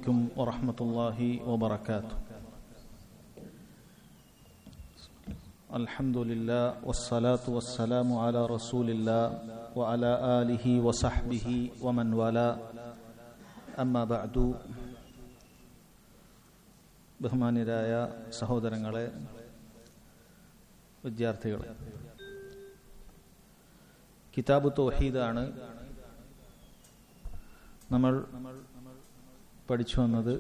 عليكم ورحمة الله وبركاته الحمد لله والصلاة والسلام على رسول الله وعلى آله وصحبه ومن والاه أما بعد ബഹുമാന്യരായ സഹോദരങ്ങളെ വിദ്യാർത്ഥികളെ കിതാബ് തോഹീദാണ് നമ്മൾ പഠിച്ചു വന്നത്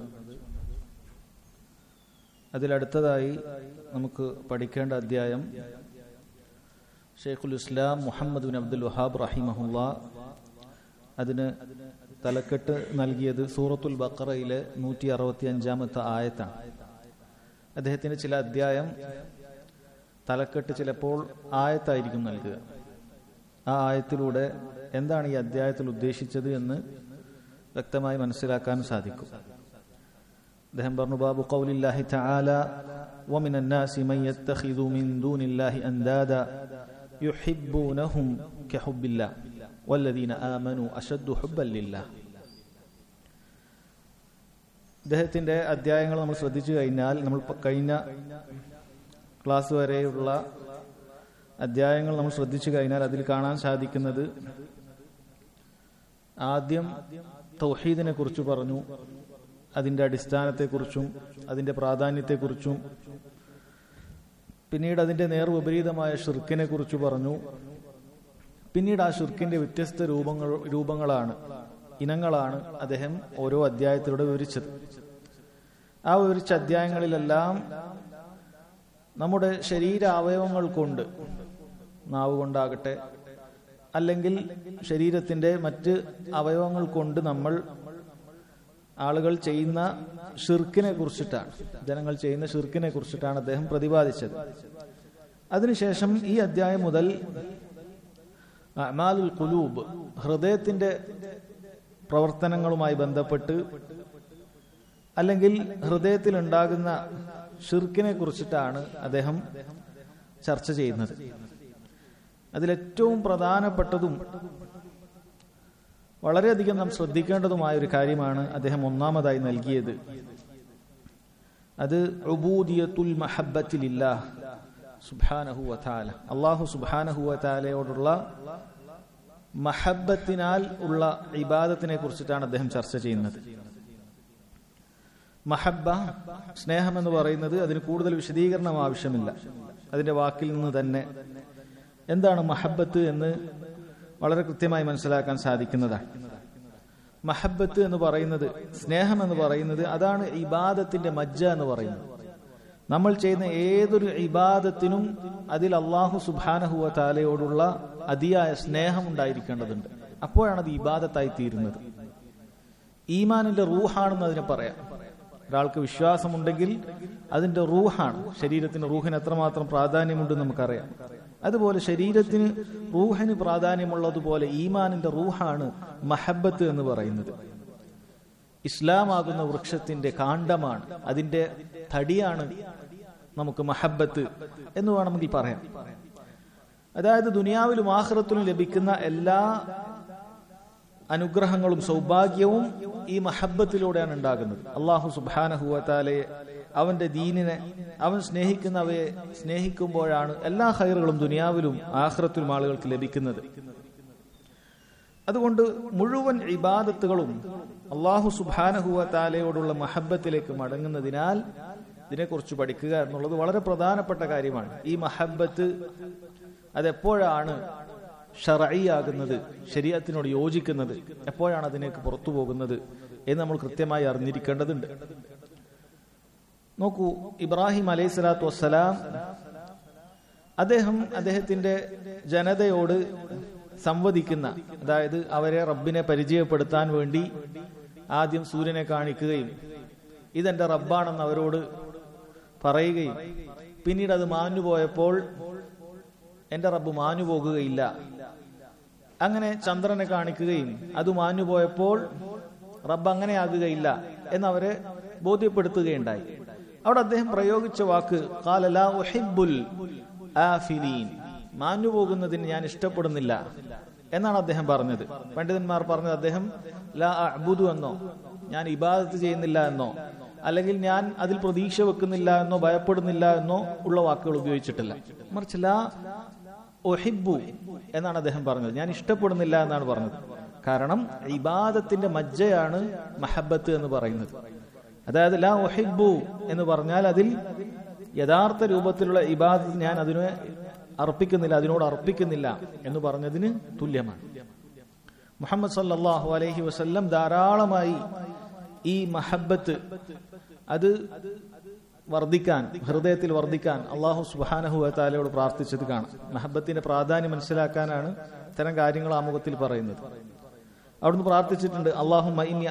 അതിലടുത്തതായി നമുക്ക് പഠിക്കേണ്ട അധ്യായം ഷെയ്ഖുൽ Islam Muhammad bin Abdul Wahhab റഹിമഹുല്ല അതിന് തലക്കെട്ട് നൽകിയത് സൂറത്തുൽ ബക്കറയിലെ നൂറ്റി അറുപത്തി അഞ്ചാമത്തെ ആയത്താണ് അദ്ദേഹത്തിന് ചില അധ്യായം തലക്കെട്ട് ചിലപ്പോൾ ആയത്തായിരിക്കും നൽകുക ആ ആയത്തിലൂടെ എന്താണ് ഈ അധ്യായത്തിൽ ഉദ്ദേശിച്ചത് എന്ന് വ്യക്തമായി മനസ്സിലാക്കാൻ സാധിക്കും അദ്ദേഹം പറഞ്ഞു ബാബു ഖൗലില്ലാഹി തആല ومن الناس من يتخذ من دون الله أندادا يحبونهم كحب الله والذين آمنوا أشد حبا لله അദ്ദേഹത്തിന്റെ അധ്യായങ്ങൾ നമ്മൾ ശ്രദ്ധിച്ചു കഴിഞ്ഞാൽ നമ്മൾ കഴിഞ്ഞ ക്ലാസ് വരെയുള്ള അധ്യായങ്ങൾ നമ്മൾ ശ്രദ്ധിച്ചു കഴിഞ്ഞാൽ അതിൽ കാണാൻ സാധിക്കുന്നത് ആദ്യം തൗഹീദിനെ കുറിച്ച് പറഞ്ഞു അതിന്റെ അടിസ്ഥാനത്തെക്കുറിച്ചും അതിന്റെ പ്രാധാന്യത്തെക്കുറിച്ചും പിന്നീട് അതിന്റെ നേർവിപരീതമായ ഷിർക്കിനെ കുറിച്ച് പറഞ്ഞു പിന്നീട് ആ ഷിർക്കിന്റെ വ്യത്യസ്ത രൂപങ്ങൾ രൂപങ്ങളാണ് ഇനങ്ങളാണ് അദ്ദേഹം ഓരോ അധ്യായത്തിലൂടെ വിവരിച്ചത് ആ വിവരിച്ച അധ്യായങ്ങളിലെല്ലാം നമ്മുടെ ശരീരാവയവങ്ങൾ കൊണ്ട് നാവ് കൊണ്ടാകട്ടെ അല്ലെങ്കിൽ ശരീരത്തിന്റെ മറ്റ് അവയവങ്ങൾ കൊണ്ട് നമ്മൾ ആളുകൾ ചെയ്യുന്ന ഷിർക്കിനെ കുറിച്ചിട്ടാണ് ജനങ്ങൾ ചെയ്യുന്ന ഷിർക്കിനെ കുറിച്ചിട്ടാണ് അദ്ദേഹം പ്രതിപാദിച്ചത് അതിനുശേഷം ഈ അധ്യായം മുതൽ അമാലുൽ കുലൂബ് ഹൃദയത്തിന്റെ പ്രവർത്തനങ്ങളുമായി ബന്ധപ്പെട്ട് അല്ലെങ്കിൽ ഹൃദയത്തിൽ ഉണ്ടാകുന്ന ഷിർക്കിനെ കുറിച്ചിട്ടാണ് അദ്ദേഹം ചർച്ച ചെയ്യുന്നത് അതിലേറ്റവും പ്രധാനപ്പെട്ടതും വളരെയധികം നാം ശ്രദ്ധിക്കേണ്ടതുമായ ഒരു കാര്യമാണ് അദ്ദേഹം ഒന്നാമതായി നൽകിയത് അത് ഉബൂദിയത്തുൽ മഹബത്തിലില്ല സുബാനഹുവല അള്ളാഹു സുബാനഹുവലയോടുള്ള മഹബത്തിനാൽ ഉള്ള ഇബാദത്തിനെ കുറിച്ചിട്ടാണ് അദ്ദേഹം ചർച്ച ചെയ്യുന്നത് മഹബ സ്നേഹം എന്ന് പറയുന്നത് അതിന് കൂടുതൽ വിശദീകരണം ആവശ്യമില്ല അതിന്റെ വാക്കിൽ നിന്ന് തന്നെ എന്താണ് മഹബത്ത് എന്ന് വളരെ കൃത്യമായി മനസ്സിലാക്കാൻ സാധിക്കുന്നതാണ് മഹബത്ത് എന്ന് പറയുന്നത് സ്നേഹം എന്ന് പറയുന്നത് അതാണ് ഇബാദത്തിന്റെ മജ്ജ എന്ന് പറയുന്നത് നമ്മൾ ചെയ്യുന്ന ഏതൊരു ഇബാദത്തിനും അതിൽ അള്ളാഹു സുബാനഹുവ താലയോടുള്ള അതിയായ സ്നേഹം ഉണ്ടായിരിക്കേണ്ടതുണ്ട് അപ്പോഴാണ് അത് ഇബാദത്തായി തീരുന്നത് ഈമാനിന്റെ റൂഹാണെന്ന് അതിനെ പറയാം ഒരാൾക്ക് വിശ്വാസമുണ്ടെങ്കിൽ അതിന്റെ റൂഹാണ് ശരീരത്തിന് റൂഹിന് എത്രമാത്രം പ്രാധാന്യമുണ്ടെന്ന് നമുക്കറിയാം അതുപോലെ ശരീരത്തിന് റൂഹിന് പ്രാധാന്യമുള്ളതുപോലെ ഈമാനിന്റെ റൂഹാണ് മഹബത്ത് എന്ന് പറയുന്നത് ഇസ്ലാമാകുന്ന വൃക്ഷത്തിന്റെ കാണ്ഡമാണ് അതിന്റെ തടിയാണ് നമുക്ക് മഹബത്ത് എന്ന് വേണമെങ്കിൽ പറയാം അതായത് ദുനിയാവിലും ആഹ്റത്തിലും ലഭിക്കുന്ന എല്ലാ അനുഗ്രഹങ്ങളും സൗഭാഗ്യവും ഈ മഹബത്തിലൂടെയാണ് ഉണ്ടാകുന്നത് അള്ളാഹു സുബാനഹുവത്താലെ അവന്റെ ദീനിനെ അവൻ സ്നേഹിക്കുന്നവയെ സ്നേഹിക്കുമ്പോഴാണ് എല്ലാ ഹൈറുകളും ദുനിയാവിലും ആഹ്റത്തിലും ആളുകൾക്ക് ലഭിക്കുന്നത് അതുകൊണ്ട് മുഴുവൻ ഇബാദത്തുകളും അള്ളാഹു സുബാനഹുവത്താലയോടുള്ള മഹബത്തിലേക്ക് മടങ്ങുന്നതിനാൽ ഇതിനെക്കുറിച്ച് പഠിക്കുക എന്നുള്ളത് വളരെ പ്രധാനപ്പെട്ട കാര്യമാണ് ഈ മഹബത്ത് അതെപ്പോഴാണ് ഷറയാകുന്നത് ശരീരത്തിനോട് യോജിക്കുന്നത് എപ്പോഴാണ് അതിനേക്ക് പുറത്തു പോകുന്നത് എന്ന് നമ്മൾ കൃത്യമായി അറിഞ്ഞിരിക്കേണ്ടതുണ്ട് നോക്കൂ ഇബ്രാഹിം അലൈഹി സ്വലാത്തു വസ്സലാം അദ്ദേഹം അദ്ദേഹത്തിന്റെ ജനതയോട് സംവദിക്കുന്ന അതായത് അവരെ റബ്ബിനെ പരിചയപ്പെടുത്താൻ വേണ്ടി ആദ്യം സൂര്യനെ കാണിക്കുകയും ഇതെന്റെ റബ്ബാണെന്ന് അവരോട് പറയുകയും പിന്നീട് അത് മാഞ്ഞുപോയപ്പോൾ എന്റെ റബ്ബ് മാഞ്ഞു പോകുകയില്ല അങ്ങനെ ചന്ദ്രനെ കാണിക്കുകയും അത് മാഞ്ഞുപോയപ്പോൾ റബ്ബ് അങ്ങനെ ആകുകയില്ല എന്നവരെ ബോധ്യപ്പെടുത്തുകയുണ്ടായി അവിടെ അദ്ദേഹം പ്രയോഗിച്ച വാക്ക് കാലല ഉഹിബ്ബുൽ ആഫിലീൻ മാഞ്ഞു പോകുന്നതിന് ഞാൻ ഇഷ്ടപ്പെടുന്നില്ല എന്നാണ് അദ്ദേഹം പറഞ്ഞത് പണ്ഡിതന്മാർ പറഞ്ഞത് അദ്ദേഹം ലാ അബുദു എന്നോ ഞാൻ ഇബാദത്ത് ചെയ്യുന്നില്ല എന്നോ അല്ലെങ്കിൽ ഞാൻ അതിൽ പ്രതീക്ഷ വെക്കുന്നില്ല എന്നോ ഭയപ്പെടുന്നില്ല എന്നോ ഉള്ള വാക്കുകൾ ഉപയോഗിച്ചിട്ടില്ല മറിച്ച് ലാ ഒഹിബു എന്നാണ് അദ്ദേഹം പറഞ്ഞത് ഞാൻ ഇഷ്ടപ്പെടുന്നില്ല എന്നാണ് പറഞ്ഞത് കാരണം ഇബാദത്തിന്റെ മജ്ജയാണ് മഹബത്ത് എന്ന് പറയുന്നത് അതായത് ലാ ഒഹിബു എന്ന് പറഞ്ഞാൽ അതിൽ യഥാർത്ഥ രൂപത്തിലുള്ള ഇബാദത്ത് ഞാൻ അതിനെ അർപ്പിക്കുന്നില്ല അതിനോട് അർപ്പിക്കുന്നില്ല എന്ന് പറഞ്ഞതിന് തുല്യമാണ് മുഹമ്മദ് സല്ലല്ലാഹു അലൈഹി വസല്ലം ധാരാളമായി ഈ മഹബത്ത് അത് വർദ്ധിക്കാൻ ഹൃദയത്തിൽ വർദ്ധിക്കാൻ അള്ളാഹു സുബാനഹു താലയോട് പ്രാർത്ഥിച്ചത് കാണാം മഹബത്തിന്റെ പ്രാധാന്യം മനസ്സിലാക്കാനാണ് ഇത്തരം കാര്യങ്ങൾ ആമുഖത്തിൽ പറയുന്നത് അവിടുന്ന് പ്രാർത്ഥിച്ചിട്ടുണ്ട് അള്ളാഹു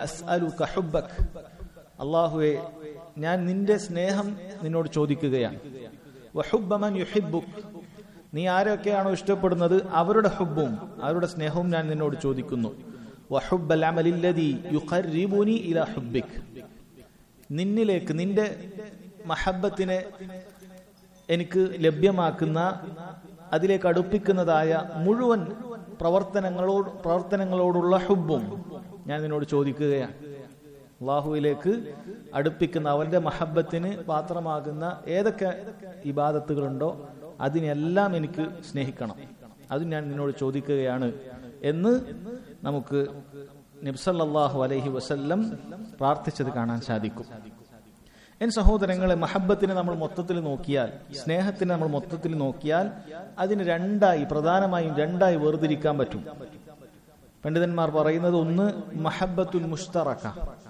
അള്ളാഹുവെ ഞാൻ നിന്റെ സ്നേഹം നിന്നോട് ചോദിക്കുകയാണ് വഹുബ്ബമൻ യുഹിബ്ബുക് നീ ആരൊക്കെയാണോ ഇഷ്ടപ്പെടുന്നത് അവരുടെ ഹുബും അവരുടെ സ്നേഹവും ഞാൻ നിന്നോട് ചോദിക്കുന്നു വഹുബ്ബൽ അമലില്ലദി യുഖർരിബുനി ഇലാ ഹുബ്ബിക് നിന്നിലേക്ക് നിന്റെ മഹബത്തിനെ എനിക്ക് ലഭ്യമാക്കുന്ന അതിലേക്ക് അടുപ്പിക്കുന്നതായ മുഴുവൻ പ്രവർത്തനങ്ങളോട് പ്രവർത്തനങ്ങളോടുള്ള ഹുബും ഞാൻ നിന്നോട് ചോദിക്കുകയാണ് അള്ളാഹുവിലേക്ക് അടുപ്പിക്കുന്ന അവന്റെ മഹബത്തിന് പാത്രമാകുന്ന ഏതൊക്കെ ഇബാദത്തുകളുണ്ടോ അതിനെല്ലാം എനിക്ക് സ്നേഹിക്കണം അത് ഞാൻ നിന്നോട് ചോദിക്കുകയാണ് എന്ന് നമുക്ക് നബ്സല്ലാഹു അലൈഹി വസല്ലം പ്രാർത്ഥിച്ചത് കാണാൻ സാധിക്കും എൻ സഹോദരങ്ങളെ മഹബത്തിനെ നമ്മൾ മൊത്തത്തിൽ നോക്കിയാൽ സ്നേഹത്തിനെ നമ്മൾ മൊത്തത്തിൽ നോക്കിയാൽ അതിന് രണ്ടായി പ്രധാനമായും രണ്ടായി വേർതിരിക്കാൻ പറ്റും പണ്ഡിതന്മാർ പറയുന്നത് ഒന്ന് മഹബത്തുൻ മുഷ്തറക്ക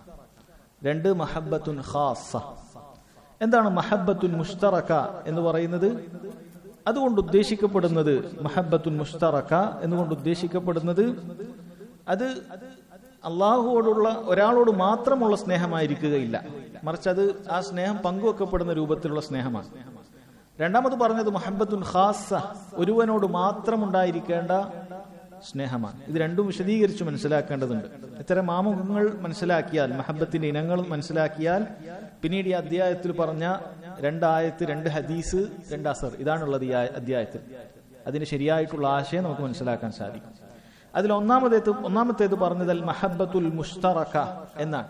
രണ്ട് മഹബത്തുൻ ഖാസ എന്താണ് മഹബത്തുൻ മുഷ്തറക്ക എന്ന് പറയുന്നത് അതുകൊണ്ട് ഉദ്ദേശിക്കപ്പെടുന്നത് മഹബത്തുൻ മുഷ്തറക്ക എന്നുകൊണ്ട് ഉദ്ദേശിക്കപ്പെടുന്നത് അത് അള്ളാഹുവോടുള്ള ഒരാളോട് മാത്രമുള്ള സ്നേഹമായിരിക്കുകയില്ല മറിച്ച് അത് ആ സ്നേഹം പങ്കുവെക്കപ്പെടുന്ന രൂപത്തിലുള്ള സ്നേഹമാണ് രണ്ടാമത് പറഞ്ഞത് മഹബത്തുൻ ഖാസ ഒരുവനോട് മാത്രം ഉണ്ടായിരിക്കേണ്ട സ്നേഹമാണ് ഇത് രണ്ടും വിശദീകരിച്ച് മനസ്സിലാക്കേണ്ടതുണ്ട് ഇത്തരം ആമുഖങ്ങൾ മനസ്സിലാക്കിയാൽ മഹബത്തിന്റെ ഇനങ്ങൾ മനസ്സിലാക്കിയാൽ പിന്നീട് ഈ അധ്യായത്തിൽ പറഞ്ഞ രണ്ടായത്ത് രണ്ട് ഹദീസ് രണ്ട് അസർ ഇതാണുള്ളത് ഈ അധ്യായത്തിൽ അതിന് ശരിയായിട്ടുള്ള ആശയം നമുക്ക് മനസ്സിലാക്കാൻ സാധിക്കും അതിൽ ഒന്നാമതേത് ഒന്നാമത്തേത് പറഞ്ഞത് അൽ മഹബത്തുൽ മുഷ്തറക്ക എന്നാണ്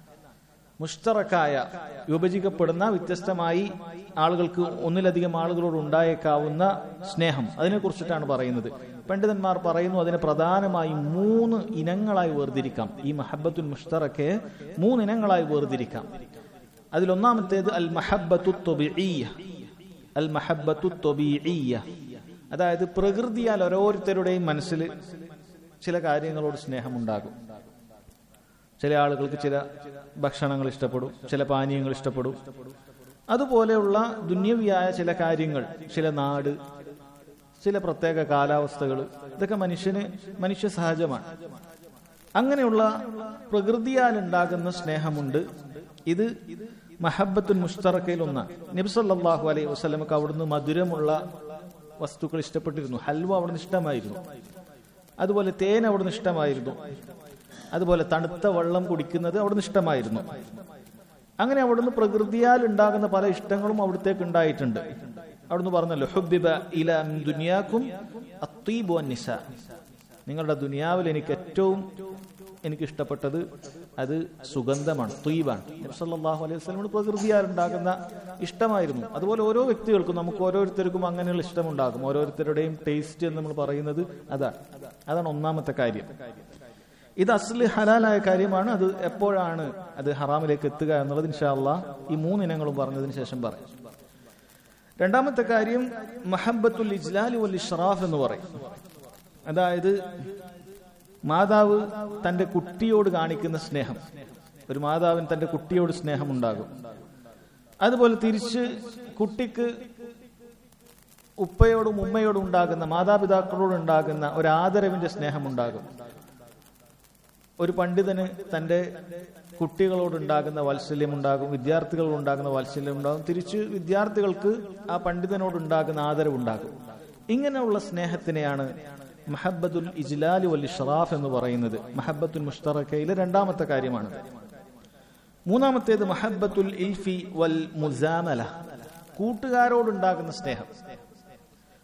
മുഷ്തറക്കായ വിഭജിക്കപ്പെടുന്ന വ്യത്യസ്തമായി ആളുകൾക്ക് ഒന്നിലധികം ആളുകളോട് ഉണ്ടായേക്കാവുന്ന സ്നേഹം അതിനെ കുറിച്ചിട്ടാണ് പറയുന്നത് പണ്ഡിതന്മാർ പറയുന്നു അതിനെ പ്രധാനമായും മൂന്ന് ഇനങ്ങളായി വേർതിരിക്കാം ഈ മഹബത്തുൽ മുഷ്തറക്കെ മൂന്ന് ഇനങ്ങളായി വേർതിരിക്കാം അതിൽ ഒന്നാമത്തേത് അൽ മഹബത്തു തൊബിഈയ അൽ മഹബത്തു തൊബിഈയ അതായത് പ്രകൃതിയാൽ ഓരോരുത്തരുടെയും മനസ്സിൽ ചില കാര്യങ്ങളോട് സ്നേഹമുണ്ടാകും ചില ആളുകൾക്ക് ചില ഭക്ഷണങ്ങൾ ഇഷ്ടപ്പെടും ചില പാനീയങ്ങൾ ഇഷ്ടപ്പെടും അതുപോലെയുള്ള ദുന്യവിയായ ചില കാര്യങ്ങൾ ചില നാട് ചില പ്രത്യേക കാലാവസ്ഥകൾ ഇതൊക്കെ മനുഷ്യന് മനുഷ്യ സഹജമാണ് അങ്ങനെയുള്ള പ്രകൃതിയാൽ ഉണ്ടാകുന്ന സ്നേഹമുണ്ട് ഇത് മഹബത്തുൻ മുസ്തറക്കയിൽ ഒന്നാണ് നബ്സല്ലാഹു അലൈഹി വസ്ലമക്ക് അവിടുന്ന് മധുരമുള്ള വസ്തുക്കൾ ഇഷ്ടപ്പെട്ടിരുന്നു ഹൽവ അവിടുന്ന് ഇഷ്ടമായിരുന്നു അതുപോലെ തേൻ അവിടുന്ന് ഇഷ്ടമായിരുന്നു അതുപോലെ തണുത്ത വെള്ളം കുടിക്കുന്നത് അവിടുന്ന് ഇഷ്ടമായിരുന്നു അങ്ങനെ അവിടുന്ന് പ്രകൃതിയാൽ ഉണ്ടാകുന്ന പല ഇഷ്ടങ്ങളും അവിടത്തേക്ക് ഉണ്ടായിട്ടുണ്ട് അവിടുന്ന് പറഞ്ഞല്ലോ ഹുബിബ ഇല ദുനിയാക്കും അത്തീബു നിസ നിങ്ങളുടെ ദുനിയാവിൽ എനിക്ക് ഏറ്റവും എനിക്ക് ഇഷ്ടപ്പെട്ടത് അത് സുഗന്ധമാണ് ത്വീബാണ് നബ്സല്ലാഹു അലൈഹി വസ്ലമിന് പ്രകൃതിയാൽ ഉണ്ടാകുന്ന ഇഷ്ടമായിരുന്നു അതുപോലെ ഓരോ വ്യക്തികൾക്കും നമുക്ക് ഓരോരുത്തർക്കും അങ്ങനെയുള്ള ഇഷ്ടമുണ്ടാകും ഓരോരുത്തരുടെയും ടേസ്റ്റ് എന്ന് നമ്മൾ പറയുന്നത് അതാണ് അതാണ് ഒന്നാമത്തെ കാര്യം ഇത് അസ്ല് ഹലാലായ കാര്യമാണ് അത് എപ്പോഴാണ് അത് ഹറാമിലേക്ക് എത്തുക എന്നുള്ളത് ഇൻഷാല്ല ഈ മൂന്നിനങ്ങളും പറഞ്ഞതിന് ശേഷം പറയും രണ്ടാമത്തെ കാര്യം മഹബത്തുൽ ഇജ്ലാലി വൽ ഇഷ്റാഫ് എന്ന് പറയും അതായത് മാതാവ് തന്റെ കുട്ടിയോട് കാണിക്കുന്ന സ്നേഹം ഒരു മാതാവിന് തന്റെ കുട്ടിയോട് സ്നേഹം ഉണ്ടാകും അതുപോലെ തിരിച്ച് കുട്ടിക്ക് ഉപ്പയോടും ഉമ്മയോടും ഉണ്ടാകുന്ന മാതാപിതാക്കളോട് ഉണ്ടാകുന്ന ഒരു ആദരവിന്റെ സ്നേഹമുണ്ടാകും ഒരു പണ്ഡിതന് തന്റെ കുട്ടികളോടുണ്ടാകുന്ന വാത്സല്യം ഉണ്ടാകും വിദ്യാർത്ഥികളോട് ഉണ്ടാകുന്ന വാത്സല്യം ഉണ്ടാകും തിരിച്ച് വിദ്യാർത്ഥികൾക്ക് ആ പണ്ഡിതനോടുണ്ടാകുന്ന ആദരവുണ്ടാകും ഇങ്ങനെയുള്ള സ്നേഹത്തിനെയാണ് മഹബത്തുൽ ഇജ്ലാലി വൽ ഇഷ്റാഫ് എന്ന് പറയുന്നത് മഹബത്തുൽ മുഷ്തറക്കയിലെ രണ്ടാമത്തെ കാര്യമാണ് മൂന്നാമത്തേത് മഹബത്തുൽ ഇൽഫി വൽ മുസാമല കൂട്ടുകാരോടുണ്ടാകുന്ന സ്നേഹം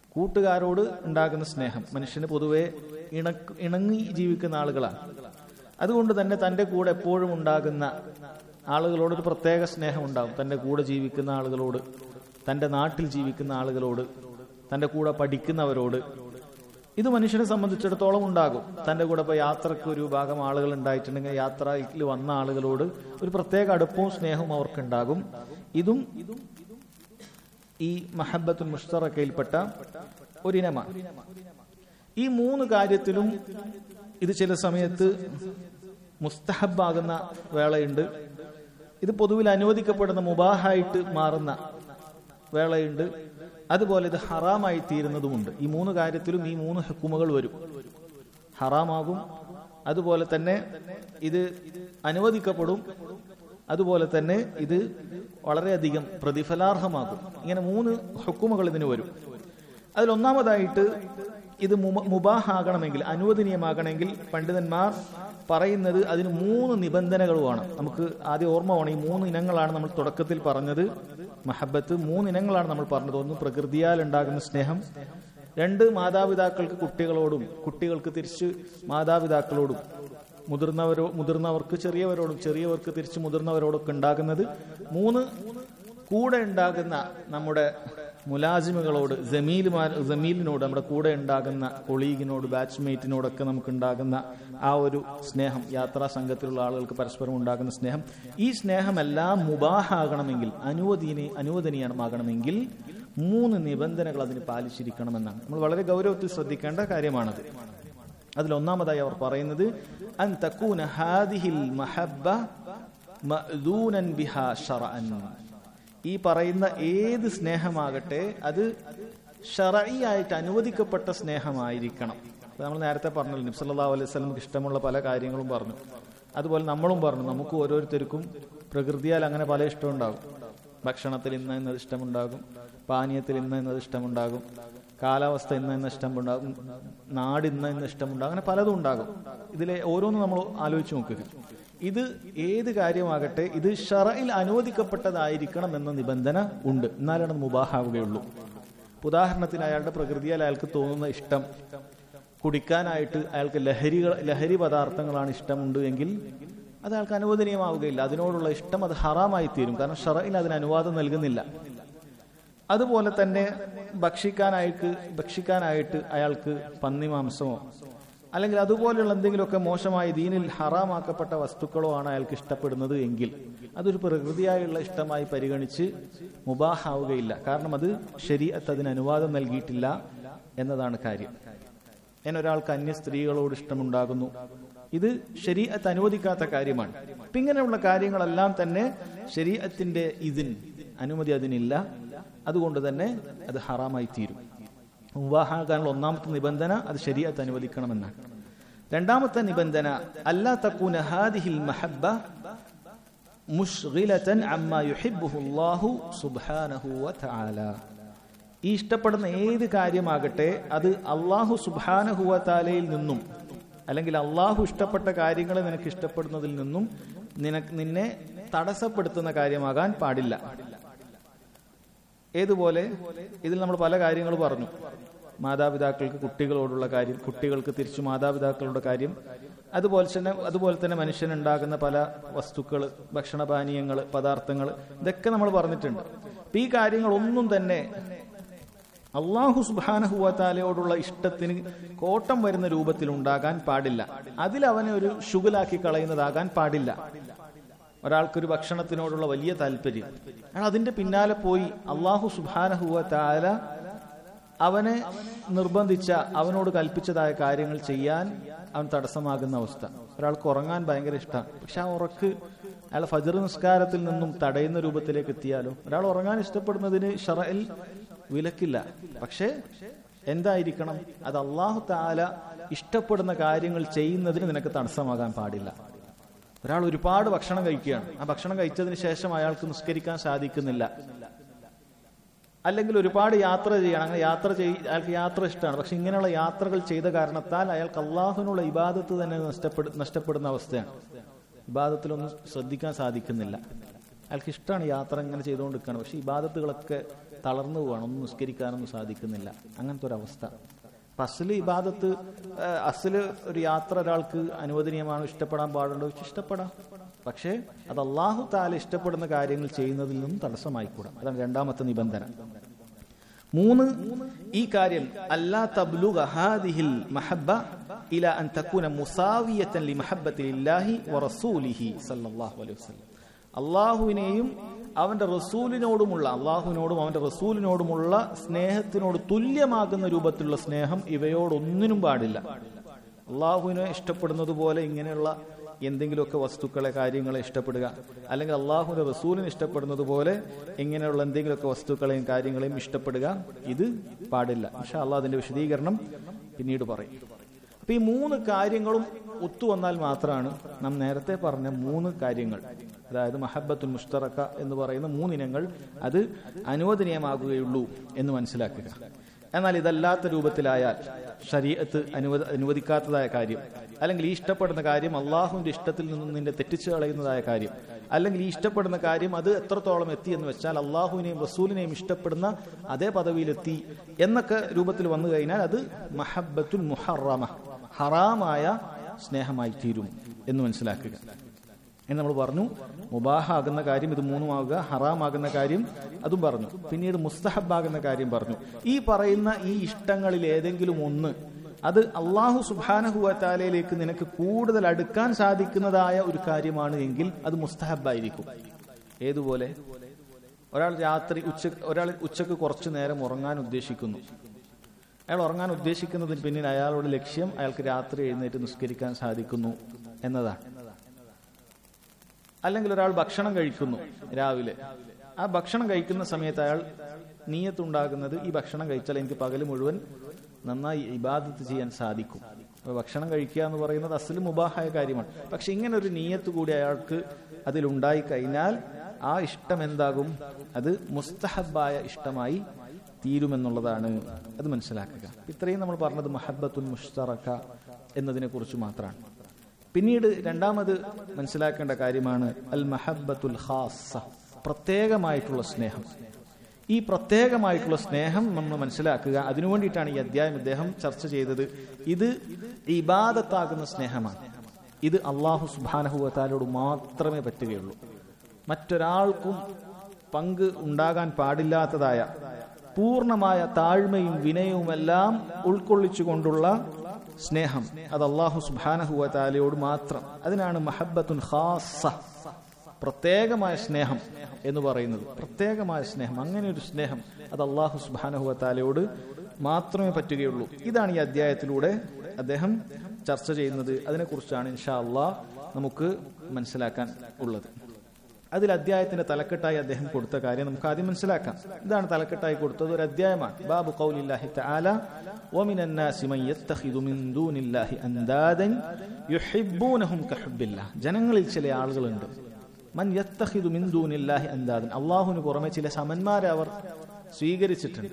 കൂട്ടുകാരോട് ഉണ്ടാകുന്ന സ്നേഹം മനുഷ്യന് പൊതുവെ ഇണ ഇണങ്ങി ജീവിക്കുന്ന ആളുകളാണ് അതുകൊണ്ട് തന്നെ തന്റെ കൂടെ എപ്പോഴും ഉണ്ടാകുന്ന ആളുകളോട് ഒരു പ്രത്യേക സ്നേഹം ഉണ്ടാകും തന്റെ കൂടെ ജീവിക്കുന്ന ആളുകളോട് തന്റെ നാട്ടിൽ ജീവിക്കുന്ന ആളുകളോട് തന്റെ കൂടെ പഠിക്കുന്നവരോട് ഇത് മനുഷ്യനെ സംബന്ധിച്ചിടത്തോളം ഉണ്ടാകും തന്റെ കൂടെ ഇപ്പോൾ യാത്രക്ക് ഒരു ഭാഗം ആളുകൾ ഉണ്ടായിട്ടുണ്ടെങ്കിൽ യാത്രയിൽ വന്ന ആളുകളോട് ഒരു പ്രത്യേക അടുപ്പവും സ്നേഹവും അവർക്കുണ്ടാകും ഇതും ഈ മഹബത്തുൽ മുഷ്തറക്കയിൽപ്പെട്ട ഒരിനമാണ് ഈ മൂന്ന് കാര്യത്തിലും ഇത് ചില സമയത്ത് മുസ്തഹബാകുന്ന വേളയുണ്ട് ഇത് പൊതുവിൽ അനുവദിക്കപ്പെടുന്ന മുബാഹായിട്ട് മാറുന്ന വേളയുണ്ട് അതുപോലെ ഇത് ഹറാമായി തീരുന്നതുമുണ്ട് ഈ മൂന്ന് കാര്യത്തിലും ഈ മൂന്ന് ഹുക്കുമകൾ വരും ഹറാമാകും അതുപോലെ തന്നെ ഇത് അനുവദിക്കപ്പെടും അതുപോലെ തന്നെ ഇത് വളരെയധികം പ്രതിഫലാർഹമാകും ഇങ്ങനെ മൂന്ന് ഹുക്കുമകൾ ഇതിന് വരും അതിലൊന്നാമതായിട്ട് ഇത് മുമ- മുബാഹാകണമെങ്കിൽ അനുവദനീയമാകണമെങ്കിൽ പണ്ഡിതന്മാർ പറയുന്നത് അതിന് മൂന്ന് നിബന്ധനകളുമാണ് നമുക്ക് ആദ്യം ഓർമ്മ വേണം ഈ മൂന്ന് ഇനങ്ങളാണ് നമ്മൾ തുടക്കത്തിൽ പറഞ്ഞത് മഹബത്ത് മൂന്ന് ഇനങ്ങളാണ് നമ്മൾ പറഞ്ഞത് ഒന്ന് പ്രകൃതിയാൽ ഉണ്ടാകുന്ന സ്നേഹം രണ്ട് മാതാപിതാക്കൾക്ക് കുട്ടികളോടും കുട്ടികൾക്ക് തിരിച്ച് മാതാപിതാക്കളോടും മുതിർന്നവരോ മുതിർന്നവർക്ക് ചെറിയവരോടും ചെറിയവർക്ക് തിരിച്ച് മുതിർന്നവരോടൊക്കെ ഉണ്ടാകുന്നത് മൂന്ന് കൂടെ ഉണ്ടാകുന്ന നമ്മുടെ മുലാജിമുകളോട് ജമീലുമാർ ജമീലിനോട് നമ്മുടെ കൂടെ ഉണ്ടാകുന്ന കൊളീഗിനോട് ബാച്ച്മേറ്റിനോടൊക്കെ നമുക്ക് ഉണ്ടാകുന്ന ആ ഒരു സ്നേഹം യാത്രാ സംഘത്തിലുള്ള ആളുകൾക്ക് പരസ്പരം ഉണ്ടാകുന്ന സ്നേഹം ഈ സ്നേഹമെല്ലാം മുബാഹാകണമെങ്കിൽ അനുവദീന അനുവദനീയമാകണമെങ്കിൽ മൂന്ന് നിബന്ധനകൾ അതിന് പാലിച്ചിരിക്കണമെന്നാണ് നമ്മൾ വളരെ ഗൗരവത്തിൽ ശ്രദ്ധിക്കേണ്ട കാര്യമാണത് അതിലൊന്നാമതായി അവർ പറയുന്നത് അൻ തക്കൂന ഹാദിഹിൽ മഹബ്ബ മഅ്ദൂനൻ ബിഹാ ശറഅൻ ഈ പറയുന്ന ഏത് സ്നേഹമാകട്ടെ അത് ഷറയിയായിട്ട് അനുവദിക്കപ്പെട്ട സ്നേഹമായിരിക്കണം അപ്പൊ നമ്മൾ നേരത്തെ പറഞ്ഞല്ലോ നബ്സല്ലാ അലൈഹി സ്വലമുക്ക് ഇഷ്ടമുള്ള പല കാര്യങ്ങളും പറഞ്ഞു അതുപോലെ നമ്മളും പറഞ്ഞു നമുക്ക് ഓരോരുത്തർക്കും പ്രകൃതിയാൽ അങ്ങനെ പല ഇഷ്ടമുണ്ടാകും ഭക്ഷണത്തിൽ ഇന്ന എന്നത് ഇഷ്ടമുണ്ടാകും പാനീയത്തിൽ ഇന്ന എന്നത് ഇഷ്ടമുണ്ടാകും കാലാവസ്ഥ ഇന്ന എന്ന ഇഷ്ടമുണ്ടാകും നാട് ഇന്ന എന്ന ഇഷ്ടമുണ്ടാകും അങ്ങനെ പലതും ഉണ്ടാകും ഇതിലെ ഓരോന്നും നമ്മൾ ആലോചിച്ച് നോക്കുക ഇത് ഏത് കാര്യമാകട്ടെ ഇത് ഷറയിൽ അനുവദിക്കപ്പെട്ടതായിരിക്കണം എന്ന നിബന്ധന ഉണ്ട് എന്നാലാണ് അത് മുബാഹാവുകയുള്ളൂ ഉദാഹരണത്തിന് അയാളുടെ പ്രകൃതിയാൽ അയാൾക്ക് തോന്നുന്ന ഇഷ്ടം കുടിക്കാനായിട്ട് അയാൾക്ക് ലഹരികൾ ലഹരി പദാർത്ഥങ്ങളാണ് ഇഷ്ടമുണ്ട് എങ്കിൽ അത് അയാൾക്ക് അനുവദനീയമാവുകയില്ല അതിനോടുള്ള ഇഷ്ടം അത് ഹറാമായി തീരും കാരണം ഷറയിൽ അതിന് അനുവാദം നൽകുന്നില്ല അതുപോലെ തന്നെ ഭക്ഷിക്കാനായിട്ട് ഭക്ഷിക്കാനായിട്ട് അയാൾക്ക് പന്നിമാംസമോ അല്ലെങ്കിൽ അതുപോലെയുള്ള എന്തെങ്കിലുമൊക്കെ മോശമായി ദീനിൽ ഹറാമാക്കപ്പെട്ട വസ്തുക്കളോ ആണ് അയാൾക്ക് ഇഷ്ടപ്പെടുന്നത് എങ്കിൽ അതൊരു പ്രകൃതിയായുള്ള ഇഷ്ടമായി പരിഗണിച്ച് മുബാഹാവുകയില്ല കാരണം അത് ശരീരത്ത് അതിന് അനുവാദം നൽകിയിട്ടില്ല എന്നതാണ് കാര്യം ഞാൻ ഒരാൾക്ക് അന്യ സ്ത്രീകളോട് ഇഷ്ടമുണ്ടാകുന്നു ഇത് ശരീരത്ത് അനുവദിക്കാത്ത കാര്യമാണ് അപ്പൊ ഇങ്ങനെയുള്ള കാര്യങ്ങളെല്ലാം തന്നെ ശരീരത്തിന്റെ ഇതിന് അനുമതി അതിനില്ല അതുകൊണ്ട് തന്നെ അത് ഹറാമായി തീരും വിവാഹാകാനുള്ള ഒന്നാമത്തെ നിബന്ധന അത് ശരീരത്ത് അനുവദിക്കണമെന്നാണ് രണ്ടാമത്തെ നിബന്ധന അല്ലാ തക്കൂന ഹാദിഹിൽ മഹബ്ബ മുഷ്ഗിലതൻ അമ്മ യുഹിബ്ബുഹു അല്ലാഹു സുബ്ഹാനഹു വതആല ഈ ഇഷ്ടപ്പെടുന്ന ഏത് കാര്യമാകട്ടെ അത് അള്ളാഹു സുബ്ഹാനഹു വതആലയിൽ നിന്നും അല്ലെങ്കിൽ അള്ളാഹു ഇഷ്ടപ്പെട്ട കാര്യങ്ങളെ നിനക്ക് ഇഷ്ടപ്പെടുന്നതിൽ നിന്നും നിനക്ക് നിന്നെ തടസ്സപ്പെടുത്തുന്ന കാര്യമാകാൻ പാടില്ല ഏതുപോലെ ഇതിൽ നമ്മൾ പല കാര്യങ്ങൾ പറഞ്ഞു മാതാപിതാക്കൾക്ക് കുട്ടികളോടുള്ള കാര്യം കുട്ടികൾക്ക് തിരിച്ചു മാതാപിതാക്കളുടെ കാര്യം അതുപോലെ തന്നെ അതുപോലെ തന്നെ മനുഷ്യനുണ്ടാകുന്ന പല വസ്തുക്കൾ ഭക്ഷണപാനീയങ്ങൾ പദാർത്ഥങ്ങൾ ഇതൊക്കെ നമ്മൾ പറഞ്ഞിട്ടുണ്ട് അപ്പൊ ഈ കാര്യങ്ങളൊന്നും തന്നെ അള്ളാഹു സുബാനഹുവാലയോടുള്ള ഇഷ്ടത്തിന് കോട്ടം വരുന്ന രൂപത്തിൽ ഉണ്ടാകാൻ പാടില്ല അതിൽ അവനെ ഒരു ശുഗലാക്കി കളയുന്നതാകാൻ പാടില്ല ഒരാൾക്കൊരു ഭക്ഷണത്തിനോടുള്ള വലിയ താല്പര്യം അയാൾ അതിന്റെ പിന്നാലെ പോയി അള്ളാഹു സുബാനഹുവ താല അവനെ നിർബന്ധിച്ച അവനോട് കൽപ്പിച്ചതായ കാര്യങ്ങൾ ചെയ്യാൻ അവൻ തടസ്സമാകുന്ന അവസ്ഥ ഒരാൾക്ക് ഉറങ്ങാൻ ഭയങ്കര ഇഷ്ടമാണ് പക്ഷെ ആ ഉറക്ക് അയാൾ ഫജർ നിസ്കാരത്തിൽ നിന്നും തടയുന്ന രൂപത്തിലേക്ക് എത്തിയാലോ ഒരാൾ ഉറങ്ങാൻ ഇഷ്ടപ്പെടുന്നതിന് ഷറയിൽ വിലക്കില്ല പക്ഷേ എന്തായിരിക്കണം അത് അള്ളാഹു താല ഇഷ്ടപ്പെടുന്ന കാര്യങ്ങൾ ചെയ്യുന്നതിന് നിനക്ക് തടസ്സമാകാൻ പാടില്ല ഒരാൾ ഒരുപാട് ഭക്ഷണം കഴിക്കുകയാണ് ആ ഭക്ഷണം കഴിച്ചതിന് ശേഷം അയാൾക്ക് നിസ്കരിക്കാൻ സാധിക്കുന്നില്ല അല്ലെങ്കിൽ ഒരുപാട് യാത്ര ചെയ്യണം അങ്ങനെ യാത്ര ചെയ് അയാൾക്ക് യാത്ര ഇഷ്ടമാണ് പക്ഷെ ഇങ്ങനെയുള്ള യാത്രകൾ ചെയ്ത കാരണത്താൽ അയാൾക്ക് അള്ളാഹുവിനുള്ള ഇബാദത്ത് തന്നെ നഷ്ടപ്പെടു നഷ്ടപ്പെടുന്ന അവസ്ഥയാണ് ഇബാദത്തിലൊന്നും ശ്രദ്ധിക്കാൻ സാധിക്കുന്നില്ല അയാൾക്ക് ഇഷ്ടമാണ് യാത്ര ഇങ്ങനെ ചെയ്തുകൊണ്ടിരിക്കുകയാണ് പക്ഷെ ഇബാദത്തുകളൊക്കെ തളർന്നു പോവാണ് ഒന്നും നിസ്കരിക്കാനൊന്നും സാധിക്കുന്നില്ല അങ്ങനത്തെ ഒരു അവസ്ഥ അപ്പൊ അസല് ഇബാദത്ത് ഏഹ്, അസല് ഒരു യാത്ര ഒരാൾക്ക് അനുവദനീയമാണ് ഇഷ്ടപ്പെടാൻ പാടുണ്ടോ വെച്ച് ഇഷ്ടപ്പെടാം പക്ഷേ അത് അള്ളാഹു താല ഇഷ്ടപ്പെടുന്ന കാര്യങ്ങൾ ചെയ്യുന്നതിൽ നിന്നും തടസ്സമായിക്കൂടാ അതാണ് രണ്ടാമത്തെ നിബന്ധന മൂന്ന് ഈ കാര്യം അല്ലാ തബ്ലുഗ ഹാദിഹിൽ മഹബ്ബ ഇല അൻ തകൂന മുസാവിയത്തൻ ലി മഹബ്ബത്തി ലില്ലാഹി വറസൂലിഹി സല്ലല്ലാഹു അലൈഹി വസല്ലം അള്ളാഹുവിനെയും അവന്റെ റസൂലിനോടുമുള്ള അള്ളാഹുവിനോടും അവന്റെ റസൂലിനോടുമുള്ള സ്നേഹത്തിനോട് തുല്യമാകുന്ന രൂപത്തിലുള്ള സ്നേഹം ഇവയോടൊന്നിനും പാടില്ല അള്ളാഹുവിനെ ഇഷ്ടപ്പെടുന്നത് പോലെ ഇങ്ങനെയുള്ള എന്തെങ്കിലുമൊക്കെ വസ്തുക്കളെ കാര്യങ്ങളെ ഇഷ്ടപ്പെടുക അല്ലെങ്കിൽ അള്ളാഹുവിന്റെ റസൂലിനെ ഇഷ്ടപ്പെടുന്നത് പോലെ ഇങ്ങനെയുള്ള എന്തെങ്കിലുമൊക്കെ വസ്തുക്കളെയും കാര്യങ്ങളെയും ഇഷ്ടപ്പെടുക ഇത് പാടില്ല പക്ഷെ അള്ളാഹ് അതിന്റെ വിശദീകരണം പിന്നീട് പറയും അപ്പൊ ഈ മൂന്ന് കാര്യങ്ങളും ഒത്തുവന്നാൽ മാത്രമാണ് നാം നേരത്തെ പറഞ്ഞ മൂന്ന് കാര്യങ്ങൾ അതായത് മഹബത്തുൽ മുഷ്തറക്ക എന്ന് പറയുന്ന മൂന്നിനങ്ങൾ അത് അനുവദനീയമാകുകയുള്ളൂ എന്ന് മനസ്സിലാക്കുക എന്നാൽ ഇതല്ലാത്ത രൂപത്തിലായാൽ ശരീരത്ത് അനുവദ അനുവദിക്കാത്തതായ കാര്യം അല്ലെങ്കിൽ ഈ ഇഷ്ടപ്പെടുന്ന കാര്യം അള്ളാഹുവിന്റെ ഇഷ്ടത്തിൽ നിന്നും നിന്നെ തെറ്റിച്ചു കളയുന്നതായ കാര്യം അല്ലെങ്കിൽ ഈ ഇഷ്ടപ്പെടുന്ന കാര്യം അത് എത്രത്തോളം എത്തി എന്ന് വെച്ചാൽ അള്ളാഹുവിനെയും റസൂലിനെയും ഇഷ്ടപ്പെടുന്ന അതേ പദവിയിലെത്തി എന്നൊക്കെ രൂപത്തിൽ വന്നു കഴിഞ്ഞാൽ അത് മഹബത്തുൽ മുഹറമ ഹറാമായ സ്നേഹമായി തീരും എന്ന് മനസ്സിലാക്കുക എന്ന് നമ്മൾ പറഞ്ഞു മുബാഹാകുന്ന കാര്യം ഇത് മൂന്നുമാകുക ഹറാമാകുന്ന കാര്യം അതും പറഞ്ഞു പിന്നീട് മുസ്തഹബാകുന്ന കാര്യം പറഞ്ഞു ഈ പറയുന്ന ഈ ഇഷ്ടങ്ങളിൽ ഏതെങ്കിലും ഒന്ന് അത് അള്ളാഹു സുബാനഹുവത്താലയിലേക്ക് നിനക്ക് കൂടുതൽ അടുക്കാൻ സാധിക്കുന്നതായ ഒരു കാര്യമാണ് എങ്കിൽ അത് മുസ്തഹബായിരിക്കും ഏതുപോലെ ഒരാൾ രാത്രി ഉച്ച ഒരാൾ ഉച്ചക്ക് കുറച്ചു നേരം ഉറങ്ങാൻ ഉദ്ദേശിക്കുന്നു അയാൾ ഉറങ്ങാൻ ഉദ്ദേശിക്കുന്നതിന് പിന്നിൽ അയാളുടെ ലക്ഷ്യം അയാൾക്ക് രാത്രി എഴുന്നേറ്റ് നിസ്കരിക്കാൻ സാധിക്കുന്നു എന്നതാണ് അല്ലെങ്കിൽ ഒരാൾ ഭക്ഷണം കഴിക്കുന്നു രാവിലെ ആ ഭക്ഷണം കഴിക്കുന്ന സമയത്ത് അയാൾ നീയത്തുണ്ടാകുന്നത് ഈ ഭക്ഷണം കഴിച്ചാൽ എനിക്ക് പകൽ മുഴുവൻ നന്നായി ഇബാദത്ത് ചെയ്യാൻ സാധിക്കും അപ്പൊ ഭക്ഷണം കഴിക്കുക എന്ന് പറയുന്നത് അസല് മുബാഹായ കാര്യമാണ് പക്ഷെ ഇങ്ങനെ ഒരു നീയത്ത് കൂടി അയാൾക്ക് അതിലുണ്ടായി കഴിഞ്ഞാൽ ആ ഇഷ്ടം എന്താകും അത് മുസ്തഹബായ ഇഷ്ടമായി തീരുമെന്നുള്ളതാണ് അത് മനസ്സിലാക്കുക ഇത്രയും നമ്മൾ പറഞ്ഞത് മഹബത്തുൽ മുഷ്തറക്ക എന്നതിനെ കുറിച്ച് മാത്രമാണ് പിന്നീട് രണ്ടാമത് മനസ്സിലാക്കേണ്ട കാര്യമാണ് അൽ മഹബത്തുൽ ഖാസ പ്രത്യേകമായിട്ടുള്ള സ്നേഹം ഈ പ്രത്യേകമായിട്ടുള്ള സ്നേഹം നമ്മൾ മനസ്സിലാക്കുക അതിനുവേണ്ടിയിട്ടാണ് ഈ അധ്യായം ഇദ്ദേഹം ചർച്ച ചെയ്തത് ഇത് ഇബാദത്താകുന്ന സ്നേഹമാണ് ഇത് അള്ളാഹു സുബാനഹുവത്താലോട് മാത്രമേ പറ്റുകയുള്ളൂ മറ്റൊരാൾക്കും പങ്ക് ഉണ്ടാകാൻ പാടില്ലാത്തതായ പൂർണ്ണമായ താഴ്മയും വിനയവുമെല്ലാം ഉൾക്കൊള്ളിച്ചുകൊണ്ടുള്ള സ്നേഹം അത് അള്ളാഹു സുബാനഹുവ താലയോട് മാത്രം അതിനാണ് മഹബത്തുൻ ഖാസ പ്രത്യേകമായ സ്നേഹം എന്ന് പറയുന്നത് പ്രത്യേകമായ സ്നേഹം അങ്ങനെ ഒരു സ്നേഹം അത് അള്ളാഹു സുബാനഹുവ താലയോട് മാത്രമേ പറ്റുകയുള്ളൂ ഇതാണ് ഈ അധ്യായത്തിലൂടെ അദ്ദേഹം ചർച്ച ചെയ്യുന്നത് അതിനെക്കുറിച്ചാണ് ഇൻഷാ അള്ളാഹ് നമുക്ക് മനസ്സിലാക്കാൻ ഉള്ളത് അതിൽ അധ്യായത്തിന്റെ തലക്കെട്ടായി അദ്ദേഹം കൊടുത്ത കാര്യം നമുക്ക് ആദ്യം മനസ്സിലാക്കാം ഇതാണ് തലക്കെട്ടായി കൊടുത്തത് ഒരു അധ്യായമാണ് ബാബു ഖൗലില്ലാഹി തആല ومن الناس من يتخذ من دون الله اندادا يحبونهم كحب الله ജനങ്ങളിൽ ചില ആളുകളുണ്ട് മൻ യത്തഖിദു മിൻ ദൂനില്ലാഹി അന്താദൻ അള്ളാഹുവിന് പുറമെ ചില സമന്മാരെ അവർ സ്വീകരിച്ചിട്ടുണ്ട്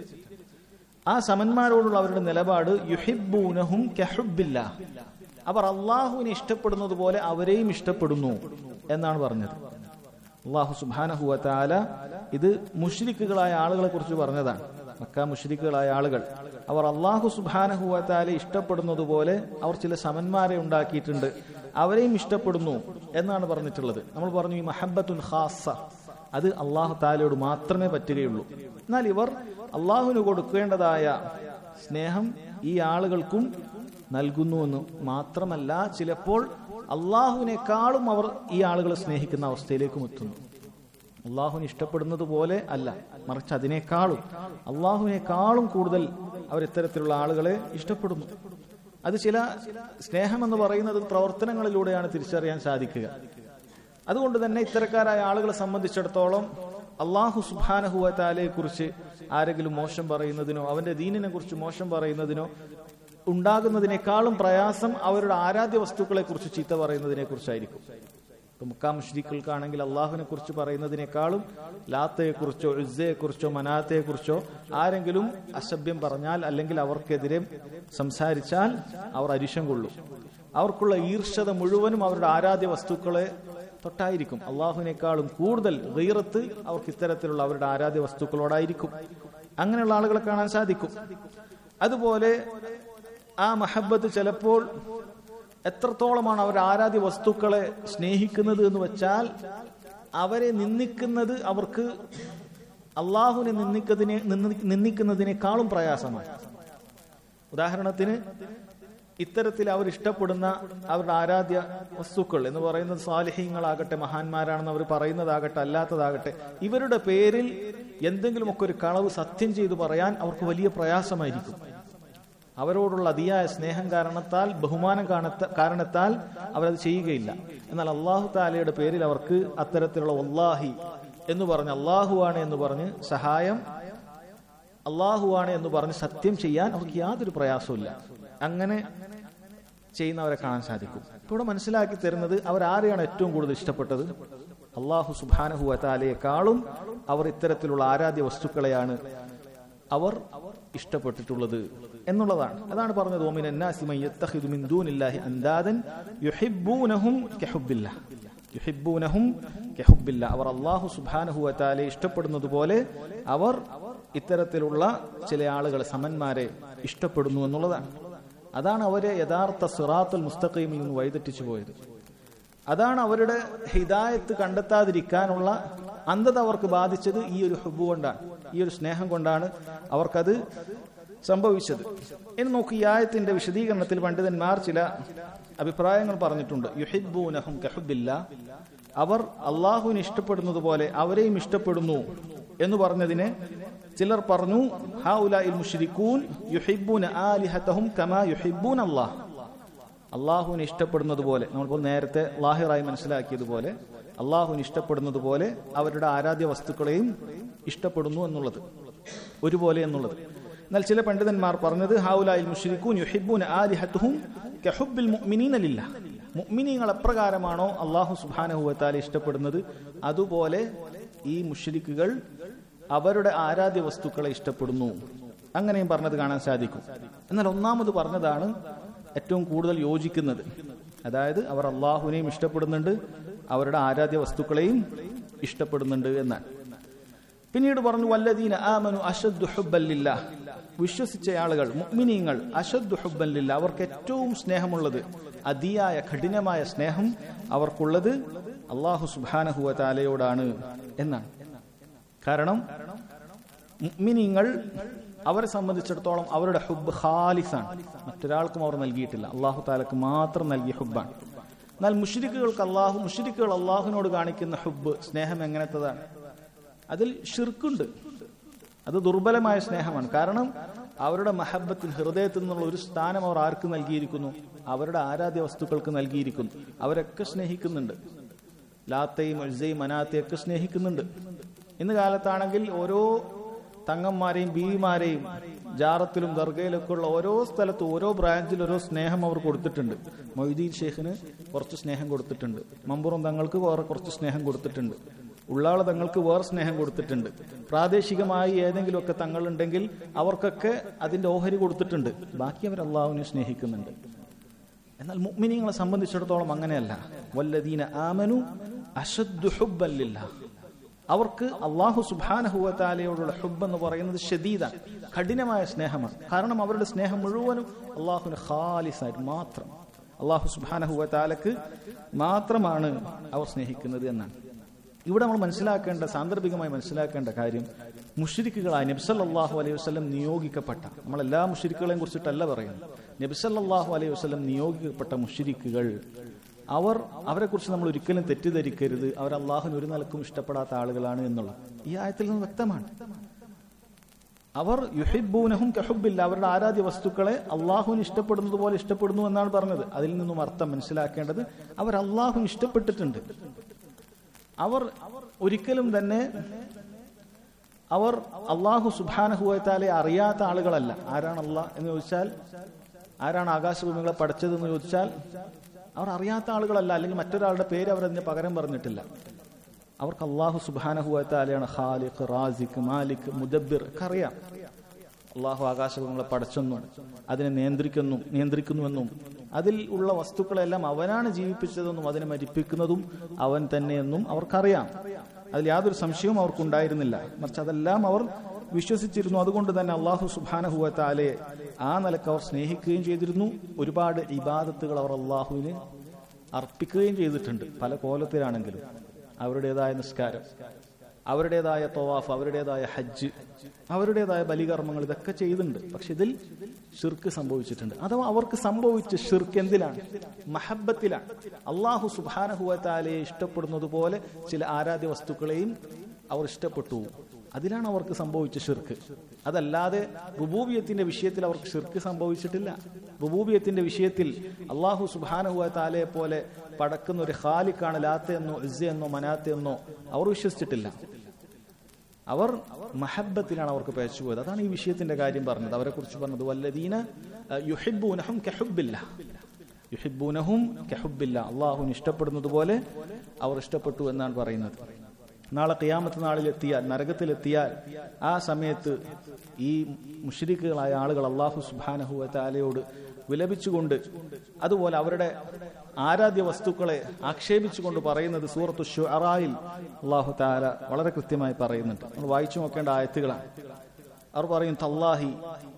ആ സമന്മാരോടുള്ള അവരുടെ നിലപാട് യുഹിബൂനഹും കഹുബില്ല അവർ അള്ളാഹുവിനെ ഇഷ്ടപ്പെടുന്നത് പോലെ അവരെയും ഇഷ്ടപ്പെടുന്നു എന്നാണ് പറഞ്ഞത് അള്ളാഹു സുബാനഹുവത്താല ഇത് മുഷ്രിക്കുകളായ ആളുകളെ കുറിച്ച് പറഞ്ഞതാണ് മക്ക മുഷ്രിക്കുകളായ ആളുകൾ അവർ അള്ളാഹു സുബാനഹുവത്താലെ ഇഷ്ടപ്പെടുന്നത് പോലെ അവർ ചില സമന്മാരെ ഉണ്ടാക്കിയിട്ടുണ്ട് അവരെയും ഇഷ്ടപ്പെടുന്നു എന്നാണ് പറഞ്ഞിട്ടുള്ളത് നമ്മൾ പറഞ്ഞു ഈ മഹബത്തുൻ ഖാസ അത് അള്ളാഹു താലയോട് മാത്രമേ പറ്റുകയുള്ളൂ എന്നാൽ ഇവർ അള്ളാഹുവിന് കൊടുക്കേണ്ടതായ സ്നേഹം ഈ ആളുകൾക്കും നൽകുന്നുവെന്ന് മാത്രമല്ല ചിലപ്പോൾ അള്ളാഹുവിനേക്കാളും അവർ ഈ ആളുകളെ സ്നേഹിക്കുന്ന അവസ്ഥയിലേക്കും എത്തുന്നു അള്ളാഹുവിനെ ഇഷ്ടപ്പെടുന്നത് പോലെ അല്ല മറിച്ച് അതിനേക്കാളും അള്ളാഹുവിനേക്കാളും കൂടുതൽ അവർ ഇത്തരത്തിലുള്ള ആളുകളെ ഇഷ്ടപ്പെടുന്നു അത് ചില സ്നേഹം എന്ന് പറയുന്നത് പ്രവർത്തനങ്ങളിലൂടെയാണ് തിരിച്ചറിയാൻ സാധിക്കുക അതുകൊണ്ട് തന്നെ ഇത്തരക്കാരായ ആളുകളെ സംബന്ധിച്ചിടത്തോളം അള്ളാഹു സുബാനഹുവത്താലയെ കുറിച്ച് ആരെങ്കിലും മോശം പറയുന്നതിനോ അവന്റെ ദീനിനെ കുറിച്ച് മോശം പറയുന്നതിനോ ഉണ്ടാകുന്നതിനേക്കാളും പ്രയാസം അവരുടെ ആരാധ്യ വസ്തുക്കളെ കുറിച്ച് ചീത്ത പറയുന്നതിനെ കുറിച്ചായിരിക്കും ഇപ്പൊ മുക്കാ മുഷ്രിക്കൾക്കാണെങ്കിൽ അള്ളാഹുവിനെ കുറിച്ച് പറയുന്നതിനേക്കാളും ലാത്തയെ കുറിച്ചോ ഇസ്സയെ കുറിച്ചോ മനാത്തയെ കുറിച്ചോ ആരെങ്കിലും അസഭ്യം പറഞ്ഞാൽ അല്ലെങ്കിൽ അവർക്കെതിരെ സംസാരിച്ചാൽ അവർ അരിശം കൊള്ളും അവർക്കുള്ള ഈർഷത മുഴുവനും അവരുടെ ആരാധ്യ വസ്തുക്കളെ തൊട്ടായിരിക്കും അള്ളാഹുവിനേക്കാളും കൂടുതൽ ഗീറത്ത് അവർക്ക് ഇത്തരത്തിലുള്ള അവരുടെ ആരാധ്യ വസ്തുക്കളോടായിരിക്കും അങ്ങനെയുള്ള ആളുകളെ കാണാൻ സാധിക്കും അതുപോലെ ആ മഹബത്ത് ചിലപ്പോൾ എത്രത്തോളമാണ് അവർ ആരാധ്യ വസ്തുക്കളെ സ്നേഹിക്കുന്നത് എന്ന് വെച്ചാൽ അവരെ നിന്ദിക്കുന്നത് അവർക്ക് അള്ളാഹുവിനെ നിന്ദിക്കുന്നതിനെ നിന്ദിക്കുന്നതിനേക്കാളും പ്രയാസമാണ് ഉദാഹരണത്തിന് ഇത്തരത്തിൽ അവർ ഇഷ്ടപ്പെടുന്ന അവരുടെ ആരാധ്യ വസ്തുക്കൾ എന്ന് പറയുന്നത് സാലിഹ്യങ്ങളാകട്ടെ മഹാന്മാരാണെന്ന് അവർ പറയുന്നതാകട്ടെ അല്ലാത്തതാകട്ടെ ഇവരുടെ പേരിൽ എന്തെങ്കിലുമൊക്കെ ഒരു കളവ് സത്യം ചെയ്തു പറയാൻ അവർക്ക് വലിയ പ്രയാസമായിരിക്കും അവരോടുള്ള അതിയായ സ്നേഹം കാരണത്താൽ ബഹുമാനം കാണത്ത കാരണത്താൽ അവരത് ചെയ്യുകയില്ല എന്നാൽ അള്ളാഹു താലയുടെ പേരിൽ അവർക്ക് അത്തരത്തിലുള്ള ഒല്ലാഹി എന്ന് പറഞ്ഞ് അള്ളാഹുവാണ് എന്ന് പറഞ്ഞ് സഹായം അള്ളാഹുവാണ് എന്ന് പറഞ്ഞ് സത്യം ചെയ്യാൻ അവർക്ക് യാതൊരു പ്രയാസമില്ല അങ്ങനെ ചെയ്യുന്നവരെ കാണാൻ സാധിക്കും ഇപ്പോൾ ഇവിടെ മനസ്സിലാക്കി തരുന്നത് അവർ ആരെയാണ് ഏറ്റവും കൂടുതൽ ഇഷ്ടപ്പെട്ടത് അള്ളാഹു സുബാനഹു അതാലയെക്കാളും അവർ ഇത്തരത്തിലുള്ള ആരാധ്യ വസ്തുക്കളെയാണ് അവർ ഇഷ്ടപ്പെട്ടിട്ടുള്ളത് എന്നുള്ളതാണ് അതാണ് പറഞ്ഞത് ഓമിൻ അന്നാസിമയ്യത്തഹിദു മിൻ ദൂനില്ലാഹി അന്ദാദൻ യുഹിബ്ബൂനഹും കഹുബില്ല യുഹിബ്ബൂനഹും കഹുബില്ല അവർ അള്ളാഹു സുബാനഹു അതാലെ ഇഷ്ടപ്പെടുന്നത് പോലെ അവർ ഇത്തരത്തിലുള്ള ചില ആളുകൾ സമന്മാരെ ഇഷ്ടപ്പെടുന്നു എന്നുള്ളതാണ് അതാണ് അവരെ യഥാർത്ഥ സിറാത്തുൽ മുസ്തഖീമിൽ നിന്ന് വഴിതെറ്റിച്ചു പോയത് അതാണ് അവരുടെ ഹിദായത്ത് കണ്ടെത്താതിരിക്കാനുള്ള അന്ധത അവർക്ക് ബാധിച്ചത് ഈ ഒരു ഹുബ് കൊണ്ടാണ് ഈ ഒരു സ്നേഹം കൊണ്ടാണ് അവർക്കത് സംഭവിച്ചത് ഇനി നോക്ക് ഈ ആയത്തിന്റെ വിശദീകരണത്തിൽ പണ്ഡിതന്മാർ ചില അഭിപ്രായങ്ങൾ പറഞ്ഞിട്ടുണ്ട് യുഹിബൂനഹും കഹുബില്ല അവർ അള്ളാഹുവിനെ ഇഷ്ടപ്പെടുന്നത് പോലെ അവരെയും ഇഷ്ടപ്പെടുന്നു എന്ന് പറഞ്ഞതിന് ചിലർ പറഞ്ഞു മുഷ്രിക്കൂൻ യുഹിബൂന ആലിഹത്തഹും കമാ യുഹിബൂൻ അള്ളാഹ് അള്ളാഹുവിനെ ഇഷ്ടപ്പെടുന്നത് പോലെ നമ്മളിപ്പോൾ നേരത്തെ ലാഹിറായി മനസ്സിലാക്കിയതുപോലെ അള്ളാഹുവിനെ ഇഷ്ടപ്പെടുന്നത് പോലെ അവരുടെ ആരാധ്യ വസ്തുക്കളെയും ഇഷ്ടപ്പെടുന്നു എന്നുള്ളത് ഒരുപോലെ എന്നുള്ളത് എന്നാൽ ചില പണ്ഡിതന്മാർ പറഞ്ഞത് ഹാവുലായിൽ മുഷ്രിഖൂൻ യുഹിബൂൻ ആലിഹത്തുഹും കഹുബിൽ മുഅ്മിനീനലില്ല മുഅ്മിനീങ്ങൾ എപ്രകാരമാണോ അള്ളാഹു സുബ്ഹാനഹു ഇഷ്ടപ്പെടുന്നത് അതുപോലെ ഈ മുഷ്രിക്കുകൾ അവരുടെ ആരാധ്യ വസ്തുക്കളെ ഇഷ്ടപ്പെടുന്നു അങ്ങനെയും പറഞ്ഞത് കാണാൻ സാധിക്കും എന്നാൽ ഒന്നാമത് പറഞ്ഞതാണ് ഏറ്റവും കൂടുതൽ യോജിക്കുന്നത് അതായത് അവർ അള്ളാഹുവിനെയും ഇഷ്ടപ്പെടുന്നുണ്ട് അവരുടെ ആരാധ്യ വസ്തുക്കളെയും ഇഷ്ടപ്പെടുന്നുണ്ട് എന്നാണ് പിന്നീട് പറഞ്ഞു വല്ലദീന ആമനു അഷദ്ദു ഹുബ്ബല്ലില്ല വിശ്വസിച്ച ആളുകൾ മുഅ്മിനീങ്ങൾ അഷദ്ദു ഹുബ്ബല്ലില്ല അവർക്ക് ഏറ്റവും സ്നേഹമുള്ളത് അതിയായ കഠിനമായ സ്നേഹം അവർക്കുള്ളത് അള്ളാഹു സുബ്ഹാനഹു വതആലയോടാണ് എന്നാണ് കാരണം മുഅ്മിനീങ്ങൾ അവരെ സംബന്ധിച്ചിടത്തോളം അവരുടെ ഹുബ് ഖാലിസാണ് മറ്റൊരാൾക്കും അവർ നൽകിയിട്ടില്ല അള്ളാഹു താലക്ക് മാത്രം നൽകിയ ഹുബാണ് എന്നാൽ മുഷരിക്കുകൾക്ക് അള്ളാഹു മുഷരിക്കുകൾ അള്ളാഹുവിനോട് കാണിക്കുന്ന ഹുബ് സ്നേഹം എങ്ങനത്തതാണ് അതിൽ ഷിർക്കുണ്ട് അത് ദുർബലമായ സ്നേഹമാണ് കാരണം അവരുടെ മഹബത്തിൽ ഹൃദയത്തിൽ നിന്നുള്ള ഒരു സ്ഥാനം അവർ ആർക്ക് നൽകിയിരിക്കുന്നു അവരുടെ ആരാധ്യ വസ്തുക്കൾക്ക് നൽകിയിരിക്കുന്നു അവരൊക്കെ സ്നേഹിക്കുന്നുണ്ട് ലാത്തയും ഒഴ്സയും മനാത്തയും ഒക്കെ സ്നേഹിക്കുന്നുണ്ട് ഇന്ന് കാലത്താണെങ്കിൽ ഓരോ തങ്ങന്മാരെയും ബീവിമാരെയും ജാറത്തിലും ദർഗയിലൊക്കെ ഉള്ള ഓരോ സ്ഥലത്തും ഓരോ ബ്രാഞ്ചിൽ ഓരോ സ്നേഹം അവർ കൊടുത്തിട്ടുണ്ട് മൊയ്തീൻ ഷെയ്ഖിന് കുറച്ച് സ്നേഹം കൊടുത്തിട്ടുണ്ട് മമ്പുറം തങ്ങൾക്ക് വേറെ കുറച്ച് സ്നേഹം കൊടുത്തിട്ടുണ്ട് ഉള്ളാള തങ്ങൾക്ക് വേറെ സ്നേഹം കൊടുത്തിട്ടുണ്ട് പ്രാദേശികമായി ഏതെങ്കിലുമൊക്കെ തങ്ങളുണ്ടെങ്കിൽ അവർക്കൊക്കെ അതിന്റെ ഓഹരി കൊടുത്തിട്ടുണ്ട് ബാക്കി അവർ അള്ളാഹുവിനെ സ്നേഹിക്കുന്നുണ്ട് എന്നാൽ മുഅ്മിനീങ്ങളെ സംബന്ധിച്ചിടത്തോളം അങ്ങനെയല്ല വല്ലദീന ആമനു അശദ്ദു ഹുബ്ബല്ലില്ല അവർക്ക് അള്ളാഹു സുബാനഹുവത്താലയോടുള്ള ഹുബ് എന്ന് പറയുന്നത് ഷദീദാണ് കഠിനമായ സ്നേഹമാണ് കാരണം അവരുടെ സ്നേഹം മുഴുവനും അള്ളാഹുവിന് ഖാലിസായിട്ട് മാത്രം അള്ളാഹു സുബാനഹുവത്താലക്ക് മാത്രമാണ് അവർ സ്നേഹിക്കുന്നത് എന്നാണ് ഇവിടെ നമ്മൾ മനസ്സിലാക്കേണ്ട സാന്ദർഭികമായി മനസ്സിലാക്കേണ്ട കാര്യം മുഷരിക്കുകളായ നബ്സല്ലാഹു അലൈഹി വസ്ലം നിയോഗിക്കപ്പെട്ട നമ്മൾ എല്ലാ മുഷരിക്കുകളെയും കുറിച്ചിട്ടല്ല പറയുന്നത് നബ്സല്ലാഹു അലൈഹി വസ്ലം നിയോഗിക്കപ്പെട്ട മുഷരിക്കുകൾ അവർ അവരെ കുറിച്ച് നമ്മൾ ഒരിക്കലും തെറ്റിദ്ധരിക്കരുത് അവർ അള്ളാഹുവിന് ഒരു നിലക്കും ഇഷ്ടപ്പെടാത്ത ആളുകളാണ് എന്നുള്ളത് ഈ ആയത്തിൽ നിന്ന് വ്യക്തമാണ് അവർ യുഹിബൂനഹും കഹുബില്ല അവരുടെ ആരാധ്യ വസ്തുക്കളെ അള്ളാഹുവിന് ഇഷ്ടപ്പെടുന്നത് പോലെ ഇഷ്ടപ്പെടുന്നു എന്നാണ് പറഞ്ഞത് അതിൽ നിന്നും അർത്ഥം മനസ്സിലാക്കേണ്ടത് അവർ അള്ളാഹുവിന് ഇഷ്ടപ്പെട്ടിട്ടുണ്ട് അവർ ഒരിക്കലും തന്നെ അവർ അള്ളാഹു സുബാനഹുവത്താലെ അറിയാത്ത ആളുകളല്ല ആരാണ് അള്ളാഹ് എന്ന് ചോദിച്ചാൽ ആരാണ് ആകാശഭൂമികളെ പഠിച്ചതെന്ന് ചോദിച്ചാൽ അവർ അറിയാത്ത ആളുകളല്ല അല്ലെങ്കിൽ മറ്റൊരാളുടെ പേര് അവർ അതിന് പകരം പറഞ്ഞിട്ടില്ല അവർക്ക് അള്ളാഹു സുബാനഹുവത്താലെയാണ് ഖാലിഖ് റാസിഖ് മാലിക് മുദബിർ ഒക്കെ അറിയാം അള്ളാഹു ആകാശഭൂമികളെ പഠിച്ചെന്നും അതിനെ നിയന്ത്രിക്കുന്നു നിയന്ത്രിക്കുന്നുവെന്നും അതിൽ ഉള്ള വസ്തുക്കളെല്ലാം അവനാണ് ജീവിപ്പിച്ചതെന്നും അതിനെ മരിപ്പിക്കുന്നതും അവൻ തന്നെയെന്നും അവർക്കറിയാം അതിൽ യാതൊരു സംശയവും അവർക്കുണ്ടായിരുന്നില്ല മറിച്ച് അതെല്ലാം അവർ വിശ്വസിച്ചിരുന്നു അതുകൊണ്ട് തന്നെ അള്ളാഹു സുബാനഹുവത്താലെ ആ നിലക്ക് അവർ സ്നേഹിക്കുകയും ചെയ്തിരുന്നു ഒരുപാട് ഇബാദത്തുകൾ അവർ അള്ളാഹുവിന് അർപ്പിക്കുകയും ചെയ്തിട്ടുണ്ട് പല കോലത്തിലാണെങ്കിലും അവരുടേതായ നിസ്കാരം അവരുടേതായ തവാഫ് അവരുടേതായ ഹജ്ജ് അവരുടേതായ ബലികർമ്മങ്ങൾ ഇതൊക്കെ ചെയ്തിട്ടുണ്ട് പക്ഷെ ഇതിൽ ഷിർക്ക് സംഭവിച്ചിട്ടുണ്ട് അഥവാ അവർക്ക് സംഭവിച്ച ഷിർക്ക് എന്തിലാണ് മഹബത്തിലാണ് അള്ളാഹു സുബാനഹുവത്താലയെ ഇഷ്ടപ്പെടുന്നത് പോലെ ചില ആരാധ്യ വസ്തുക്കളെയും അവർ ഇഷ്ടപ്പെട്ടു അതിലാണ് അവർക്ക് സംഭവിച്ച ഷിർക്ക് അതല്ലാതെ റുബൂബിയത്തിന്റെ വിഷയത്തിൽ അവർക്ക് ഷിർക്ക് സംഭവിച്ചിട്ടില്ല റുബൂബിയത്തിന്റെ വിഷയത്തിൽ അള്ളാഹു സുബാനഹുവ താലയെ പോലെ പടക്കുന്ന ഒരു ഖാലിക്കാണ് ലാത്ത എന്നോ ഇസ എന്നോ മനാത്ത എന്നോ അവർ വിശ്വസിച്ചിട്ടില്ല അവർ മഹബത്തിലാണ് അവർക്ക് പേച്ചുപോയത് അതാണ് ഈ വിഷയത്തിന്റെ കാര്യം പറഞ്ഞത് അവരെ കുറിച്ച് പറഞ്ഞത് വല്ലദീന യുഹിബൂനഹും കഹുബില്ല യുഹിബൂനഹും കഹുബില്ല അള്ളാഹുവിന് ഇഷ്ടപ്പെടുന്നത് പോലെ അവർ ഇഷ്ടപ്പെട്ടു എന്നാണ് പറയുന്നത് നാളെ കിയാമത്ത് നാളിലെത്തിയാൽ നരകത്തിലെത്തിയാൽ ആ സമയത്ത് ഈ മുഷരിക്കുകളായ ആളുകൾ അള്ളാഹു സുബാനഹു താലയോട് വിലപിച്ചുകൊണ്ട് അതുപോലെ അവരുടെ ആരാധ്യ വസ്തുക്കളെ ആക്ഷേപിച്ചുകൊണ്ട് പറയുന്നത് സൂറത്തു ഷുറായിൽ അള്ളാഹു താല വളരെ കൃത്യമായി പറയുന്നുണ്ട് നമ്മൾ വായിച്ചു നോക്കേണ്ട ആയത്തുകളാണ് അവർ പറയും തല്ലാഹി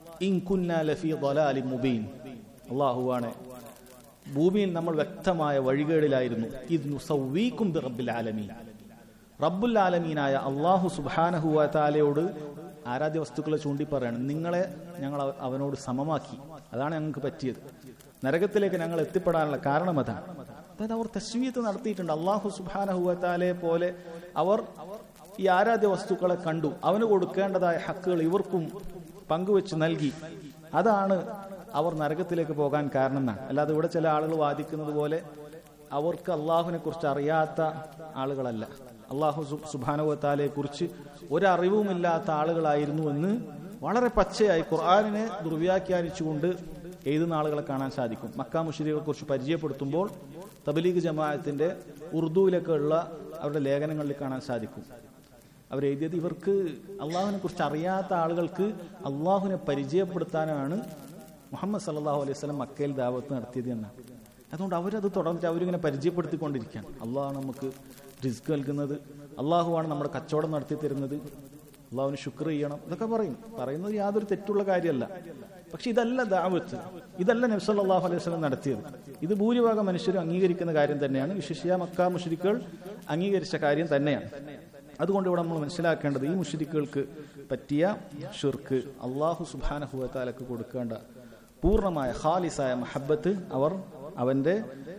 ലഫീ മുബീൻ അള്ളാഹുവാണ് ഭൂമിയിൽ നമ്മൾ വ്യക്തമായ വഴികേടിലായിരുന്നു ഇത് നുസവീക്കും റബ്ബിൽ ആലമീൻ റബ്ബുൽ ആലമീനായ അള്ളാഹു സുബാനഹുവ താലയോട് ആരാധ്യ വസ്തുക്കളെ ചൂണ്ടി പറയണം നിങ്ങളെ ഞങ്ങൾ അവനോട് സമമാക്കി അതാണ് ഞങ്ങൾക്ക് പറ്റിയത് നരകത്തിലേക്ക് ഞങ്ങൾ എത്തിപ്പെടാനുള്ള കാരണം അതാണ് അതായത് അവർ തസ്വീയത്ത് നടത്തിയിട്ടുണ്ട് അള്ളാഹു സുബാനഹുവ താലയെ പോലെ അവർ ഈ ആരാധ്യ വസ്തുക്കളെ കണ്ടു അവന് കൊടുക്കേണ്ടതായ ഹക്കുകൾ ഇവർക്കും പങ്കുവെച്ച് നൽകി അതാണ് അവർ നരകത്തിലേക്ക് പോകാൻ കാരണം എന്നാണ് അല്ലാതെ ഇവിടെ ചില ആളുകൾ വാദിക്കുന്നത് പോലെ അവർക്ക് അള്ളാഹുവിനെ കുറിച്ച് അറിയാത്ത ആളുകളല്ല അള്ളാഹു സുബാനുവത്താലയെ കുറിച്ച് ഒരറിവുമില്ലാത്ത ആളുകളായിരുന്നു എന്ന് വളരെ പച്ചയായി ഖുർആാനിനെ ദുർവ്യാഖ്യാനിച്ചുകൊണ്ട് എഴുതുന്ന ആളുകളെ കാണാൻ സാധിക്കും മക്ക മുഷരികളെ കുറിച്ച് പരിചയപ്പെടുത്തുമ്പോൾ തബലീഗ് ജമാഅത്തിന്റെ ഉറുദുവിലൊക്കെ ഉള്ള അവരുടെ ലേഖനങ്ങളിൽ കാണാൻ സാധിക്കും അവരെഴുതിയത് ഇവർക്ക് അള്ളാഹുവിനെ കുറിച്ച് അറിയാത്ത ആളുകൾക്ക് അള്ളാഹുവിനെ പരിചയപ്പെടുത്താനാണ് മുഹമ്മദ് സല്ലാഹു അലൈഹി സ്വലം മക്കയിൽ ദാവത്ത് നടത്തിയത് എന്നാണ് അതുകൊണ്ട് അവരത് തുടർന്നിട്ട് അവരിങ്ങനെ പരിചയപ്പെടുത്തിക്കൊണ്ടിരിക്കുകയാണ് അള്ളാഹു നമുക്ക് റിസ്ക് നൽകുന്നത് അള്ളാഹുവാണ് നമ്മുടെ കച്ചവടം നടത്തി തരുന്നത് അള്ളാഹുവിന് ശുക്ർ ചെയ്യണം ഇതൊക്കെ പറയും പറയുന്നത് യാതൊരു തെറ്റുള്ള കാര്യമല്ല പക്ഷെ ഇതല്ല ദാവത്ത് ഇതല്ല നബ്സല്ലാഹു അലൈഹി സ്വലം നടത്തിയത് ഇത് ഭൂരിഭാഗം മനുഷ്യരും അംഗീകരിക്കുന്ന കാര്യം തന്നെയാണ് വിശിഷ്യ മക്ക മുഷരിക്കുകൾ അംഗീകരിച്ച കാര്യം തന്നെയാണ് അതുകൊണ്ട് ഇവിടെ നമ്മൾ മനസ്സിലാക്കേണ്ടത് ഈ മുഷരിക്കുകൾക്ക് പറ്റിയ ഷിർക്ക് അള്ളാഹു സുബാനഹുവത്താലക്ക് കൊടുക്കേണ്ട പൂർണ്ണമായ ഖാലിസായ മഹബത്ത് അവർ അവന്റെ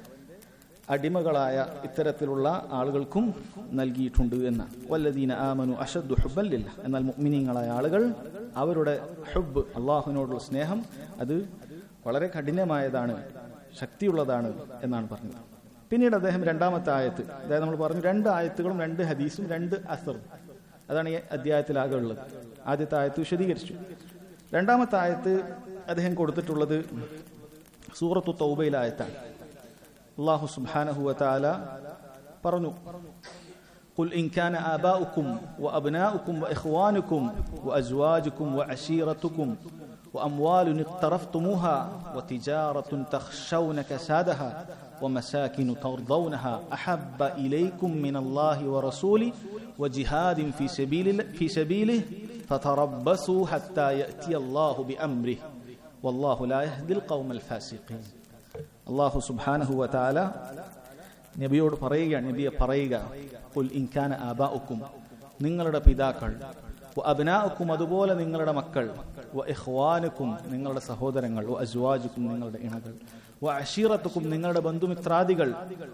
അടിമകളായ ഇത്തരത്തിലുള്ള ആളുകൾക്കും നൽകിയിട്ടുണ്ട് എന്ന് വല്ലദീന ആമനു അഷദ്ദു ഹുബല്ലില്ല എന്നാൽ മുഅ്മിനീങ്ങളായ ആളുകൾ അവരുടെ ഹുബ് അള്ളാഹുവിനോടുള്ള സ്നേഹം അത് വളരെ കഠിനമായതാണ് ശക്തിയുള്ളതാണ് എന്നാണ് പറഞ്ഞത് പിന്നീട് അദ്ദേഹം രണ്ടാമത്തെ ആയത്ത് അതായത് നമ്മൾ പറഞ്ഞു രണ്ട് ആയത്തുകളും രണ്ട് ഹദീസും രണ്ട് അസറും അതാണ് ഈ അധ്യായത്തിലാകെ ഉള്ളത് ആദ്യത്തെ ആയത്ത് വിശദീകരിച്ചു രണ്ടാമത്തെ ആയത്ത് അദ്ദേഹം കൊടുത്തിട്ടുള്ളത് സൂറത്തു തൗബയിലായത്താണ് അള്ളാഹു സുബ്ഹാനഹു വതആല പറഞ്ഞു قل إن كان آباؤكم وأبناؤكم وإخوانكم وأزواجكم وعشيرتكم وأموال اقترفتموها وتجارة تخشون كسادها ومساكن ترضونها أحب إليكم من الله ورسوله وجهاد في سبيل في سبيله فتربصوا حتى يأتي الله بأمره والله لا يهدي القوم الفاسقين അള്ളാഹു സുബാനഹു വതാല നബിയോട് പറയുക നബിയെ പറയുക കുൽ ഇൻകാന ആബാഉക്കും നിങ്ങളുടെ പിതാക്കൾ അബ്നാഉക്കും അതുപോലെ നിങ്ങളുടെ മക്കൾ ഇഖ്വാനുക്കും നിങ്ങളുടെ സഹോദരങ്ങൾ അജ്വാജുക്കും നിങ്ങളുടെ ഇണകൾ അഷീറത്തുക്കും നിങ്ങളുടെ ബന്ധുമിത്രാദികൾ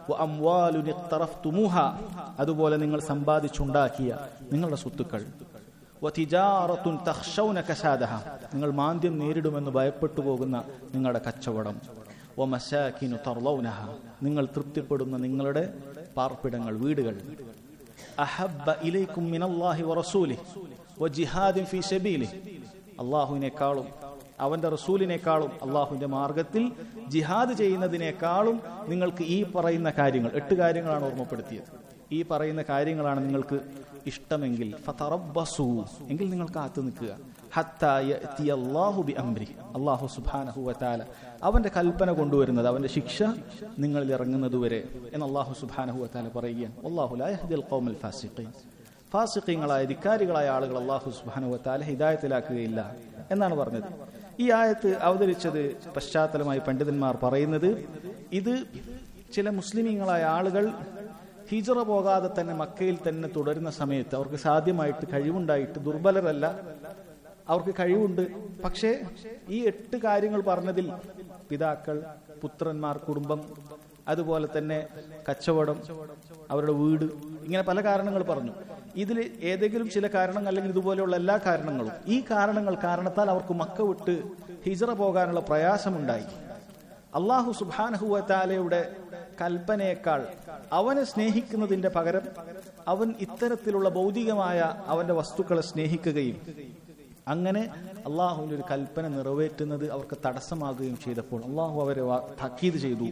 അതുപോലെ നിങ്ങൾ സമ്പാദിച്ചുണ്ടാക്കിയ നിങ്ങളുടെ സ്വത്തുക്കൾ നിങ്ങൾ മാന്ദ്യം നേരിടുമെന്ന് ഭയപ്പെട്ടു പോകുന്ന നിങ്ങളുടെ കച്ചവടം ഒമസാക്കിനു തർലൗനഹ നിങ്ങൾ തൃപ്തിപ്പെടുന്ന നിങ്ങളുടെ പാർപ്പിടങ്ങൾ വീടുകൾ അഹബ്ബ ഇലൈക്കും മിനല്ലാഹി വറസൂലി വജിഹാദിൻ ഫീ സബീലി അള്ളാഹുവിനേക്കാളും അവന്റെ റസൂലിനേക്കാളും അള്ളാഹുവിന്റെ മാർഗത്തിൽ ജിഹാദ് ചെയ്യുന്നതിനേക്കാളും നിങ്ങൾക്ക് ഈ പറയുന്ന കാര്യങ്ങൾ എട്ട് കാര്യങ്ങളാണ് ഓർമ്മപ്പെടുത്തിയത് ഈ പറയുന്ന കാര്യങ്ങളാണ് നിങ്ങൾക്ക് ഇഷ്ടമെങ്കിൽ ഫതറബ്ബസു എങ്കിൽ നിങ്ങൾ കാത്തു നിൽക്കുക അള്ളാഹു സുബാനഹു വത്താല അവന്റെ കൽപ്പന കൊണ്ടുവരുന്നത് അവന്റെ ശിക്ഷ നിങ്ങളിൽ ഇറങ്ങുന്നത് വരെ എന്ന് അള്ളാഹു സുബാനഹു വത്താല പറയുകയാണ് അള്ളാഹു ഫാസിഖ്യങ്ങളായ ധിക്കാരികളായ ആളുകൾ അള്ളാഹു സുബാനുവത്താല ഹിദായത്തിലാക്കുകയില്ല എന്നാണ് പറഞ്ഞത് ഈ ആയത്ത് അവതരിച്ചത് പശ്ചാത്തലമായി പണ്ഡിതന്മാർ പറയുന്നത് ഇത് ചില മുസ്ലിമീങ്ങളായ ആളുകൾ ഹിജറ പോകാതെ തന്നെ മക്കയിൽ തന്നെ തുടരുന്ന സമയത്ത് അവർക്ക് സാധ്യമായിട്ട് കഴിവുണ്ടായിട്ട് ദുർബലരല്ല അവർക്ക് കഴിവുണ്ട് പക്ഷേ ഈ എട്ട് കാര്യങ്ങൾ പറഞ്ഞതിൽ പിതാക്കൾ പുത്രന്മാർ കുടുംബം അതുപോലെ തന്നെ കച്ചവടം അവരുടെ വീട് ഇങ്ങനെ പല കാരണങ്ങൾ പറഞ്ഞു ഇതിൽ ഏതെങ്കിലും ചില കാരണങ്ങൾ അല്ലെങ്കിൽ ഇതുപോലെയുള്ള എല്ലാ കാരണങ്ങളും ഈ കാരണങ്ങൾ കാരണത്താൽ അവർക്ക് മക്ക വിട്ട് ഹിജറ പോകാനുള്ള പ്രയാസമുണ്ടായി അള്ളാഹു സുബാനഹുവ താലയുടെ കൽപ്പനയേക്കാൾ അവനെ സ്നേഹിക്കുന്നതിന്റെ പകരം അവൻ ഇത്തരത്തിലുള്ള ഭൗതികമായ അവന്റെ വസ്തുക്കളെ സ്നേഹിക്കുകയും അങ്ങനെ അള്ളാഹുവിന്റെ ഒരു കൽപ്പന നിറവേറ്റുന്നത് അവർക്ക് തടസ്സമാകുകയും ചെയ്തപ്പോൾ അള്ളാഹു അവരെ തക്കീത് ചെയ്തു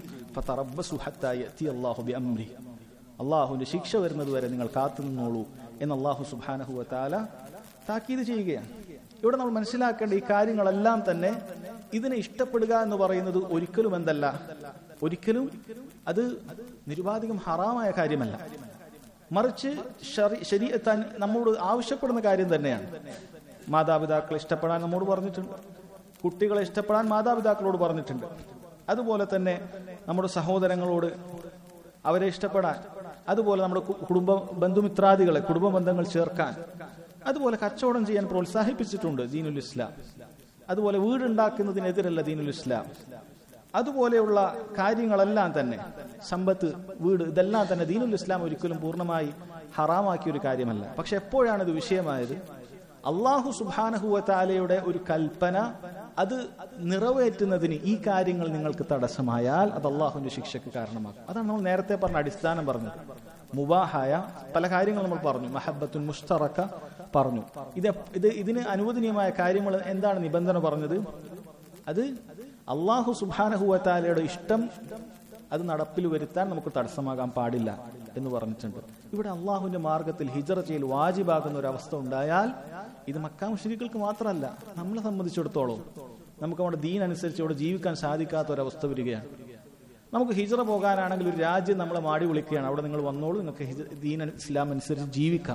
അള്ളാഹു അള്ളാഹുവിന്റെ ശിക്ഷ വരുന്നത് വരെ നിങ്ങൾ കാത്തു നിന്നോളൂ എന്ന് അള്ളാഹു സുബാനഹുവ താല താക്കീത് ചെയ്യുകയാണ് ഇവിടെ നമ്മൾ മനസ്സിലാക്കേണ്ട ഈ കാര്യങ്ങളെല്ലാം തന്നെ ഇതിനെ ഇഷ്ടപ്പെടുക എന്ന് പറയുന്നത് ഒരിക്കലും എന്തല്ല ഒരിക്കലും അത് നിരുപാധികം ഹറാമായ കാര്യമല്ല മറിച്ച് ശരീരത്താൻ നമ്മോട് ആവശ്യപ്പെടുന്ന കാര്യം തന്നെയാണ് മാതാപിതാക്കളെ ഇഷ്ടപ്പെടാൻ നമ്മോട് പറഞ്ഞിട്ടുണ്ട് കുട്ടികളെ ഇഷ്ടപ്പെടാൻ മാതാപിതാക്കളോട് പറഞ്ഞിട്ടുണ്ട് അതുപോലെ തന്നെ നമ്മുടെ സഹോദരങ്ങളോട് അവരെ ഇഷ്ടപ്പെടാൻ അതുപോലെ നമ്മുടെ കുടുംബ ബന്ധുമിത്രാദികളെ കുടുംബ ബന്ധങ്ങൾ ചേർക്കാൻ അതുപോലെ കച്ചവടം ചെയ്യാൻ പ്രോത്സാഹിപ്പിച്ചിട്ടുണ്ട് ദീനുൽ ഇസ്ലാം അതുപോലെ വീടുണ്ടാക്കുന്നതിനെതിരല്ല ദീനുൽ ഇസ്ലാം അതുപോലെയുള്ള കാര്യങ്ങളെല്ലാം തന്നെ സമ്പത്ത് വീട് ഇതെല്ലാം തന്നെ ദീനുൽ ഇസ്ലാം ഒരിക്കലും പൂർണ്ണമായി ഹറാമാക്കിയ ഒരു കാര്യമല്ല പക്ഷെ എപ്പോഴാണ് ഇത് വിഷയമായത് അള്ളാഹു സുബാനഹുവത്താലയുടെ ഒരു കൽപ്പന അത് നിറവേറ്റുന്നതിന് ഈ കാര്യങ്ങൾ നിങ്ങൾക്ക് തടസ്സമായാൽ അത് അള്ളാഹുവിന്റെ ശിക്ഷയ്ക്ക് കാരണമാകും അതാണ് നമ്മൾ നേരത്തെ പറഞ്ഞ അടിസ്ഥാനം പറഞ്ഞത് മുബാഹായ പല കാര്യങ്ങൾ നമ്മൾ പറഞ്ഞു മഹബത്തുൻ മുസ്തറക്ക പറഞ്ഞു ഇത് ഇത് ഇതിന് അനുവദനീയമായ കാര്യങ്ങൾ എന്താണ് നിബന്ധന പറഞ്ഞത് അത് അള്ളാഹു സുബാനഹുവത്താലയുടെ ഇഷ്ടം അത് നടപ്പിൽ വരുത്താൻ നമുക്ക് തടസ്സമാകാൻ പാടില്ല എന്ന് പറഞ്ഞിട്ടുണ്ട് ഇവിടെ അള്ളാഹുവിന്റെ മാർഗത്തിൽ ഹിജറ ചെയ്യൽ വാജിബാകുന്ന ഒരു അവസ്ഥ ഉണ്ടായാൽ ഇത് മക്കാ മുഷരിക്കൾക്ക് മാത്രമല്ല നമ്മളെ സംബന്ധിച്ചിടത്തോളം നമുക്ക് നമ്മുടെ ദീൻ അനുസരിച്ച് ഇവിടെ ജീവിക്കാൻ സാധിക്കാത്ത ഒരവസ്ഥ വരികയാണ് നമുക്ക് ഹിജറ പോകാനാണെങ്കിൽ ഒരു രാജ്യം നമ്മളെ മാടി വിളിക്കുകയാണ് അവിടെ നിങ്ങൾ വന്നോളൂ നിങ്ങൾക്ക് ദീൻ ഇസ്ലാം അനുസരിച്ച് ജീവിക്കാം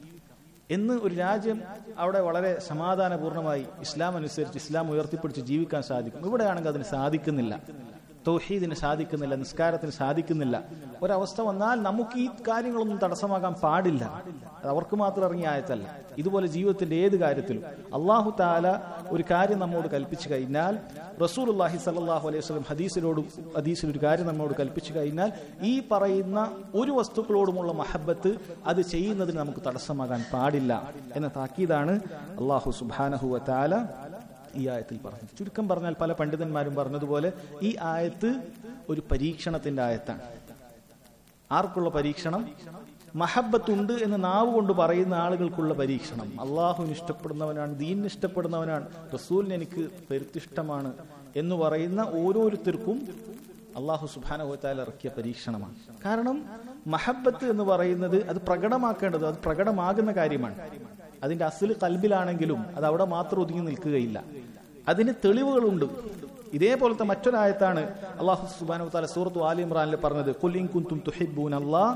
എന്ന് ഒരു രാജ്യം അവിടെ വളരെ സമാധാനപൂർണ്ണമായി ഇസ്ലാം അനുസരിച്ച് ഇസ്ലാം ഉയർത്തിപ്പിടിച്ച് ജീവിക്കാൻ സാധിക്കും ഇവിടെയാണെങ്കിൽ അതിന് സാധിക്കുന്നില്ല തൗഹീദിന് സാധിക്കുന്നില്ല നിസ്കാരത്തിന് സാധിക്കുന്നില്ല ഒരവസ്ഥ വന്നാൽ നമുക്ക് ഈ കാര്യങ്ങളൊന്നും തടസ്സമാകാൻ പാടില്ല അത് അവർക്ക് മാത്രം ഇറങ്ങിയ ആയത്തല്ല ഇതുപോലെ ജീവിതത്തിന്റെ ഏത് കാര്യത്തിലും അള്ളാഹു താല ഒരു കാര്യം നമ്മോട് കൽപ്പിച്ചു കഴിഞ്ഞാൽ റസൂൽ അള്ളാഹി സല്ലാഹു അലൈഹി വസ്ലം ഹദീസിനോട് ഹദീസിൽ ഒരു കാര്യം നമ്മോട് കൽപ്പിച്ചു കഴിഞ്ഞാൽ ഈ പറയുന്ന ഒരു വസ്തുക്കളോടുമുള്ള മഹബത്ത് അത് ചെയ്യുന്നതിന് നമുക്ക് തടസ്സമാകാൻ പാടില്ല എന്ന താക്കീതാണ് അള്ളാഹു സുബാനഹുവ താല ഈ ആയത്തിൽ പറഞ്ഞു ചുരുക്കം പറഞ്ഞാൽ പല പണ്ഡിതന്മാരും പറഞ്ഞതുപോലെ ഈ ആയത്ത് ഒരു പരീക്ഷണത്തിന്റെ ആയത്താണ് ആർക്കുള്ള പരീക്ഷണം മഹബത്തുണ്ട് എന്ന് നാവ് കൊണ്ട് പറയുന്ന ആളുകൾക്കുള്ള പരീക്ഷണം അള്ളാഹുവിന് ഇഷ്ടപ്പെടുന്നവനാണ് ദീനിന് ഇഷ്ടപ്പെടുന്നവനാണ് റസൂലിന് എനിക്ക് പെരുത്തിഷ്ടമാണ് എന്ന് പറയുന്ന ഓരോരുത്തർക്കും അള്ളാഹു സുബാനഹുത്താൽ ഇറക്കിയ പരീക്ഷണമാണ് കാരണം മഹബത്ത് എന്ന് പറയുന്നത് അത് പ്രകടമാക്കേണ്ടത് അത് പ്രകടമാകുന്ന കാര്യമാണ് അതിന്റെ അസിൽ കൽബിലാണെങ്കിലും അത് അവിടെ മാത്രം ഒതുങ്ങി നിൽക്കുകയില്ല അതിന് തെളിവുകളുണ്ട് ഇതേപോലത്തെ മറ്റൊരായത്താണ് അള്ളാഹു സുബാനു താല സൂറത്ത് ആലി ഇമ്രാനിൽ പറഞ്ഞത് കുലിൻ കുന്തും തുഹിബൂൻ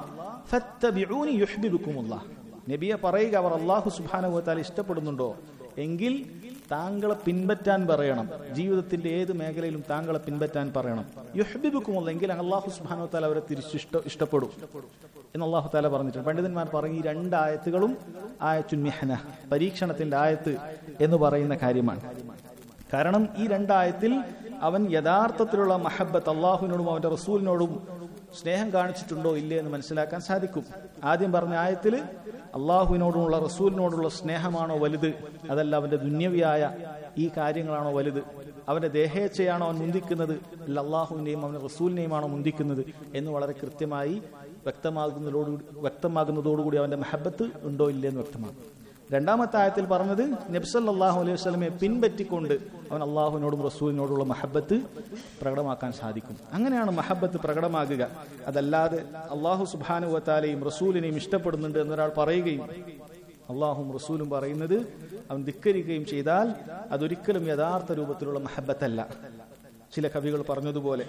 അള്ളാഹ് യുഹ്ബിബുക്കുമുല്ലാഹ് നബിയെ പറയുക അവർ അള്ളാഹു സുബാനു താല ഇഷ്ടപ്പെടുന്നുണ്ടോ എങ്കിൽ താങ്കളെ പിൻപറ്റാൻ പറയണം ജീവിതത്തിന്റെ ഏത് മേഖലയിലും താങ്കളെ പിൻപറ്റാൻ പറയണം യുഹബിബുക്കുമുള്ള എങ്കിൽ അള്ളാഹു സുബാനു താല അവരെ തിരിച്ചു ഇഷ്ടപ്പെടും എന്ന് അള്ളാഹു താല പറഞ്ഞിട്ടുണ്ട് പണ്ഡിതന്മാർ പറഞ്ഞു ഈ രണ്ടായത്തുകളും ആയത്തുൻ മിഹന പരീക്ഷണത്തിന്റെ ആയത്ത് എന്ന് പറയുന്ന കാര്യമാണ് കാരണം ഈ രണ്ടായത്തിൽ അവൻ യഥാർത്ഥത്തിലുള്ള മഹബത്ത് അള്ളാഹുവിനോടും അവന്റെ റസൂലിനോടും സ്നേഹം കാണിച്ചിട്ടുണ്ടോ ഇല്ലേ എന്ന് മനസ്സിലാക്കാൻ സാധിക്കും ആദ്യം പറഞ്ഞ ആയത്തിൽ അള്ളാഹുവിനോടുമുള്ള റസൂലിനോടുള്ള സ്നേഹമാണോ വലുത് അതല്ല അവന്റെ ദുന്യവിയായ ഈ കാര്യങ്ങളാണോ വലുത് അവന്റെ ദേഹേച്ഛയാണോ അവൻ മുന്തിക്കുന്നത് അല്ല അള്ളാഹുവിന്റെയും അവന്റെ റസൂലിനെയുമാണോ മുന്തിക്കുന്നത് എന്ന് വളരെ കൃത്യമായി വ്യക്തമാകുന്നതോടു വ്യക്തമാകുന്നതോടുകൂടി അവന്റെ മെഹബത്ത് ഉണ്ടോ ഇല്ലേ എന്ന് വ്യക്തമാകും രണ്ടാമത്തെ ആയത്തിൽ പറഞ്ഞത് നബ്സല്ലാഹു അലൈഹി വസ്ലമെ പിൻപറ്റിക്കൊണ്ട് അവൻ അള്ളാഹുവിനോടും റസൂലിനോടുള്ള മഹബത്ത് പ്രകടമാക്കാൻ സാധിക്കും അങ്ങനെയാണ് മഹബത്ത് പ്രകടമാകുക അതല്ലാതെ അള്ളാഹു സുബാനു വത്താലെയും റസൂലിനെയും ഇഷ്ടപ്പെടുന്നുണ്ട് എന്നൊരാൾ പറയുകയും അള്ളാഹും റസൂലും പറയുന്നത് അവൻ ധിക്കരിക്കുകയും ചെയ്താൽ അതൊരിക്കലും യഥാർത്ഥ രൂപത്തിലുള്ള മഹബത്തല്ല ചില കവികൾ പറഞ്ഞതുപോലെ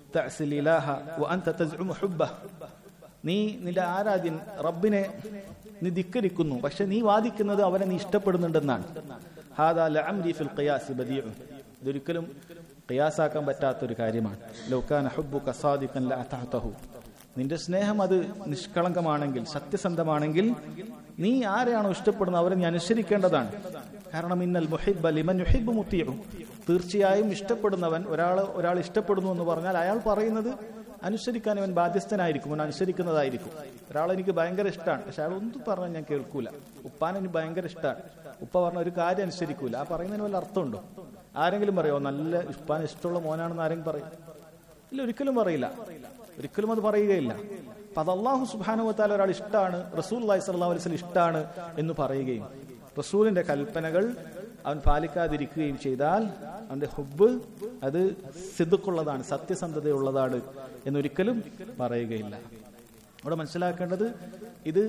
നീ നിന്റെ ആരാധ്യൻ റബ്ബിനെ നീ ധിക്കരിക്കുന്നു പക്ഷെ നീ വാദിക്കുന്നത് അവനെ നീ ഇഷ്ടപ്പെടുന്നുണ്ടെന്നാണ് ഹാദാ ലഅംരി ഫിൽ ഖിയാസ് ബദീഉ ഇതൊരിക്കലും ഖിയാസാക്കാൻ പറ്റാത്ത ഒരു കാര്യമാണ് ലൗകാന ഹുബ്ബുക സാദിഖൻ ലഅതഅതഹു നിന്റെ സ്നേഹം അത് നിഷ്കളങ്കമാണെങ്കിൽ സത്യസന്ധമാണെങ്കിൽ നീ ആരെയാണോ ഇഷ്ടപ്പെടുന്നത് അവരെ നീ അനുസരിക്കേണ്ടതാണ് കാരണം ഇന്നൽ മുഹിബ്ബ ലിമൻ യുഹിബ്ബു മുത്തിയു തീർച്ചയായും ഇഷ്ടപ്പെടുന്നവൻ ഒരാൾ ഒരാൾ ഇഷ്ടപ്പെടുന്നു എന്ന് പറഞ്ഞാൽ അയാൾ പറയുന്നത് അനുസരിക്കാൻ അവൻ ബാധ്യസ്ഥനായിരിക്കും അവൻ അനുസരിക്കുന്നതായിരിക്കും ഒരാൾ എനിക്ക് ഭയങ്കര ഇഷ്ടമാണ് പക്ഷെ അയാൾ ഒന്നും പറഞ്ഞാൽ ഞാൻ കേൾക്കൂല ഉപ്പാൻ എനിക്ക് ഭയങ്കര ഇഷ്ടമാണ് ഉപ്പ പറഞ്ഞ ഒരു കാര്യം അനുസരിക്കൂല ആ പറയുന്നതിന് വല്ല അർത്ഥമുണ്ടോ ആരെങ്കിലും പറയോ നല്ല ഉപ്പാൻ ഇഷ്ടമുള്ള മോനാണെന്ന് ആരെങ്കിലും പറയും ഇല്ല ഒരിക്കലും പറയില്ല ഒരിക്കലും അത് പറയുകയില്ല അപ്പൊ അത് അള്ളാഹു സുബാനുവത്താൽ ഒരാൾ ഇഷ്ടമാണ് റസൂൽ അള്ളഹി സ്വല്ലാ വസ്ലം ഇഷ്ടമാണ് എന്ന് പറയുകയും റസൂലിന്റെ കൽപ്പനകൾ അവൻ പാലിക്കാതിരിക്കുകയും ചെയ്താൽ അവന്റെ ഹുബ് അത് സിദ്ദുക്കുള്ളതാണ് സത്യസന്ധതയുള്ളതാണ് എന്നൊരിക്കലും പറയുകയില്ല അവിടെ മനസ്സിലാക്കേണ്ടത് ഇത്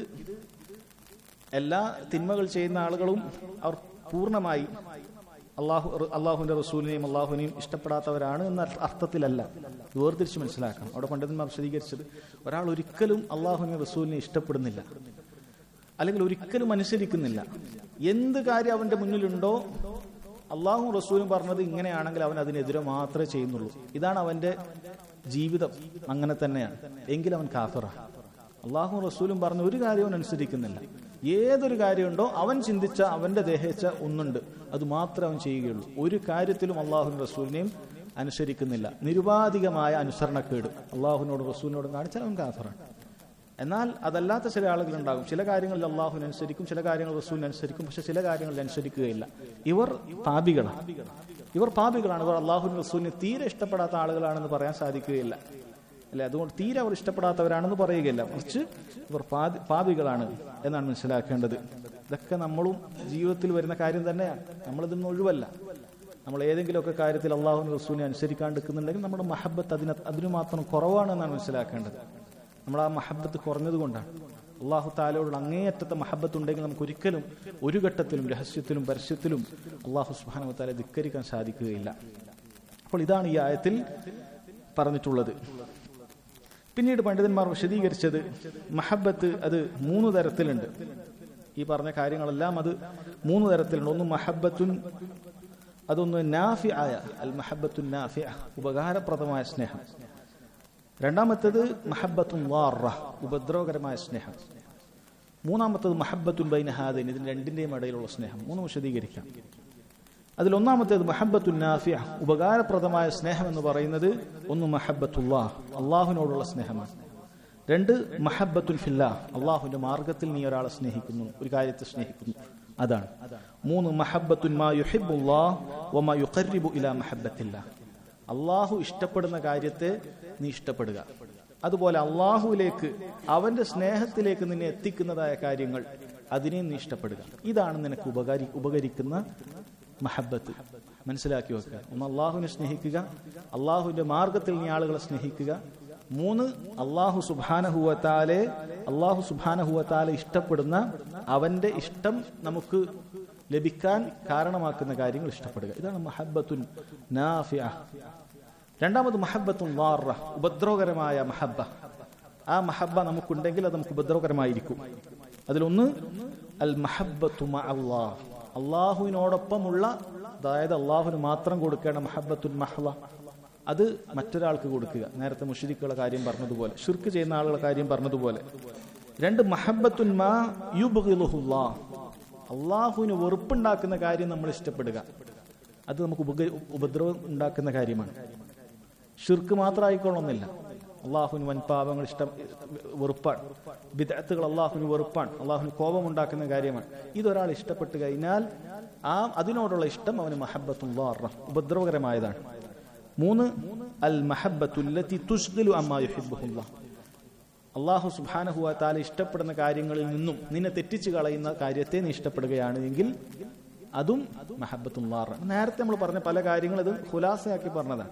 എല്ലാ തിന്മകൾ ചെയ്യുന്ന ആളുകളും അവർ പൂർണ്ണമായി അള്ളാഹു അള്ളാഹുവിന്റെ റസൂലിനെയും അള്ളാഹുവിനെയും ഇഷ്ടപ്പെടാത്തവരാണ് എന്ന അർത്ഥത്തിലല്ല വേർതിരിച്ച് മനസ്സിലാക്കണം അവിടെ പണ്ഡിതന്മാർ വിശദീകരിച്ചത് ഒരാൾ ഒരിക്കലും അള്ളാഹുവിനെ റസൂലിനെ ഇഷ്ടപ്പെടുന്നില്ല അല്ലെങ്കിൽ ഒരിക്കലും അനുസരിക്കുന്നില്ല എന്ത് കാര്യം അവന്റെ മുന്നിലുണ്ടോ അള്ളാഹു റസൂലും പറഞ്ഞത് ഇങ്ങനെയാണെങ്കിൽ അവൻ അതിനെതിരെ മാത്രമേ ചെയ്യുന്നുള്ളൂ ഇതാണ് അവന്റെ ജീവിതം അങ്ങനെ തന്നെയാണ് എങ്കിൽ അവൻ കാഫറ അള്ളാഹു റസൂലും പറഞ്ഞ ഒരു കാര്യവും അനുസരിക്കുന്നില്ല ഏതൊരു കാര്യമുണ്ടോ അവൻ ചിന്തിച്ച അവന്റെ ദേഹിച്ച ഒന്നുണ്ട് അത് മാത്രമേ അവൻ ചെയ്യുകയുള്ളൂ ഒരു കാര്യത്തിലും അള്ളാഹു റസൂലിനെയും അനുസരിക്കുന്നില്ല നിരുപാധികമായ അനുസരണക്കേട് അള്ളാഹുവിനോട് റസൂലിനോടും കാണിച്ചാൽ അവൻ കാഫറാണ് എന്നാൽ അതല്ലാത്ത ചില ആളുകളുണ്ടാകും ചില കാര്യങ്ങളിൽ അള്ളാഹുവിനെ അനുസരിക്കും ചില കാര്യങ്ങൾ റസൂലിനെ അനുസരിക്കും പക്ഷെ ചില കാര്യങ്ങളിൽ അനുസരിക്കുകയില്ല ഇവർ പാപികളാണ് ഇവർ പാപികളാണ് ഇവർ അള്ളാഹുവിന് റസൂലിനെ തീരെ ഇഷ്ടപ്പെടാത്ത ആളുകളാണെന്ന് പറയാൻ സാധിക്കുകയില്ല അല്ലെ അതുകൊണ്ട് തീരെ അവർ ഇഷ്ടപ്പെടാത്തവരാണെന്ന് പറയുകയില്ല മറിച്ച് ഇവർ പാതി പാപികളാണ് എന്നാണ് മനസ്സിലാക്കേണ്ടത് ഇതൊക്കെ നമ്മളും ജീവിതത്തിൽ വരുന്ന കാര്യം തന്നെയാണ് നമ്മളിതൊന്നും ഒഴിവല്ല നമ്മൾ ഏതെങ്കിലുമൊക്കെ കാര്യത്തിൽ അള്ളാഹുവിന് റസൂലിനെ അനുസരിക്കാണ്ടിരിക്കുന്നുണ്ടെങ്കിൽ നമ്മുടെ മഹബത്ത് അതിന് അതിനു മാത്രം കുറവാണ് എന്നാണ് മനസ്സിലാക്കേണ്ടത് നമ്മൾ ആ മഹബത്ത് കുറഞ്ഞതുകൊണ്ടാണ് അള്ളാഹു താലോടുള്ള അങ്ങേയറ്റത്തെ മഹബത്ത് ഉണ്ടെങ്കിൽ നമുക്ക് ഒരിക്കലും ഒരു ഘട്ടത്തിലും രഹസ്യത്തിലും പരസ്യത്തിലും അള്ളാഹു സുബാന താലെ ധിക്കരിക്കാൻ സാധിക്കുകയില്ല അപ്പോൾ ഇതാണ് ഈ ആയത്തിൽ പറഞ്ഞിട്ടുള്ളത് പിന്നീട് പണ്ഡിതന്മാർ വിശദീകരിച്ചത് മഹബത്ത് അത് മൂന്ന് തരത്തിലുണ്ട് ഈ പറഞ്ഞ കാര്യങ്ങളെല്ലാം അത് മൂന്ന് തരത്തിലുണ്ട് ഒന്ന് മഹബത്തുൻ അതൊന്ന് നാഫി ആയ അൽ മഹബത്തുൻ നാഫി ഉപകാരപ്രദമായ സ്നേഹം രണ്ടാമത്തേത് മഹബത്തുൻ വാറ ഉപദ്രവകരമായ സ്നേഹം മൂന്നാമത്തത് മഹബത്തുൻ ബൈന ഹാദൈൻ ഇതിന് രണ്ടിന്റെയും ഇടയിലുള്ള സ്നേഹം മൂന്ന് വിശദീകരിക്കാം അതിൽ ഒന്നാമത്തേത് മഹബത്തുൻ നാഫിയ ഉപകാരപ്രദമായ സ്നേഹം എന്ന് പറയുന്നത് ഒന്ന് മഹബത്തുല്ലാ അള്ളാഹുവിനോടുള്ള സ്നേഹമാണ് രണ്ട് മഹബത്തുൽ ഫില്ലാ അള്ളാഹുവിന്റെ മാർഗത്തിൽ നീ ഒരാളെ സ്നേഹിക്കുന്നു ഒരു കാര്യത്തെ സ്നേഹിക്കുന്നു അതാണ് മൂന്ന് മഹബത്തുൻ മാ യുഹിബുല്ലാ വമാ യുഖർരിബു ഇലാ മഹബത്തില്ലാ അള്ളാഹു ഇഷ്ടപ്പെടുന്ന കാര്യത്തെ നീ ഇഷ്ടപ്പെടുക അതുപോലെ അള്ളാഹുവിലേക്ക് അവന്റെ സ്നേഹത്തിലേക്ക് നിന്നെ എത്തിക്കുന്നതായ കാര്യങ്ങൾ അതിനെ നീ ഇഷ്ടപ്പെടുക ഇതാണ് നിനക്ക് ഉപകാരി ഉപകരിക്കുന്ന മഹബത്ത് മനസ്സിലാക്കി വെക്കുക ഒന്ന് അള്ളാഹുവിനെ സ്നേഹിക്കുക അള്ളാഹുവിന്റെ മാർഗത്തിൽ നീ ആളുകളെ സ്നേഹിക്കുക മൂന്ന് അള്ളാഹു സുബാനഹുവത്താലെ അള്ളാഹു സുബാനഹുവത്താലെ ഇഷ്ടപ്പെടുന്ന അവന്റെ ഇഷ്ടം നമുക്ക് ലഭിക്കാൻ കാരണമാക്കുന്ന കാര്യങ്ങൾ ഇഷ്ടപ്പെടുക ഇതാണ് മഹബത്തുൻ നാഫിയ രണ്ടാമത് മഹബത്തുൻ വാറ ഉപദ്രവകരമായ മഹബ ആ മഹബ നമുക്കുണ്ടെങ്കിൽ അത് നമുക്ക് ഉപദ്രവകരമായിരിക്കും അതിലൊന്ന് അൽ മഹബത്തു അള്ളാഹ് അള്ളാഹുവിനോടൊപ്പമുള്ള അതായത് അള്ളാഹുവിന് മാത്രം കൊടുക്കേണ്ട മഹബത്തുൽ മഹ്ല അത് മറ്റൊരാൾക്ക് കൊടുക്കുക നേരത്തെ മുഷരിക്കുള്ള കാര്യം പറഞ്ഞതുപോലെ ഷിർക്ക് ചെയ്യുന്ന ആളുകളുടെ കാര്യം പറഞ്ഞതുപോലെ രണ്ട് മഹബത്തുൻ മാ യുബ്ഗിലുഹുല്ലാ അള്ളാഹുവിന് വെറുപ്പുണ്ടാക്കുന്ന കാര്യം നമ്മൾ ഇഷ്ടപ്പെടുക അത് നമുക്ക് ഉപക ഉപദ്രവം ഉണ്ടാക്കുന്ന കാര്യമാണ് ഷിർക്ക് മാത്രമായിക്കൊള്ളുന്നില്ല അള്ളാഹുവിന് വൻപാപങ്ങൾ ഇഷ്ടം വെറുപ്പാണ് വിദഗ്ധകൾ അള്ളാഹുവിന് വെറുപ്പാണ് അള്ളാഹുവിന് കോപം ഉണ്ടാക്കുന്ന കാര്യമാണ് ഇതൊരാൾ ഇഷ്ടപ്പെട്ട് കഴിഞ്ഞാൽ ആ അതിനോടുള്ള ഇഷ്ടം അവന് മഹബത്തുള്ള ഉപദ്രവകരമായതാണ് മൂന്ന് അൽ മഹബത്തുല്ലത്തി തുഷ്ദിലു അമ്മാ യുഹിബ്ബുഹുല്ലാ അള്ളാഹു സുബാനഹുവ താല ഇഷ്ടപ്പെടുന്ന കാര്യങ്ങളിൽ നിന്നും നിന്നെ തെറ്റിച്ചു കളയുന്ന കാര്യത്തെ നീ ഇഷ്ടപ്പെടുകയാണ് എങ്കിൽ അതും മഹബത്തുള്ളാറ് നേരത്തെ നമ്മൾ പറഞ്ഞ പല കാര്യങ്ങളും ഇത് ഹുലാസയാക്കി പറഞ്ഞതാണ്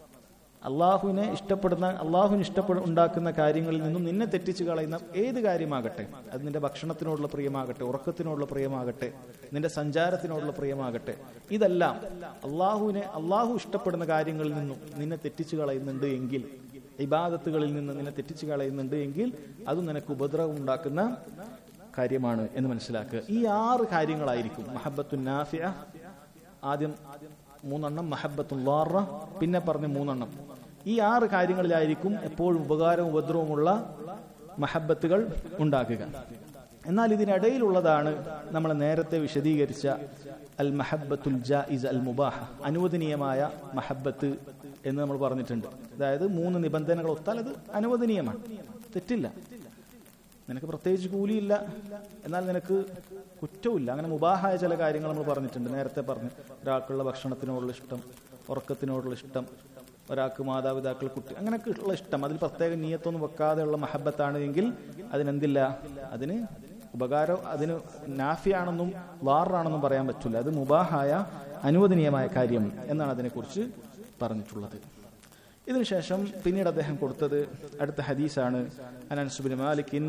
അള്ളാഹുവിനെ ഇഷ്ടപ്പെടുന്ന അള്ളാഹുവിന് ഇഷ്ടപ്പെട ഉണ്ടാക്കുന്ന കാര്യങ്ങളിൽ നിന്നും നിന്നെ തെറ്റിച്ചു കളയുന്ന ഏത് കാര്യമാകട്ടെ അത് നിന്റെ ഭക്ഷണത്തിനോടുള്ള പ്രിയമാകട്ടെ ഉറക്കത്തിനോടുള്ള പ്രിയമാകട്ടെ നിന്റെ സഞ്ചാരത്തിനോടുള്ള പ്രിയമാകട്ടെ ഇതെല്ലാം അള്ളാഹുവിനെ അള്ളാഹു ഇഷ്ടപ്പെടുന്ന കാര്യങ്ങളിൽ നിന്നും നിന്നെ തെറ്റിച്ചു കളയുന്നുണ്ട് എങ്കിൽ ഇബാദത്തുകളിൽ നിന്ന് നിന്നെ തെറ്റിച്ചു കളയുന്നുണ്ട് എങ്കിൽ അത് നിനക്ക് ഉപദ്രവം ഉണ്ടാക്കുന്ന കാര്യമാണ് എന്ന് മനസ്സിലാക്കുക ഈ ആറ് കാര്യങ്ങളായിരിക്കും മഹബത്തു നാഫിയ ആദ്യം മൂന്നെണ്ണം മഹബത്തു ലാറ പിന്നെ പറഞ്ഞ മൂന്നെണ്ണം ഈ ആറ് കാര്യങ്ങളിലായിരിക്കും എപ്പോഴും ഉപകാരവും ഉപദ്രവമുള്ള മഹബത്തുകൾ ഉണ്ടാക്കുക എന്നാൽ ഇതിനിടയിലുള്ളതാണ് നമ്മൾ നേരത്തെ വിശദീകരിച്ച അൽ മഹബത്തുൽ ജായിസ് അൽ മുബാഹ അനുവദനീയമായ മഹബത്ത് എന്ന് നമ്മൾ പറഞ്ഞിട്ടുണ്ട് അതായത് മൂന്ന് നിബന്ധനകൾ ഒത്താൽ അത് അനുവദനീയമാണ് തെറ്റില്ല നിനക്ക് പ്രത്യേകിച്ച് കൂലിയില്ല എന്നാൽ നിനക്ക് കുറ്റവുമില്ല അങ്ങനെ മുബാഹായ ചില കാര്യങ്ങൾ നമ്മൾ പറഞ്ഞിട്ടുണ്ട് നേരത്തെ പറഞ്ഞു ഒരാൾക്കുള്ള ഭക്ഷണത്തിനോടുള്ള ഇഷ്ടം ഉറക്കത്തിനോടുള്ള ഇഷ്ടം ഒരാൾക്ക് മാതാപിതാക്കൾ കുട്ടി അങ്ങനെയൊക്കെ ഉള്ള ഇഷ്ടം അതിൽ പ്രത്യേക നീയത്തൊന്നും വെക്കാതെയുള്ള മഹബത്താണ് എങ്കിൽ അതിനെന്തില്ല അതിന് ഉപകാരം അതിന് നാഫിയാണെന്നും വാറാണെന്നും പറയാൻ പറ്റില്ല അത് മുബാഹായ അനുവദനീയമായ കാര്യം എന്നാണ് അതിനെക്കുറിച്ച് പറഞ്ഞിട്ടുള്ളത് ഇതിനുശേഷം പിന്നീട് അദ്ദേഹം കൊടുത്തത് അടുത്ത ഹദീസാണ് അനൻസുബിൻ മാലിക്കിൻ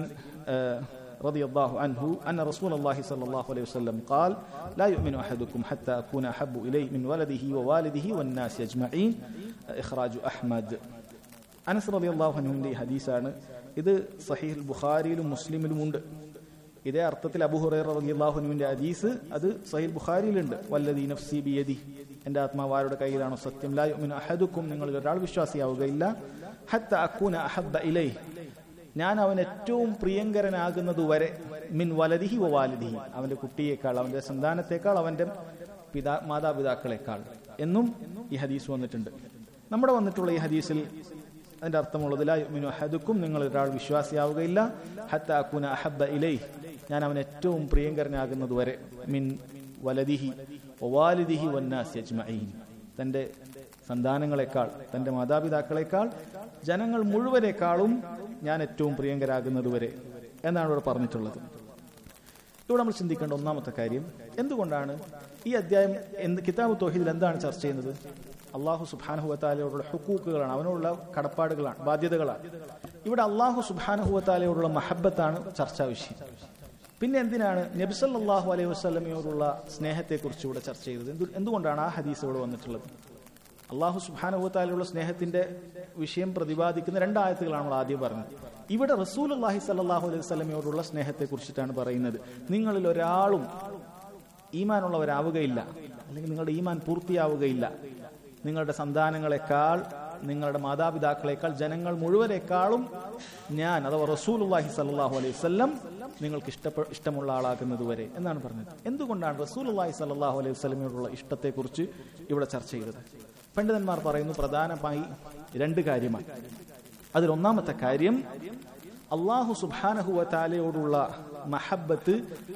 رضي الله عنه أن رسول الله صلى الله عليه وسلم قال لا يؤمن أحدكم حتى أكون أحب إليه من ولده ووالده والناس أجمعين إخراج أحمد അനസ് റബി അള്ളാഹു അനുവിന്റെ ഈ ഹദീസാണ് ഇത് സഹീൽ ബുഖാരിയിലും മുസ്ലിമിലും ഉണ്ട് ഇതേ അർത്ഥത്തിൽ അബു ഹുറൈറ റബി അള്ളാഹുനുവിന്റെ ഹദീസ് അത് സഹീൽ ബുഖാരിയിലുണ്ട് വല്ലദീ നഫ്സി ബിയദി എന്റെ ആത്മാവ് ആരുടെ കയ്യിലാണോ സത്യം ലാ യുമിനു അഹദുക്കും നിങ്ങളിൽ ഒരാൾ വിശ്വാസിയാവുകയില്ല ഹത്ത അക്കൂന അഹബ്ബ ഇലൈ ഞാൻ അവൻ ഏറ്റവും പ്രിയങ്കരനാകുന്നത് വരെ മിൻ വലദിഹി വ വാലിദിഹി അവന്റെ കുട്ടിയേക്കാൾ അവന്റെ സന്താനത്തെക്കാൾ അവന്റെ പിതാ മാതാപിതാക്കളെക്കാൾ എന്നും ഈ ഹദീസ് വന്നിട്ടുണ്ട് നമ്മുടെ വന്നിട്ടുള്ള ഈ ഹദീസിൽ അതിന്റെ അർത്ഥമുള്ളത് ലാ യുമിനു അഹദുക്കും നിങ്ങൾ ഒരാൾ വിശ്വാസിയാവുകയില്ല ഹത്ത അക്കൂന അഹബ്ബ ഇലൈ ഞാൻ അവൻ ഏറ്റവും പ്രിയങ്കരനാകുന്നത് വരെ മിൻ വലദിഹി ഒവാലിദിഹി വന്നാസി അജ്മഈൻ തന്റെ സന്താനങ്ങളെക്കാൾ തന്റെ മാതാപിതാക്കളെക്കാൾ ജനങ്ങൾ മുഴുവനേക്കാളും ഞാൻ ഏറ്റവും പ്രിയങ്കരാകുന്നത് വരെ എന്നാണ് ഇവിടെ പറഞ്ഞിട്ടുള്ളത് ഇവിടെ നമ്മൾ ചിന്തിക്കേണ്ട ഒന്നാമത്തെ കാര്യം എന്തുകൊണ്ടാണ് ഈ അധ്യായം എന്ത് കിതാബ് തോഹീദിൽ എന്താണ് ചർച്ച ചെയ്യുന്നത് അള്ളാഹു സുബാനഹുവത്താലയോടുള്ള ഹുക്കൂക്കുകളാണ് അവനോടുള്ള കടപ്പാടുകളാണ് ബാധ്യതകളാണ് ഇവിടെ അള്ളാഹു സുബാനഹുവത്താലയോടുള്ള മഹബത്താണ് ചർച്ചാ വിഷയം പിന്നെ എന്തിനാണ് നബിസല്ലാഹു അലൈഹി വസ്ലമയോടുള്ള സ്നേഹത്തെക്കുറിച്ച് ഇവിടെ ചർച്ച ചെയ്തത് എന്തു എന്തുകൊണ്ടാണ് ആ ഹദീസ് ഇവിടെ വന്നിട്ടുള്ളത് അള്ളാഹു സുബാനുഭവത്താലുള്ള സ്നേഹത്തിന്റെ വിഷയം പ്രതിപാദിക്കുന്ന രണ്ടായത്തുകളാണ് നമ്മൾ ആദ്യം പറഞ്ഞത് ഇവിടെ റസൂൽ അള്ളാഹി സല്ലാഹു അലൈഹി സ്വലമയോടുള്ള സ്നേഹത്തെ കുറിച്ചിട്ടാണ് പറയുന്നത് നിങ്ങളിൽ ഒരാളും ഈമാനുള്ളവരാവുകയില്ല അല്ലെങ്കിൽ നിങ്ങളുടെ ഈമാൻ പൂർത്തിയാവുകയില്ല നിങ്ങളുടെ സന്താനങ്ങളെക്കാൾ നിങ്ങളുടെ മാതാപിതാക്കളെക്കാൾ ജനങ്ങൾ മുഴുവനേക്കാളും ഞാൻ അഥവാ റസൂൽ അള്ളാഹി സല്ലാഹു അലൈഹി വല്ലം നിങ്ങൾക്ക് ഇഷ്ടപ്പെ ഇഷ്ടമുള്ള ആളാകുന്നത് വരെ എന്നാണ് പറഞ്ഞത് എന്തുകൊണ്ടാണ് റസൂൽ അള്ളാഹി സല്ലാഹു അലൈഹി വസ്ലമയോടുള്ള ഇഷ്ടത്തെക്കുറിച്ച് ഇവിടെ ചർച്ച ചെയ്തത് പണ്ഡിതന്മാർ പറയുന്നു പ്രധാനമായി രണ്ട് കാര്യമാണ് അതിലൊന്നാമത്തെ കാര്യം അള്ളാഹു സുബാനഹുവ താലയോടുള്ള മഹബത്ത്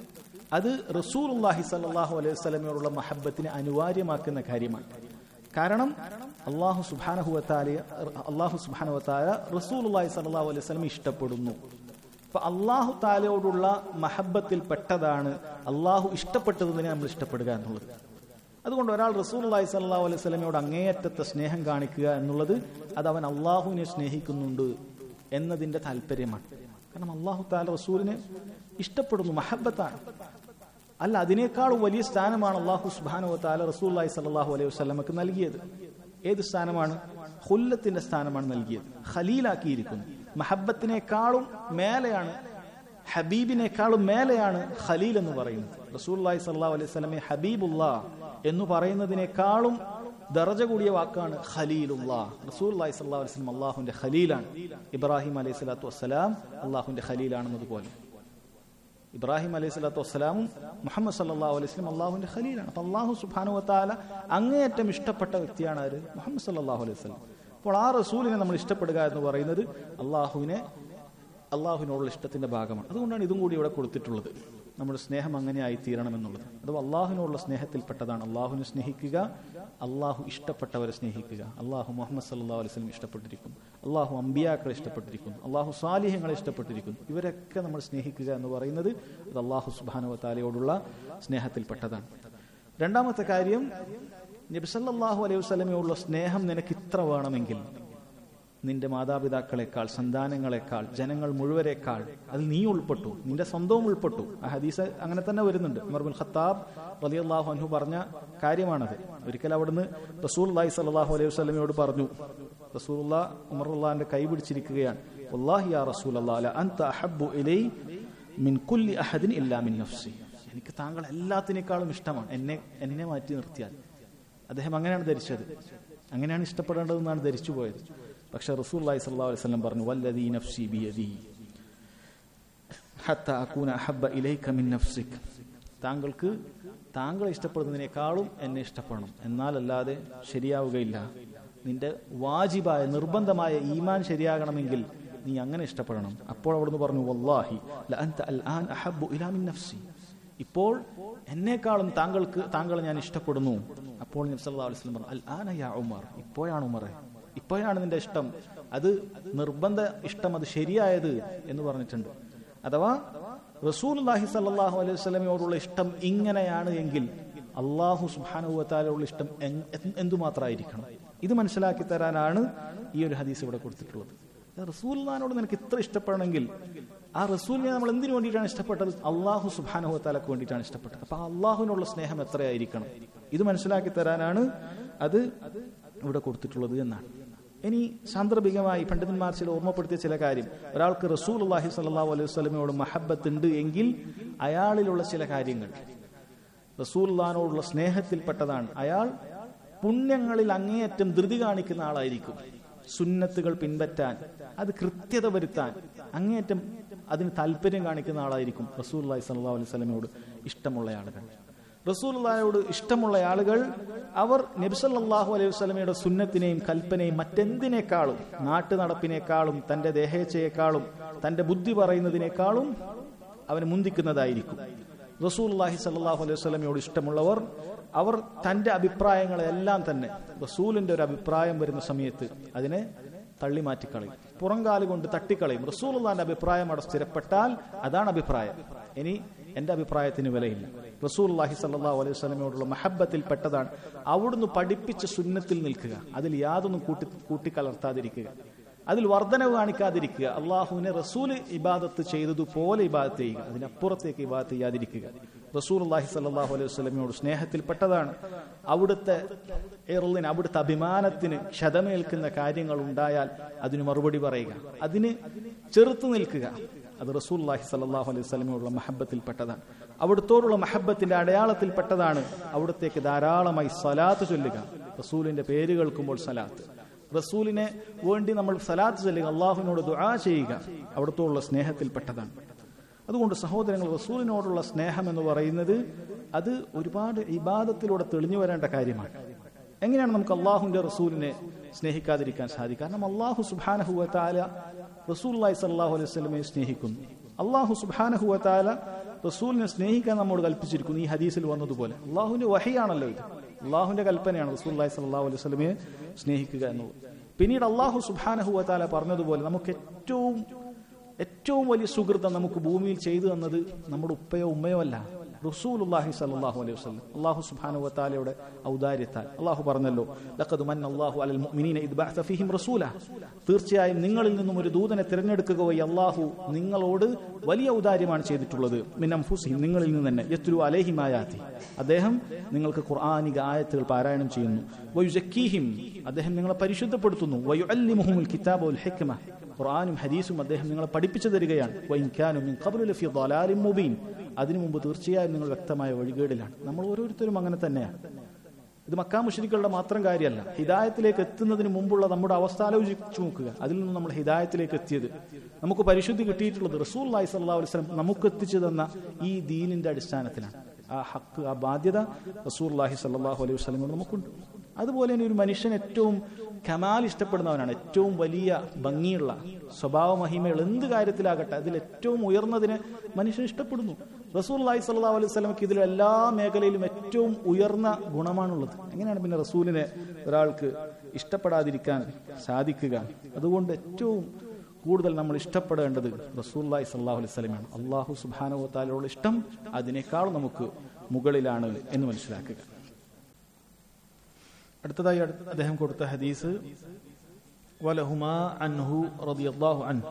അത് റസൂൽ അള്ളാഹി സല്ലാഹു അലൈഹി സ്വലമയോടുള്ള മഹബത്തിനെ അനിവാര്യമാക്കുന്ന കാര്യമാണ് കാരണം അള്ളാഹു സുബാനഹുവത്താല അള്ളാഹു സുബാനുവത്താല റസൂൽ അള്ളാഹി സല്ലാഹു അലൈഹി സ്വലം ഇഷ്ടപ്പെടുന്നു അപ്പൊ അള്ളാഹു താലയോടുള്ള മഹബത്തിൽ പെട്ടതാണ് അള്ളാഹു ഇഷ്ടപ്പെട്ടതിനെ നമ്മൾ ഇഷ്ടപ്പെടുക എന്നുള്ളത് അതുകൊണ്ട് ഒരാൾ റസൂൽ അള്ളാഹി സല്ലാ അലൈഹി സ്വലമയോട് അങ്ങേയറ്റത്തെ സ്നേഹം കാണിക്കുക എന്നുള്ളത് അത് അവൻ അള്ളാഹുവിനെ സ്നേഹിക്കുന്നുണ്ട് എന്നതിന്റെ താല്പര്യമാണ് കാരണം അള്ളാഹു താല റസൂലിനെ ഇഷ്ടപ്പെടുന്നു മഹബത്താണ് അല്ല അതിനേക്കാൾ വലിയ സ്ഥാനമാണ് അള്ളാഹു സുബാനു താല റസൂൽ അള്ളാഹി സല്ലാഹു അലൈഹി വസ്ലമക്ക് നൽകിയത് ഏത് സ്ഥാനമാണ് ഹുല്ലത്തിന്റെ സ്ഥാനമാണ് നൽകിയത് ഖലീലാക്കിയിരിക്കുന്നു മഹബത്തിനേക്കാളും മേലെയാണ് ഹബീബിനേക്കാളും മേലെയാണ് ഖലീൽ എന്ന് പറയുന്നത് റസൂൽ അള്ളാഹി സല്ലാ അലൈഹി സ്വലമെ ഹബീബുല്ലാ എന്ന് പറയുന്നതിനേക്കാളും ദറജ കൂടിയ വാക്കാണ് ഖലീലുല്ലാ റസൂൽ അള്ളാഹി സല്ലാ അലൈഹി സ്വലം അള്ളാഹുന്റെ ഖലീലാണ് ഇബ്രാഹിം അലൈഹി സ്വലാത്തു വസ്സലാം അള്ളാഹുന്റെ ഖലീലാണെന്നതുപോലെ ഇബ്രാഹിം അലൈഹി സ്വലാത്തു വസ്സലാമും മുഹമ്മദ് സല്ലാ അലൈഹി സ്വലം അള്ളാഹുവിന്റെ ഖലീലാണ് അപ്പൊ അള്ളാഹു സുബാനു വത്താല അങ്ങേയറ്റം ഇഷ്ടപ്പെട്ട വ്യക്തിയാണ് ആര് മുഹമ്മദ് സല്ലാഹു അലൈഹി സ്വലം അപ്പോൾ ആ റസൂലിനെ നമ്മൾ ഇഷ്ടപ്പെടുക എന്ന് പറയുന്നത് അള്ളാഹുവിനെ അള്ളാഹുവിനോടുള്ള ഇഷ്ടത്തിന്റെ ഭാഗമാണ് അതുകൊണ്ടാണ് ഇതും കൂടി ഇവിടെ കൊടുത്തിട്ടുള്ളത് നമ്മുടെ സ്നേഹം അങ്ങനെ ആയി തീരണമെന്നുള്ളത് അഥവാ അള്ളാഹുവിനോടുള്ള സ്നേഹത്തിൽപ്പെട്ടതാണ് അള്ളാഹുവിനെ സ്നേഹിക്കുക അള്ളാഹു ഇഷ്ടപ്പെട്ടവരെ സ്നേഹിക്കുക അള്ളാഹു മുഹമ്മദ് സല്ലാ അലൈഹി സ്വലം ഇഷ്ടപ്പെട്ടിരിക്കുന്നു അള്ളാഹു അമ്പിയാക്കളെ ഇഷ്ടപ്പെട്ടിരിക്കുന്നു അള്ളാഹു സാലിഹ്യങ്ങളെ ഇഷ്ടപ്പെട്ടിരിക്കുന്നു ഇവരൊക്കെ നമ്മൾ സ്നേഹിക്കുക എന്ന് പറയുന്നത് അത് അള്ളാഹു സുബാനുവ താലയോടുള്ള സ്നേഹത്തിൽപ്പെട്ടതാണ് രണ്ടാമത്തെ കാര്യം നബിസല്ലാഹു അലൈഹി വസ്ലമയോടുള്ള സ്നേഹം നിനക്ക് ഇത്ര വേണമെങ്കിൽ നിന്റെ മാതാപിതാക്കളെക്കാൾ സന്താനങ്ങളെക്കാൾ ജനങ്ങൾ മുഴുവനേക്കാൾ അതിൽ നീ ഉൾപ്പെട്ടു നിന്റെ സ്വന്തവും ഉൾപ്പെട്ടു ആ ഹദീസ് അങ്ങനെ തന്നെ വരുന്നുണ്ട് ഉമർബുൽ ഖത്താബ് വലിയ അള്ളാഹു അൻഹു പറഞ്ഞ കാര്യമാണത് ഒരിക്കൽ അവിടുന്ന് റസൂൽ അള്ളാഹി സലാഹു അലൈഹി വസ്ലമയോട് പറഞ്ഞു റസൂൽ ഉമർ അള്ളാഹിന്റെ കൈ പിടിച്ചിരിക്കുകയാണ് അള്ളാഹി യാ റസൂൽ അള്ളാഹ് അൻത അഹബ്ബു ഇലൈ മിൻ കുല്ലി അഹദിൻ ഇല്ലാ മിൻ നഫ്സി എനിക്ക് താങ്കൾ എല്ലാത്തിനേക്കാളും ഇഷ്ടമാണ് എന്നെ എന്നെ മാറ്റി നിർത്തിയാൽ അദ്ദേഹം അങ്ങനെയാണ് ധരിച്ചത് അങ്ങനെയാണ് ഇഷ്ടപ്പെടേണ്ടതെന്നാണ് ധരിച്ചു പോയത് പക്ഷെ റസൂൽ അലൈഹി സ്വല്ലല്ലാഹു അലൈഹി വസല്ലം പറഞ്ഞു വല്ലദീ നഫ്സി ബിയദി ഹത്ത അക്കൂന അഹബ്ബ ഇലൈക മിൻ നഫ്സിക് താങ്കൾക്ക് താങ്കളെ ഇഷ്ടപ്പെടുന്നതിനേക്കാളും എന്നെ ഇഷ്ടപ്പെടണം എന്നാലല്ലാതെ ശരിയാവുകയില്ല നിന്റെ വാജിബായ നിർബന്ധമായ ഈമാൻ ശരിയാകണമെങ്കിൽ നീ അങ്ങനെ ഇഷ്ടപ്പെടണം അപ്പോൾ അവിടുന്ന് പറഞ്ഞു വല്ലാഹി ലഅൻത അൽആൻ അഹബ്ബു ഇലാ മിൻ നഫ്സി ഇപ്പോൾ എന്നെക്കാളും താങ്കൾക്ക് താങ്കളെ ഞാൻ ഇഷ്ടപ്പെടുന്നു അപ്പോൾ നബി സല്ലല്ലാഹു അലൈഹി വസല്ലം പറഞ്ഞു അൽ ആന യാ ഉമർ ഇപ്പോഴാണ് ഉമറെ ഇപ്പോഴാണ് നിന്റെ ഇഷ്ടം അത് നിർബന്ധ ഇഷ്ടം അത് ശരിയായത് എന്ന് പറഞ്ഞിട്ടുണ്ട് അഥവാ റസൂലുള്ളാഹി സല്ലല്ലാഹു അലൈഹി വസല്ലമയോടുള്ള ഇഷ്ടം ഇങ്ങനെയാണ് എങ്കിൽ അള്ളാഹു സുബ്ഹാനഹുവതാലയുള്ള ഇഷ്ടം എൻ- എന്തുമാത്രമായിരിക്കണം ഇത് മനസ്സിലാക്കി തരാനാണ് ഈ ഒരു ഹദീസ് ഇവിടെ കൊടുത്തിട്ടുള്ളത് റസൂൽനാനോട് നിനക്ക് ഇത്ര ഇഷ്ടപ്പെടണമെങ്കിൽ ആ റസൂലിനെ നമ്മൾ എന്തിനു വേണ്ടിയിട്ടാണ് ഇഷ്ടപ്പെട്ടത് അള്ളാഹു സുബാനുഹത്താലക്ക് വേണ്ടിയിട്ടാണ് ഇഷ്ടപ്പെട്ടത് അപ്പൊ ആ അള്ളാഹുവിനുള്ള സ്നേഹം എത്രയായിരിക്കണം ഇത് മനസ്സിലാക്കി തരാനാണ് അത് ഇവിടെ കൊടുത്തിട്ടുള്ളത് എന്നാണ് ഇനി സാന്ദർഭികമായി പണ്ഡിതന്മാർ ചില ഓർമ്മപ്പെടുത്തിയ ചില കാര്യം ഒരാൾക്ക് റസൂൽ അള്ളാഹി സല്ലാഹു അലൈഹി സ്വലമയോട് മഹബത്ത് ഉണ്ട് എങ്കിൽ അയാളിലുള്ള ചില കാര്യങ്ങൾ റസൂൽദാനോടുള്ള സ്നേഹത്തിൽപ്പെട്ടതാണ് അയാൾ പുണ്യങ്ങളിൽ അങ്ങേയറ്റം ധൃതി കാണിക്കുന്ന ആളായിരിക്കും സുന്നത്തുകൾ പിൻപറ്റാൻ അത് കൃത്യത വരുത്താൻ അങ്ങേയറ്റം അതിന് താല്പര്യം കാണിക്കുന്ന ആളായിരിക്കും റസൂൽ അള്ളാഹി സല്ലാ അലൈഹി സ്വലമയോട് ഇഷ്ടമുള്ള ആളുകൾ റസൂലുള്ളാഹിയോട് ഇഷ്ടമുള്ള ആളുകൾ അവർ നബിസല്ലാഹു അലൈഹി വസ്ലമയുടെ സുന്നത്തിനെയും കൽപ്പനയും മറ്റെന്തിനേക്കാളും നാട്ടു നടപ്പിനേക്കാളും തന്റെ ദേഹേച്ഛയേക്കാളും തന്റെ ബുദ്ധി പറയുന്നതിനേക്കാളും അവന് മുന്തിക്കുന്നതായിരിക്കും റസൂലുള്ളാഹി സല്ലാഹു അലൈഹി വസ്ലമയോട് ഇഷ്ടമുള്ളവർ അവർ തന്റെ അഭിപ്രായങ്ങളെല്ലാം തന്നെ റസൂലിന്റെ ഒരു അഭിപ്രായം വരുന്ന സമയത്ത് അതിനെ തള്ളി മാറ്റിക്കളയും പുറംകാല് കൊണ്ട് തട്ടിക്കളയും റസൂലുള്ളാന്റെ അഭിപ്രായം അവിടെ സ്ഥിരപ്പെട്ടാൽ അതാണ് അഭിപ്രായം ഇനി എന്റെ അഭിപ്രായത്തിന് വിലയില്ല റസൂലുള്ളാഹി സല്ലല്ലാഹു അലൈഹി വസല്ലമയോടുള്ള മഹബത്തിൽ പെട്ടതാണ് അവിടുന്ന് പഠിപ്പിച്ച സുന്നത്തിൽ നിൽക്കുക അതിൽ യാതൊന്നും കൂട്ടി കൂട്ടിക്കലർത്താതിരിക്കുക അതിൽ വർധനവ് കാണിക്കാതിരിക്കുക അള്ളാഹുവിനെ റസൂല് ഇബാദത്ത് ചെയ്തതുപോലെ ഇബാദത്ത് ചെയ്യുക അതിനപ്പുറത്തേക്ക് ഇബാദത്ത് ചെയ്യാതിരിക്കുക റസൂൽ അള്ളാഹി സല്ലാഹു അലൈഹി വസ്ലമിനോട് സ്നേഹത്തിൽപ്പെട്ടതാണ് അവിടുത്തെ എറുളിന് അവിടുത്തെ അഭിമാനത്തിന് ക്ഷതമേൽക്കുന്ന കാര്യങ്ങൾ ഉണ്ടായാൽ അതിന് മറുപടി പറയുക അതിന് ചെറുത്തു നിൽക്കുക അത് റസൂൽ അള്ളാഹി സല്ലാഹു അലൈഹി വസ്ലമിനോടുള്ള മഹബത്തിൽപ്പെട്ടതാണ് അവിടുത്തോടുള്ള മഹബത്തിന്റെ അടയാളത്തിൽപ്പെട്ടതാണ് അവിടത്തേക്ക് ധാരാളമായി സലാത്ത് ചൊല്ലുക റസൂലിന്റെ പേര് കേൾക്കുമ്പോൾ സലാത്ത് റസൂലിനെ വേണ്ടി നമ്മൾ സലാത്ത് ചൊല്ലുക അള്ളാഹുവിനോട് ദുആ ചെയ്യുക അവിടുത്തോടുള്ള സ്നേഹത്തിൽപ്പെട്ടതാണ് അതുകൊണ്ട് സഹോദരങ്ങൾ റസൂലിനോടുള്ള സ്നേഹം എന്ന് പറയുന്നത് അത് ഒരുപാട് ഇബാദത്തിലൂടെ തെളിഞ്ഞു വരേണ്ട കാര്യമാണ് എങ്ങനെയാണ് നമുക്ക് അള്ളാഹുവിന്റെ റസൂലിനെ സ്നേഹിക്കാതിരിക്കാൻ സാധിക്കും കാരണം അള്ളാഹു സുബാനഹുവത്താല റസൂൽ സല്ലാഹു അലൈഹി സ്വലമയെ സ്നേഹിക്കുന്നു അള്ളാഹു സുബാനഹുവത്താല റസൂലിനെ സ്നേഹിക്കാൻ നമ്മോട് കൽപ്പിച്ചിരിക്കുന്നു ഈ ഹദീസിൽ വന്നതുപോലെ അള്ളാഹുവിന്റെ വഹിയാണല്ലോ ഇത് അള്ളാഹുവിന്റെ കൽപ്പനയാണ് റസൂൽ സല്ലാഹു അലൈഹി സ്വലമയെ സ്നേഹിക്കുക എന്നുള്ളത് പിന്നീട് അള്ളാഹു സുബാനഹുവത്താല പറഞ്ഞതുപോലെ നമുക്ക് ഏറ്റവും ഏറ്റവും വലിയ സുഹൃതം നമുക്ക് ഭൂമിയിൽ ചെയ്തു തന്നത് നമ്മുടെ ഉപ്പയോ ഉമ്മയോ അല്ല റസൂലുള്ളാഹി സല്ലല്ലാഹു അലൈഹി വസല്ലം അല്ലാഹു സുബ്ഹാനഹു വ തആലയുടെ ഔദാര്യത്താൽ അല്ലാഹു പറഞ്ഞല്ലോ ലഖദ് മന്ന അല്ലാഹു അലൽ മുഅ്മിനീന ഇദ് ബഅസ ഫീഹിം റസൂല തീർച്ചയായും നിങ്ങളിൽ നിന്നും ഒരു ദൂതനെ തിരഞ്ഞെടുക്കുക വഴി അല്ലാഹു നിങ്ങളോട് വലിയ ഔദാര്യമാണ് ചെയ്തിട്ടുള്ളത് മിൻ അൻഫുസിഹിം നിങ്ങളിൽ നിന്ന് തന്നെ യത്ലു അലൈഹിം ആയാതി അദ്ദേഹം നിങ്ങൾക്ക് ഖുർആനിക ആയത്തുകൾ പാരായണം ചെയ്യുന്നു വയുസക്കീഹിം അദ്ദേഹം നിങ്ങളെ പരിശുദ്ധപ്പെടുത്തുന്നു വയുഅല്ലിമുഹുൽ കിതാബ വൽ ഹിക്മ ഖുർആാനും ഹദീസും അദ്ദേഹം നിങ്ങളെ പഠിപ്പിച്ചു തരികയാണ് വൈൻകാനും മിൻ ഖബ്ലു ലഫി ളലാലിൻ മുബീൻ അതിനു മുമ്പ് തീർച്ചയായും നിങ്ങൾ വ്യക്തമായ വഴികേടിലാണ് നമ്മൾ ഓരോരുത്തരും അങ്ങനെ തന്നെയാണ് ഇത് മക്കാ മുഷരിക്കളുടെ മാത്രം കാര്യമല്ല ഹിദായത്തിലേക്ക് എത്തുന്നതിന് മുമ്പുള്ള നമ്മുടെ അവസ്ഥ ആലോചിച്ചു നോക്കുക അതിൽ നിന്ന് നമ്മൾ ഹിദായത്തിലേക്ക് എത്തിയത് നമുക്ക് പരിശുദ്ധി കിട്ടിയിട്ടുള്ളത് റസൂൽ അലൈഹി സ്വല്ലാ വസ്ലം നമുക്ക് എത്തിച്ചു തന്ന ഈ ദീനിന്റെ അടിസ്ഥാനത്തിലാണ് ആ ഹക്ക് ആ ബാധ്യത റസൂൽ അലൈഹി സ്വല്ലാഹു അലൈഹി വസ്ലം നമുക്കുണ്ട് അതുപോലെ തന്നെ ഒരു മനുഷ്യൻ ഏറ്റവും കമാൽ ഇഷ്ടപ്പെടുന്നവനാണ് ഏറ്റവും വലിയ ഭംഗിയുള്ള സ്വഭാവ മഹിമകൾ എന്ത് കാര്യത്തിലാകട്ടെ അതിൽ ഏറ്റവും ഉയർന്നതിനെ മനുഷ്യൻ ഇഷ്ടപ്പെടുന്നു റസൂൽ അലൈഹി സ്വല്ലാ അലൈഹി സ്വലമക്ക് ഇതിൽ എല്ലാ മേഖലയിലും ഏറ്റവും ഉയർന്ന ഗുണമാണുള്ളത് എങ്ങനെയാണ് പിന്നെ റസൂലിനെ ഒരാൾക്ക് ഇഷ്ടപ്പെടാതിരിക്കാൻ സാധിക്കുക അതുകൊണ്ട് ഏറ്റവും കൂടുതൽ നമ്മൾ ഇഷ്ടപ്പെടേണ്ടത് റസൂല്ലായി സല്ലാഹു അലൈഹി സ്വലമാണ് അള്ളാഹു സുബാനോ താലോട് ഇഷ്ടം അതിനേക്കാൾ നമുക്ക് മുകളിലാണ് എന്ന് മനസ്സിലാക്കുക അടുത്തതായി അദ്ദേഹം കൊടുത്ത ഹദീസ് വലഹുമാ അൻഹു റളിയല്ലാഹു അൻഹു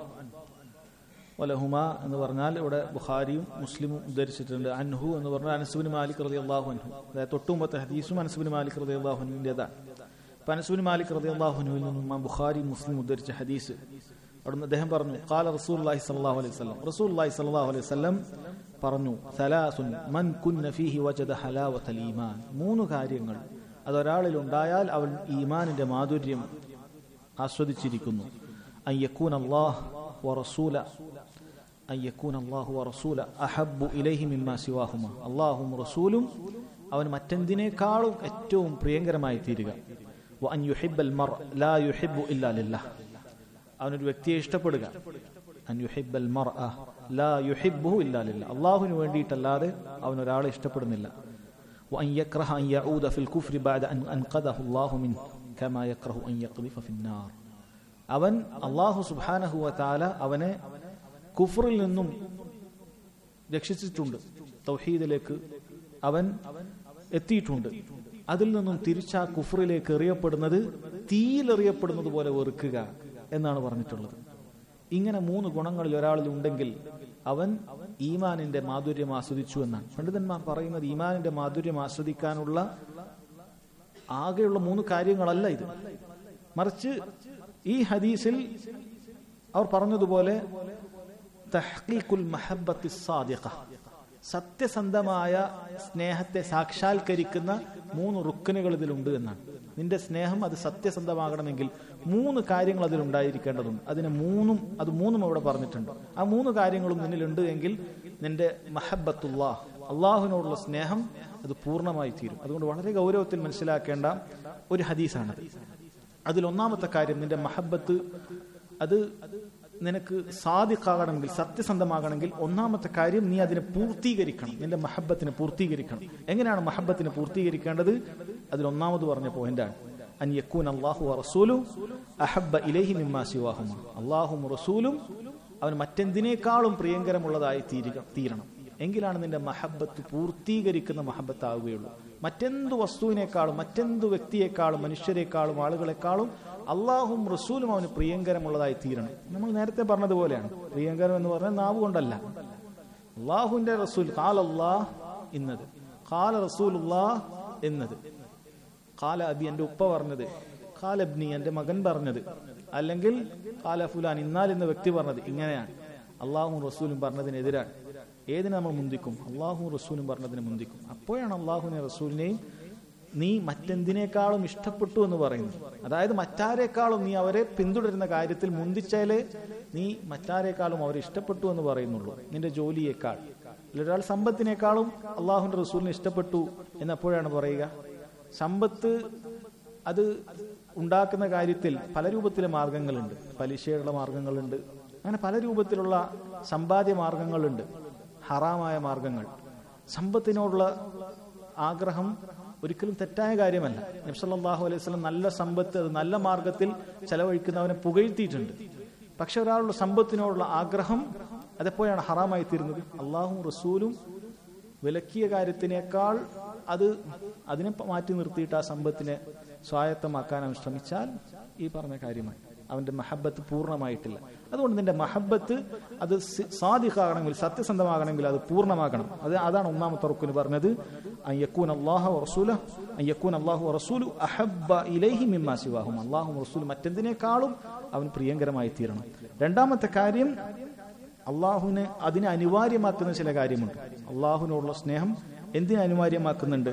വലഹുമ എന്ന് പറഞ്ഞാൽ ഇവിടെ ബുഖാരിയും മുസ്ലിമും ഉദ്ധരിച്ചിട്ടുണ്ട് അൻഹു എന്ന് പറഞ്ഞാൽ അനസുബിൻ മാലിക് റളിയല്ലാഹു അൻഹു അതായത് തൊട്ടുമുമ്പത്തെ ഹദീസും അനസുബിൻ മാലിക് റളിയല്ലാഹു അൻഹുവിൻ്റെതാണ് അപ്പൊ അനസുബിൻ മാലിക് റളിയല്ലാഹു അൻഹുവിൽ നിന്നും ബുഖാരി മുസ്ലിം ഉദ്ധരിച്ച ഹദീസ് അവിടുന്ന് അദ്ദേഹം പറഞ്ഞു കാല റസൂൽ സല്ലല്ലാഹു അലൈഹി വസല്ലം റസൂൽ സല്ലല്ലാഹു അലൈഹി വസല്ലം പറഞ്ഞു സലാസുൻ മൻ കുന്ന ഫീഹി വജദ ഹലാവത്തൽ ഈമാൻ മൂന്ന് കാര്യങ്ങൾ അതൊരാളിൽ ഉണ്ടായാൽ അവൻ ഈമാനിന്റെ മാധുര്യം ആസ്വദിച്ചിരിക്കുന്നു അൻ യക്കൂൻ അല്ലാഹ് വറസൂല അൻ യക്കൂൻ അല്ലാഹു വറസൂല അഹബ്ബു ഇലൈഹി മിമ്മാ സിവാഹുമ അല്ലാഹും റസൂലും അവൻ മറ്റെന്തിനേക്കാളും ഏറ്റവും പ്രിയങ്കരമായി തീരുക വ അൻ യുഹിബ്ബൽ മർ ലാ യുഹിബ്ബു ഇല്ലാ ലില്ലാഹ് അവനൊരു വ്യക്തിയെ ഇഷ്ടപ്പെടുക അൻ യുഹിബ്ബൽ മർ ലാ യുഹിബ്ബുഹു ഇല്ലാ ലില്ലാഹ് അല്ലാഹുവിന് വേണ്ടിയിട്ടല്ലാതെ അവൻ ഒരാളെ ഇഷ്ടപ്പെടുന്നില്ല وأن يكره أن يعود في الكفر بعد أن أنقذه الله منه كما يكره أن يقذف في النار അവൻ അള്ളാഹു സുബാനഹു താല അവനെ കുഫറിൽ നിന്നും രക്ഷിച്ചിട്ടുണ്ട് തൗഹീദിലേക്ക് അവൻ എത്തിയിട്ടുണ്ട് അതിൽ നിന്നും തിരിച്ച് ആ കുഫറിലേക്ക് എറിയപ്പെടുന്നത് തീയിലെറിയപ്പെടുന്നത് പോലെ വെറുക്കുക എന്നാണ് പറഞ്ഞിട്ടുള്ളത് ഇങ്ങനെ മൂന്ന് ഗുണങ്ങളിൽ ഒരാളിൽ ഉണ്ടെങ്കിൽ അവൻ ഈമാനിന്റെ മാധുര്യം ആസ്വദിച്ചു എന്നാണ് പണ്ഡിതന്മാർ പറയുന്നത് ഈമാനിന്റെ മാധുര്യം ആസ്വദിക്കാനുള്ള ആകെയുള്ള മൂന്ന് കാര്യങ്ങളല്ല ഇത് മറിച്ച് ഈ ഹദീസിൽ അവർ പറഞ്ഞതുപോലെ തഹ്ഖീഖുൽ മഹബ്ബത്തി സാദിഖ സത്യസന്ധമായ സ്നേഹത്തെ സാക്ഷാത്കരിക്കുന്ന മൂന്ന് റുക്കനുകൾ ഇതിലുണ്ട് എന്നാണ് നിന്റെ സ്നേഹം അത് സത്യസന്ധമാകണമെങ്കിൽ മൂന്ന് കാര്യങ്ങൾ അതിലുണ്ടായിരിക്കേണ്ടതുണ്ട് അതിന് മൂന്നും അത് മൂന്നും അവിടെ പറഞ്ഞിട്ടുണ്ട് ആ മൂന്ന് കാര്യങ്ങളും നിന്നിലുണ്ട് എങ്കിൽ നിന്റെ മഹബത്തുള്ള അള്ളാഹുവിനോടുള്ള സ്നേഹം അത് പൂർണ്ണമായി തീരും അതുകൊണ്ട് വളരെ ഗൗരവത്തിൽ മനസ്സിലാക്കേണ്ട ഒരു ഹദീസാണത് അതിൽ ഒന്നാമത്തെ കാര്യം നിന്റെ മഹബത്ത് അത് നിനക്ക് സാധിക്കാകണമെങ്കിൽ സത്യസന്ധമാകണമെങ്കിൽ ഒന്നാമത്തെ കാര്യം നീ അതിനെ പൂർത്തീകരിക്കണം നിന്റെ മഹബത്തിനെ പൂർത്തീകരിക്കണം എങ്ങനെയാണ് മഹബത്തിനെ പൂർത്തീകരിക്കേണ്ടത് അതിൽ ഒന്നാമത് പറഞ്ഞ പോയിന്റാണ് അൻ യക്കൂൻ അള്ളാഹു റസൂലും അഹബ്ബ ഇലൈഹി മിമ്മാ സിവാഹുമ അള്ളാഹും റസൂലും അവൻ മറ്റെന്തിനേക്കാളും പ്രിയങ്കരമുള്ളതായി തീരുക തീരണം എങ്കിലാണ് നിന്റെ മഹബത്ത് പൂർത്തീകരിക്കുന്ന മഹബത്താവുകയുള്ളൂ മറ്റെന്തു വസ്തുവിനേക്കാളും മറ്റെന്തു വ്യക്തിയെക്കാളും മനുഷ്യരെക്കാളും ആളുകളെക്കാളും അള്ളാഹും റസൂലും അവന് പ്രിയങ്കരമുള്ളതായി തീരണം നമ്മൾ നേരത്തെ പറഞ്ഞതുപോലെയാണ് പ്രിയങ്കരം എന്ന് പറഞ്ഞാൽ നാവ് കൊണ്ടല്ല അള്ളാഹുവിന്റെ റസൂൽ കാൽ അള്ളാഹ് ഇന്നത് കാല റസൂൽ എന്നത് കാല അബി എന്റെ ഉപ്പ പറഞ്ഞത് കാലബ്നി എന്റെ മകൻ പറഞ്ഞത് അല്ലെങ്കിൽ കാല ഫുലാൻ ഇന്നാൽ എന്ന വ്യക്തി പറഞ്ഞത് ഇങ്ങനെയാണ് അള്ളാഹും റസൂലും പറഞ്ഞതിനെതിരാണ് ഏതിനെ നമ്മൾ മുന്തിക്കും അള്ളാഹും റസൂലും പറഞ്ഞതിനെ മുന്തിക്കും അപ്പോഴാണ് അള്ളാഹുവിനെ റസൂലിനെയും നീ മറ്റെന്തിനേക്കാളും ഇഷ്ടപ്പെട്ടു എന്ന് പറയുന്നു അതായത് മറ്റാരേക്കാളും നീ അവരെ പിന്തുടരുന്ന കാര്യത്തിൽ മുന്തിച്ചാലേ നീ മറ്റാരേക്കാളും അവരെ ഇഷ്ടപ്പെട്ടു എന്ന് പറയുന്നുള്ളൂ നിന്റെ ജോലിയേക്കാൾ ഒരാൾ സമ്പത്തിനേക്കാളും അള്ളാഹുന്റെ റസൂലിനെ ഇഷ്ടപ്പെട്ടു എന്നപ്പോഴാണ് പറയുക സമ്പത്ത് അത് ഉണ്ടാക്കുന്ന കാര്യത്തിൽ പല രൂപത്തിലെ മാർഗങ്ങളുണ്ട് പലിശയുള്ള മാർഗങ്ങളുണ്ട് അങ്ങനെ പല രൂപത്തിലുള്ള സമ്പാദ്യ മാർഗങ്ങളുണ്ട് ഹറാമായ മാർഗങ്ങൾ സമ്പത്തിനോടുള്ള ആഗ്രഹം ഒരിക്കലും തെറ്റായ കാര്യമല്ല നബ്സല്ലാഹു അലൈഹി സ്വലം നല്ല സമ്പത്ത് അത് നല്ല മാർഗത്തിൽ ചെലവഴിക്കുന്നവനെ പുകഴ്ത്തിയിട്ടുണ്ട് പക്ഷെ ഒരാളുടെ സമ്പത്തിനോടുള്ള ആഗ്രഹം അതെപ്പോഴാണ് ഹറാമായി തീരുന്നത് അള്ളാഹും റസൂലും വിലക്കിയ കാര്യത്തിനേക്കാൾ അത് അതിനെ മാറ്റി നിർത്തിയിട്ട് ആ സമ്പത്തിനെ സ്വായത്തമാക്കാൻ അവൻ ശ്രമിച്ചാൽ ഈ പറഞ്ഞ കാര്യമായി അവന്റെ മഹബത്ത് പൂർണ്ണമായിട്ടില്ല അതുകൊണ്ട് നിന്റെ മഹബത്ത് അത് സാധിക്കാകണമെങ്കിൽ സത്യസന്ധമാകണമെങ്കിൽ അത് പൂർണ്ണമാകണം അത് അതാണ് ഒന്നാമത്തെ ഉറക്കിന് പറഞ്ഞത് അയ്യക്കൂൻ അള്ളാഹു റസൂല അയ്യക്കൂൻ അള്ളാഹു റസൂലു അഹബ്ബ ഇലൈഹി മിമ്മാ സിവാഹും അള്ളാഹു റസൂൽ മറ്റെന്തിനേക്കാളും അവൻ പ്രിയങ്കരമായി തീരണം രണ്ടാമത്തെ കാര്യം അള്ളാഹുവിന് അതിനെ അനിവാര്യമാക്കുന്ന ചില കാര്യമുണ്ട് അള്ളാഹുവിനോടുള്ള സ്നേഹം എന്തിനെ അനിവാര്യമാക്കുന്നുണ്ട്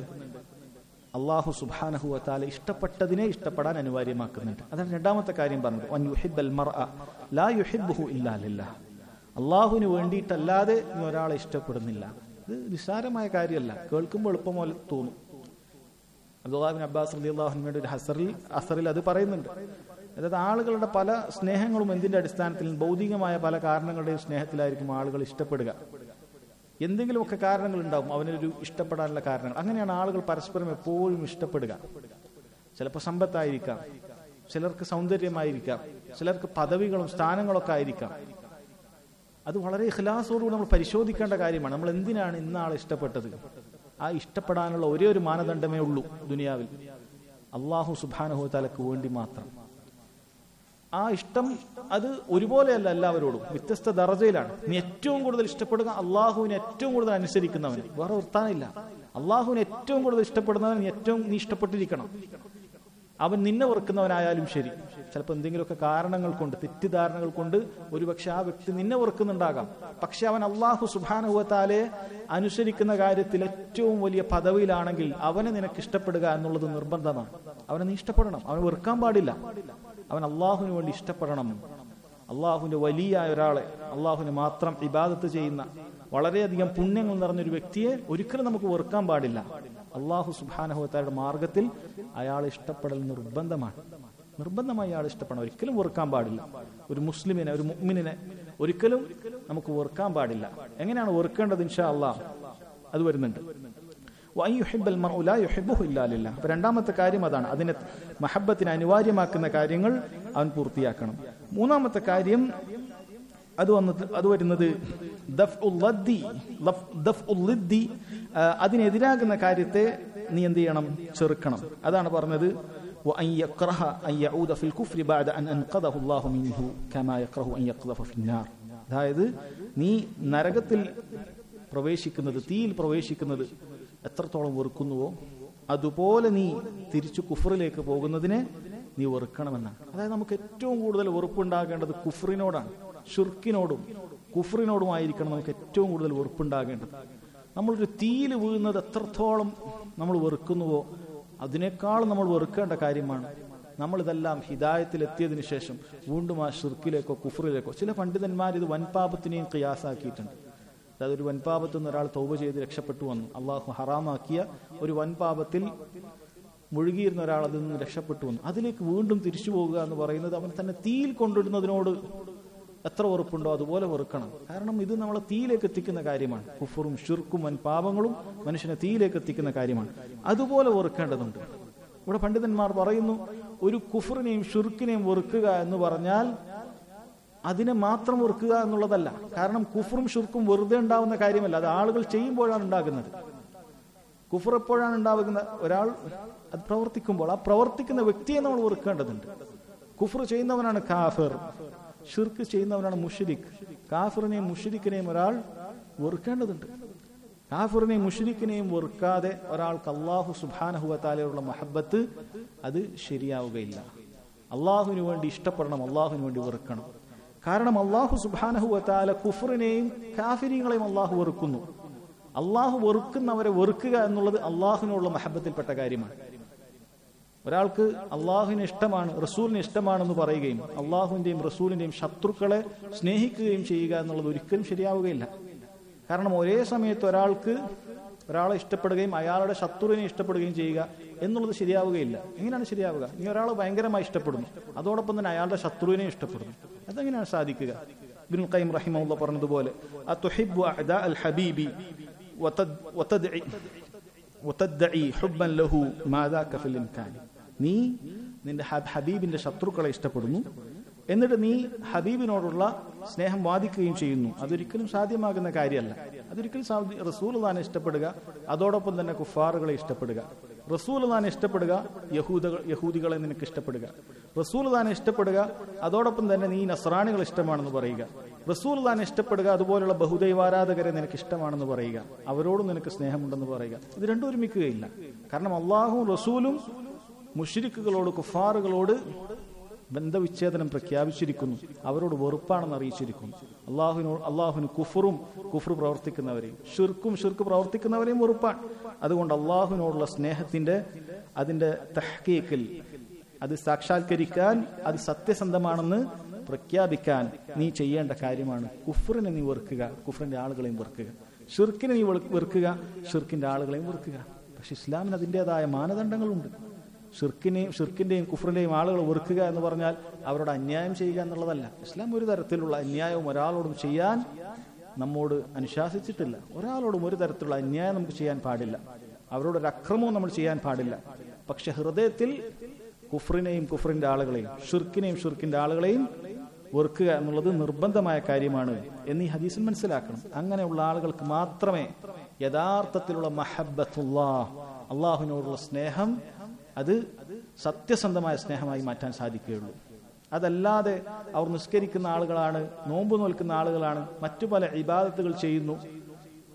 അള്ളാഹു സുബാനഹു താല ഇഷ്ടപ്പെട്ടതിനെ ഇഷ്ടപ്പെടാൻ അനിവാര്യമാക്കുന്നുണ്ട് അതാണ് രണ്ടാമത്തെ കാര്യം പറഞ്ഞത് വൻ യുഹിബ് അൽ മർ ലാ യുഹിബ്ഹു ഇല്ലാ അള്ളാഹുവിന് വേണ്ടിയിട്ടല്ലാതെ നീ ഒരാളെ ഇഷ്ടപ്പെടുന്നില്ല ഇത് നിസ്സാരമായ കാര്യമല്ല കേൾക്കുമ്പോൾ എളുപ്പം പോലെ തോന്നും അബ്ദുല്ലാഹിബിൻ അബ്ബാസ് അലി അള്ളാഹുനയുടെ ഒരു ഹസറിൽ അസറിൽ അത് പറയുന്നുണ്ട് അതായത് ആളുകളുടെ പല സ്നേഹങ്ങളും എന്തിന്റെ അടിസ്ഥാനത്തിൽ ഭൗതികമായ പല കാരണങ്ങളുടെയും സ്നേഹത്തിലായിരിക്കും ആളുകൾ ഇഷ്ടപ്പെടുക എന്തെങ്കിലുമൊക്കെ കാരണങ്ങൾ ഉണ്ടാവും അവനൊരു ഇഷ്ടപ്പെടാനുള്ള കാരണങ്ങൾ അങ്ങനെയാണ് ആളുകൾ പരസ്പരം എപ്പോഴും ഇഷ്ടപ്പെടുക ചിലപ്പോൾ സമ്പത്തായിരിക്കാം ചിലർക്ക് സൗന്ദര്യമായിരിക്കാം ചിലർക്ക് പദവികളും സ്ഥാനങ്ങളൊക്കെ ആയിരിക്കാം അത് വളരെ ഇഖ്ലാസോടുകൂടി നമ്മൾ പരിശോധിക്കേണ്ട കാര്യമാണ് നമ്മൾ എന്തിനാണ് ഇന്ന ആളെ ഇഷ്ടപ്പെട്ടത് ആ ഇഷ്ടപ്പെടാനുള്ള ഒരേ ഒരു മാനദണ്ഡമേ ഉള്ളൂ ദുനിയാവിൽ അള്ളാഹു സുബാനഹു തലക്ക് വേണ്ടി മാത്രം ആ ഇഷ്ടം അത് ഒരുപോലെയല്ല എല്ലാവരോടും വ്യത്യസ്ത ദർജയിലാണ് നീ ഏറ്റവും കൂടുതൽ ഇഷ്ടപ്പെടുക അള്ളാഹുവിനെ ഏറ്റവും കൂടുതൽ അനുസരിക്കുന്നവൻ വേറെ വർത്താനില്ല അള്ളാഹുവിനെ ഏറ്റവും കൂടുതൽ ഇഷ്ടപ്പെടുന്നവൻ നീ ഏറ്റവും നീ ഇഷ്ടപ്പെട്ടിരിക്കണം അവൻ നിന്നെ വെറുക്കുന്നവനായാലും ശരി ചിലപ്പോൾ എന്തെങ്കിലുമൊക്കെ കാരണങ്ങൾ കൊണ്ട് തെറ്റിദ്ധാരണകൾ കൊണ്ട് ഒരുപക്ഷെ ആ വ്യക്തി നിന്നെ വെറുക്കുന്നുണ്ടാകാം പക്ഷെ അവൻ അള്ളാഹു സുബാനുഭവത്താലെ അനുസരിക്കുന്ന കാര്യത്തിൽ ഏറ്റവും വലിയ പദവിയിലാണെങ്കിൽ അവനെ നിനക്ക് ഇഷ്ടപ്പെടുക എന്നുള്ളത് നിർബന്ധമാണ് അവനെ നീ ഇഷ്ടപ്പെടണം അവനെ വെറുക്കാൻ പാടില്ല അവൻ അള്ളാഹുവിന് വേണ്ടി ഇഷ്ടപ്പെടണം അള്ളാഹുവിന്റെ വലിയ ഒരാളെ അള്ളാഹുവിന് മാത്രം ഇബാദത്ത് ചെയ്യുന്ന വളരെയധികം പുണ്യങ്ങൾ നിറഞ്ഞൊരു വ്യക്തിയെ ഒരിക്കലും നമുക്ക് വെറുക്കാൻ പാടില്ല അള്ളാഹു സുബാനഹുത്താരുടെ മാർഗത്തിൽ അയാൾ ഇഷ്ടപ്പെടൽ നിർബന്ധമാണ് നിർബന്ധമായി അയാൾ ഇഷ്ടപ്പെടണം ഒരിക്കലും വെറുക്കാൻ പാടില്ല ഒരു മുസ്ലിമിനെ ഒരു മുഅ്മിനിനെ ഒരിക്കലും നമുക്ക് വെറുക്കാൻ പാടില്ല എങ്ങനെയാണ് വെറുക്കേണ്ടത് ഇൻഷാ അള്ളാഹ് അത് വരുന്നുണ്ട് വഅൻ യുഹിബ്ബൽ മർഉ ലാ യുഹിബ്ബുഹു ഇല്ലാ ലില്ലാഹ്. അപ്പൊ രണ്ടാമത്തെ കാര്യം അതാണ് അതിനെ മഹബത്തിന് അനിവാര്യമാക്കുന്ന കാര്യങ്ങൾ അവൻ പൂർത്തിയാക്കണം മൂന്നാമത്തെ കാര്യം അത് വന്നിട്ട് അത് വരുന്നത് ദഫ്ഉൽ ലദ്ദി, ലഫ്- ദഫ്ഉൽ ലിദ്ദി, ആ, അതിനെതിരാകുന്ന കാര്യത്തെ നീ എന്ത് ചെയ്യണം ചെറുക്കണം അതാണ് പറഞ്ഞത് وأن يكره أن يعود في الكفر بعد أن أنقذه الله منه كما يكره أن يقذف في النار അതായത് നീ നരകത്തിൽ പ്രവേശിക്കുന്നത് തീയിൽ പ്രവേശിക്കുന്നത് എത്രത്തോളം വെറുക്കുന്നുവോ അതുപോലെ നീ തിരിച്ചു കുഫറിലേക്ക് പോകുന്നതിനെ നീ വെറുക്കണമെന്നാണ് അതായത് നമുക്ക് ഏറ്റവും കൂടുതൽ വെറുപ്പുണ്ടാകേണ്ടത് കുഫറിനോടാണ് ഷുർക്കിനോടും കുഫറിനോടുമായിരിക്കണം നമുക്ക് ഏറ്റവും കൂടുതൽ വെറുപ്പുണ്ടാകേണ്ടത് നമ്മളൊരു തീയിൽ വീഴുന്നത് എത്രത്തോളം നമ്മൾ വെറുക്കുന്നുവോ അതിനേക്കാൾ നമ്മൾ വെറുക്കേണ്ട കാര്യമാണ് നമ്മളിതെല്ലാം ഹിദായത്തിൽ എത്തിയതിനു ശേഷം വീണ്ടും ആ ഷിർക്കിലേക്കോ കുഫറിലേക്കോ ചില പണ്ഡിതന്മാർ ഇത് വൻപാപത്തിനെയും ക്രിയാസാക്കിയിട്ടുണ്ട് അതായത് ഒരു വൻപാപത്തിൽ നിന്ന് ഒരാൾ തൗബ ചെയ്ത് രക്ഷപ്പെട്ടു വന്നു അള്ളാഹു ഹറാമാക്കിയ ഒരു വൻപാപത്തിൽ മുഴുകിയിരുന്ന ഒരാൾ അതിൽ നിന്ന് രക്ഷപ്പെട്ടു വന്നു അതിലേക്ക് വീണ്ടും തിരിച്ചു പോകുക എന്ന് പറയുന്നത് അവൻ തന്നെ തീയിൽ കൊണ്ടിടുന്നതിനോട് എത്ര വെറുപ്പുണ്ടോ അതുപോലെ വെറുക്കണം കാരണം ഇത് നമ്മളെ തീയിലേക്ക് എത്തിക്കുന്ന കാര്യമാണ് കുഫറും ഷിർക്കും വൻ പാപങ്ങളും മനുഷ്യനെ തീയിലേക്ക് എത്തിക്കുന്ന കാര്യമാണ് അതുപോലെ വെറുക്കേണ്ടതുണ്ട് ഇവിടെ പണ്ഡിതന്മാർ പറയുന്നു ഒരു കുഫറിനെയും ഷിർക്കിനെയും വെറുക്കുക എന്ന് പറഞ്ഞാൽ അതിനെ മാത്രം വെറുക്കുക എന്നുള്ളതല്ല കാരണം കുഫറും ഷിർക്കും വെറുതെ ഉണ്ടാവുന്ന കാര്യമല്ല അത് ആളുകൾ ചെയ്യുമ്പോഴാണ് ഉണ്ടാകുന്നത് കുഫർ എപ്പോഴാണ് ഉണ്ടാകുന്ന ഒരാൾ അത് പ്രവർത്തിക്കുമ്പോൾ ആ പ്രവർത്തിക്കുന്ന വ്യക്തിയെ നമ്മൾ വെറുക്കേണ്ടതുണ്ട് കുഫർ ചെയ്യുന്നവനാണ് കാഫിർ ഷിർക്ക് ചെയ്യുന്നവനാണ് മുഷരിഖ് കാഫിറിനെയും മുഷരിക്കിനെയും ഒരാൾ വെറുക്കേണ്ടതുണ്ട് കാഫിറിനെയും മുഷരിക്കിനെയും വെറുക്കാതെ ഒരാൾക്ക് അള്ളാഹു സുബാനഹുവത്താലുള്ള മഹബത്ത് അത് ശരിയാവുകയില്ല അള്ളാഹുവിന് വേണ്ടി ഇഷ്ടപ്പെടണം അള്ളാഹുവിന് വേണ്ടി വെറുക്കണം കാരണം അള്ളാഹു സുബാനഹുവത്താല കുഫറിനെയും കാഫിരിങ്ങളെയും അള്ളാഹു വെറുക്കുന്നു അള്ളാഹു വെറുക്കുന്നവരെ വെറുക്കുക എന്നുള്ളത് അള്ളാഹുവിനുള്ള മഹബത്തിൽപ്പെട്ട കാര്യമാണ് ഒരാൾക്ക് അള്ളാഹുവിന് ഇഷ്ടമാണ് റസൂലിന് ഇഷ്ടമാണെന്ന് പറയുകയും അള്ളാഹുവിന്റെയും റസൂലിന്റെയും ശത്രുക്കളെ സ്നേഹിക്കുകയും ചെയ്യുക എന്നുള്ളത് ഒരിക്കലും ശരിയാവുകയില്ല കാരണം ഒരേ സമയത്ത് ഒരാൾക്ക് ഒരാളെ ഇഷ്ടപ്പെടുകയും അയാളുടെ ശത്രുവിനെ ഇഷ്ടപ്പെടുകയും ചെയ്യുക എന്നുള്ളത് ശരിയാവുകയില്ല എങ്ങനെയാണ് ശരിയാവുക നീ ഒരാളെ ഭയങ്കരമായി ഇഷ്ടപ്പെടുന്നു അതോടൊപ്പം തന്നെ അയാളുടെ ശത്രുവിനെ ഇഷ്ടപ്പെടുന്നു അതെങ്ങനെയാണ് സാധിക്കുക ബിൻ ഖൈം റഹിമുള്ള പറഞ്ഞതുപോലെ അത്തുഹിബ്ബു അഅദാ അൽ ഹബീബി വതദ് വതദ്ഇ വതദ്ഇ ഹുബ്ബൻ ലഹു മാ ദാക ഫിൽ ഇംകാൻ നീ നിന്റെ ഹബ് ഹബീബിന്റെ ശത്രുക്കളെ ഇഷ്ടപ്പെടുന്നു എന്നിട്ട് നീ ഹബീബിനോടുള്ള സ്നേഹം വാദിക്കുകയും ചെയ്യുന്നു അതൊരിക്കലും സാധ്യമാകുന്ന കാര്യമല്ല അതൊരിക്കലും സാധ്യ- റസൂൽ താൻ ഇഷ്ടപ്പെടുക അതോടൊപ്പം തന്നെ കുഫാറുകളെ ഇഷ്ടപ്പെടുക റസൂൽ താൻ ഇഷ്ടപ്പെടുക യഹൂദ യഹൂദികളെ നിനക്ക് ഇഷ്ടപ്പെടുക റസൂൽ താൻ ഇഷ്ടപ്പെടുക അതോടൊപ്പം തന്നെ നീ നസ്രാണികൾ ഇഷ്ടമാണെന്ന് പറയുക റസൂൽ താൻ ഇഷ്ടപ്പെടുക അതുപോലുള്ള ബഹുദൈവാരാധകരെ നിനക്ക് ഇഷ്ടമാണെന്ന് പറയുക അവരോടും നിനക്ക് സ്നേഹമുണ്ടെന്ന് പറയുക ഇത് രണ്ടും ഒരുമിക്കുകയില്ല കാരണം അള്ളാഹും റസൂലും മുഷിരിക്കുകളോട് കുഫാറുകളോട് ബന്ധവിച്ഛേദനം പ്രഖ്യാപിച്ചിരിക്കുന്നു അവരോട് വെറുപ്പാണെന്ന് അറിയിച്ചിരിക്കുന്നു അള്ളാഹുവിനോ അള്ളാഹുവിന് കുഫറും കുഫർ പ്രവർത്തിക്കുന്നവരെയും ഷിർക്കും ഷിർക്ക് പ്രവർത്തിക്കുന്നവരെയും വെറുപ്പാണ് അതുകൊണ്ട് അള്ളാഹുവിനോടുള്ള സ്നേഹത്തിന്റെ അതിന്റെ തഹ്കീക്കിൽ അത് സാക്ഷാത്കരിക്കാൻ അത് സത്യസന്ധമാണെന്ന് പ്രഖ്യാപിക്കാൻ നീ ചെയ്യേണ്ട കാര്യമാണ് കുഫറിനെ നീ വെറുക്കുക കുഫറിന്റെ ആളുകളെയും വെറുക്കുക ഷിർക്കിനെ നീ വെറു- വെറുക്കുക ഷിർക്കിന്റെ ആളുകളെയും വെറുക്കുക പക്ഷെ ഇസ്ലാമിന് അതിൻ്റെതായ മാനദണ്ഡങ്ങളുണ്ട് ഷിർക്കിനെയും ഷിർക്കിന്റെയും കുഫറിന്റെയും ആളുകൾ വെറുക്കുക എന്ന് പറഞ്ഞാൽ അവരോട് അന്യായം ചെയ്യുക എന്നുള്ളതല്ല ഇസ്ലാം ഒരു തരത്തിലുള്ള അന്യായവും ഒരാളോടും ചെയ്യാൻ നമ്മോട് അനുശാസിച്ചിട്ടില്ല ഒരാളോടും ഒരു തരത്തിലുള്ള അന്യായം നമുക്ക് ചെയ്യാൻ പാടില്ല അവരോട് ഒരു അക്രമവും നമ്മൾ ചെയ്യാൻ പാടില്ല പക്ഷെ ഹൃദയത്തിൽ കുഫറിനെയും കുഫറിന്റെ ആളുകളെയും ഷിർക്കിനെയും ഷിർക്കിന്റെ ആളുകളെയും വെറുക്കുക എന്നുള്ളത് നിർബന്ധമായ കാര്യമാണ് എന്ന് ഈ ഹദീസിൽ മനസ്സിലാക്കണം അങ്ങനെയുള്ള ആളുകൾക്ക് മാത്രമേ യഥാർത്ഥത്തിലുള്ള മഹബത്തുല്ലാ അള്ളാഹുവിനോടുള്ള സ്നേഹം അത് സത്യസന്ധമായ സ്നേഹമായി മാറ്റാൻ സാധിക്കുകയുള്ളൂ അതല്ലാതെ അവർ നിസ്കരിക്കുന്ന ആളുകളാണ് നോമ്പ് നോൽക്കുന്ന ആളുകളാണ് മറ്റു പല ഇബാദത്തുകൾ ചെയ്യുന്നു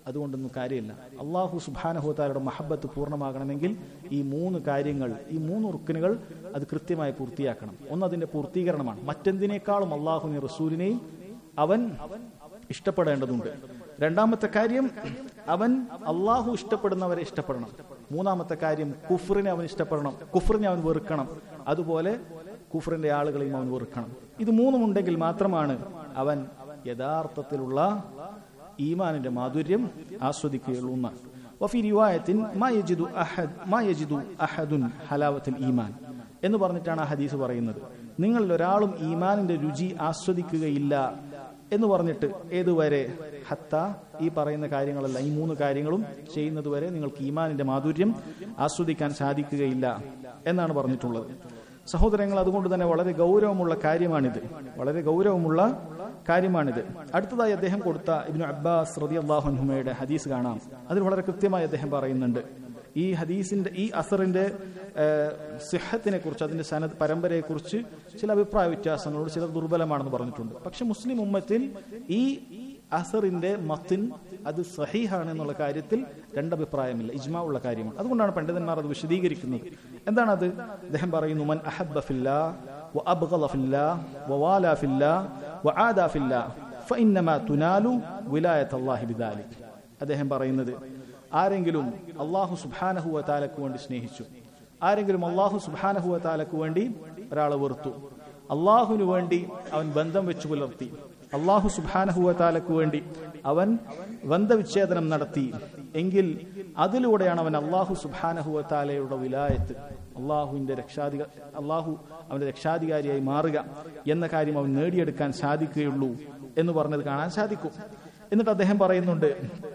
അതുകൊണ്ടൊന്നും കാര്യമില്ല അള്ളാഹു സുബാനഹുത്താരുടെ മഹബത്ത് പൂർണ്ണമാകണമെങ്കിൽ ഈ മൂന്ന് കാര്യങ്ങൾ ഈ മൂന്ന് റുക്കിനുകൾ അത് കൃത്യമായി പൂർത്തിയാക്കണം ഒന്ന് അതിന്റെ പൂർത്തീകരണമാണ് മറ്റെന്തിനേക്കാളും അള്ളാഹുവിനെ റസൂലിനെയും അവൻ ഇഷ്ടപ്പെടേണ്ടതുണ്ട് രണ്ടാമത്തെ കാര്യം അവൻ അള്ളാഹു ഇഷ്ടപ്പെടുന്നവരെ ഇഷ്ടപ്പെടണം മൂന്നാമത്തെ കാര്യം കുഫറിനെ അവൻ ഇഷ്ടപ്പെടണം കുഫറിനെ അവൻ വെറുക്കണം അതുപോലെ കുഫറിന്റെ ആളുകളെയും അവൻ വെറുക്കണം ഇത് മൂന്നും ഉണ്ടെങ്കിൽ മാത്രമാണ് അവൻ യഥാർത്ഥത്തിലുള്ള ഈമാനിന്റെ മാധുര്യം ആസ്വദിക്കുകയുള്ളൂ എന്നാണ് വഫി റിവായത്തിൻ മാ യജിദു അഹദ് മാ യജിദു അഹദുൻ ഹലാവത്തിൽ ഈമാൻ എന്ന് പറഞ്ഞിട്ടാണ് ആ ഹദീസ് പറയുന്നത് നിങ്ങളിൽ ഒരാളും ഈമാനിന്റെ രുചി ആസ്വദിക്കുകയില്ല എന്ന് പറഞ്ഞിട്ട് ഏതുവരെ ഹത്ത ഈ പറയുന്ന കാര്യങ്ങളല്ല ഈ മൂന്ന് കാര്യങ്ങളും ചെയ്യുന്നത് വരെ നിങ്ങൾക്ക് ഈമാനിന്റെ മാധുര്യം ആസ്വദിക്കാൻ സാധിക്കുകയില്ല എന്നാണ് പറഞ്ഞിട്ടുള്ളത് സഹോദരങ്ങൾ അതുകൊണ്ട് തന്നെ വളരെ ഗൗരവമുള്ള കാര്യമാണിത് വളരെ ഗൗരവമുള്ള കാര്യമാണിത് അടുത്തതായി അദ്ദേഹം കൊടുത്ത ഇബ്നു അബ്ബാസ് റതി അള്ളാഹുഹുമയുടെ ഹദീസ് കാണാം അതിൽ വളരെ കൃത്യമായി അദ്ദേഹം പറയുന്നുണ്ട് ഈ ഹദീസിന്റെ ഈ അസറിന്റെ സിഹത്തിനെ കുറിച്ച് അതിന്റെ സനത് പരമ്പരയെ കുറിച്ച് ചില അഭിപ്രായ വ്യത്യാസങ്ങളോട് ചില ദുർബലമാണെന്ന് പറഞ്ഞിട്ടുണ്ട് പക്ഷെ മുസ്ലിം ഉമ്മത്തിൽ ഈ അസറിന്റെ മത്തിൻ അത് സഹീഹാണ് എന്നുള്ള കാര്യത്തിൽ രണ്ടഭിപ്രായമില്ല ഇജ്മാ ഉള്ള കാര്യമാണ് അതുകൊണ്ടാണ് പണ്ഡിതന്മാർ അത് വിശദീകരിക്കുന്നത് എന്താണത് അദ്ദേഹം പറയുന്നു മൻ അഹബ്ബ ഫില്ലാ وأبغض في الله ووالى في الله وعادى في الله فإنما تنال ولاية الله بذلك അദ്ദേഹം പറയുന്നത് ആരെങ്കിലും അള്ളാഹു സുബാനഹുവ താലക്ക് വേണ്ടി സ്നേഹിച്ചു ആരെങ്കിലും അള്ളാഹു സുബാനഹുവ താലക്ക് വേണ്ടി ഒരാളെ വെറുത്തു അള്ളാഹുവിന് വേണ്ടി അവൻ ബന്ധം വെച്ചു പുലർത്തി അള്ളാഹു സുബാനഹുവ താലക്ക് വേണ്ടി അവൻ ബന്ധവിച്ഛേദനം നടത്തി എങ്കിൽ അതിലൂടെയാണ് അവൻ അള്ളാഹു സുബാനഹുവ താലയുടെ വിലായത്ത് അള്ളാഹുവിന്റെ രക്ഷാധിക അള്ളാഹു അവന്റെ രക്ഷാധികാരിയായി മാറുക എന്ന കാര്യം അവൻ നേടിയെടുക്കാൻ സാധിക്കുകയുള്ളൂ എന്ന് പറഞ്ഞത് കാണാൻ സാധിക്കും എന്നിട്ട് അദ്ദേഹം പറയുന്നുണ്ട്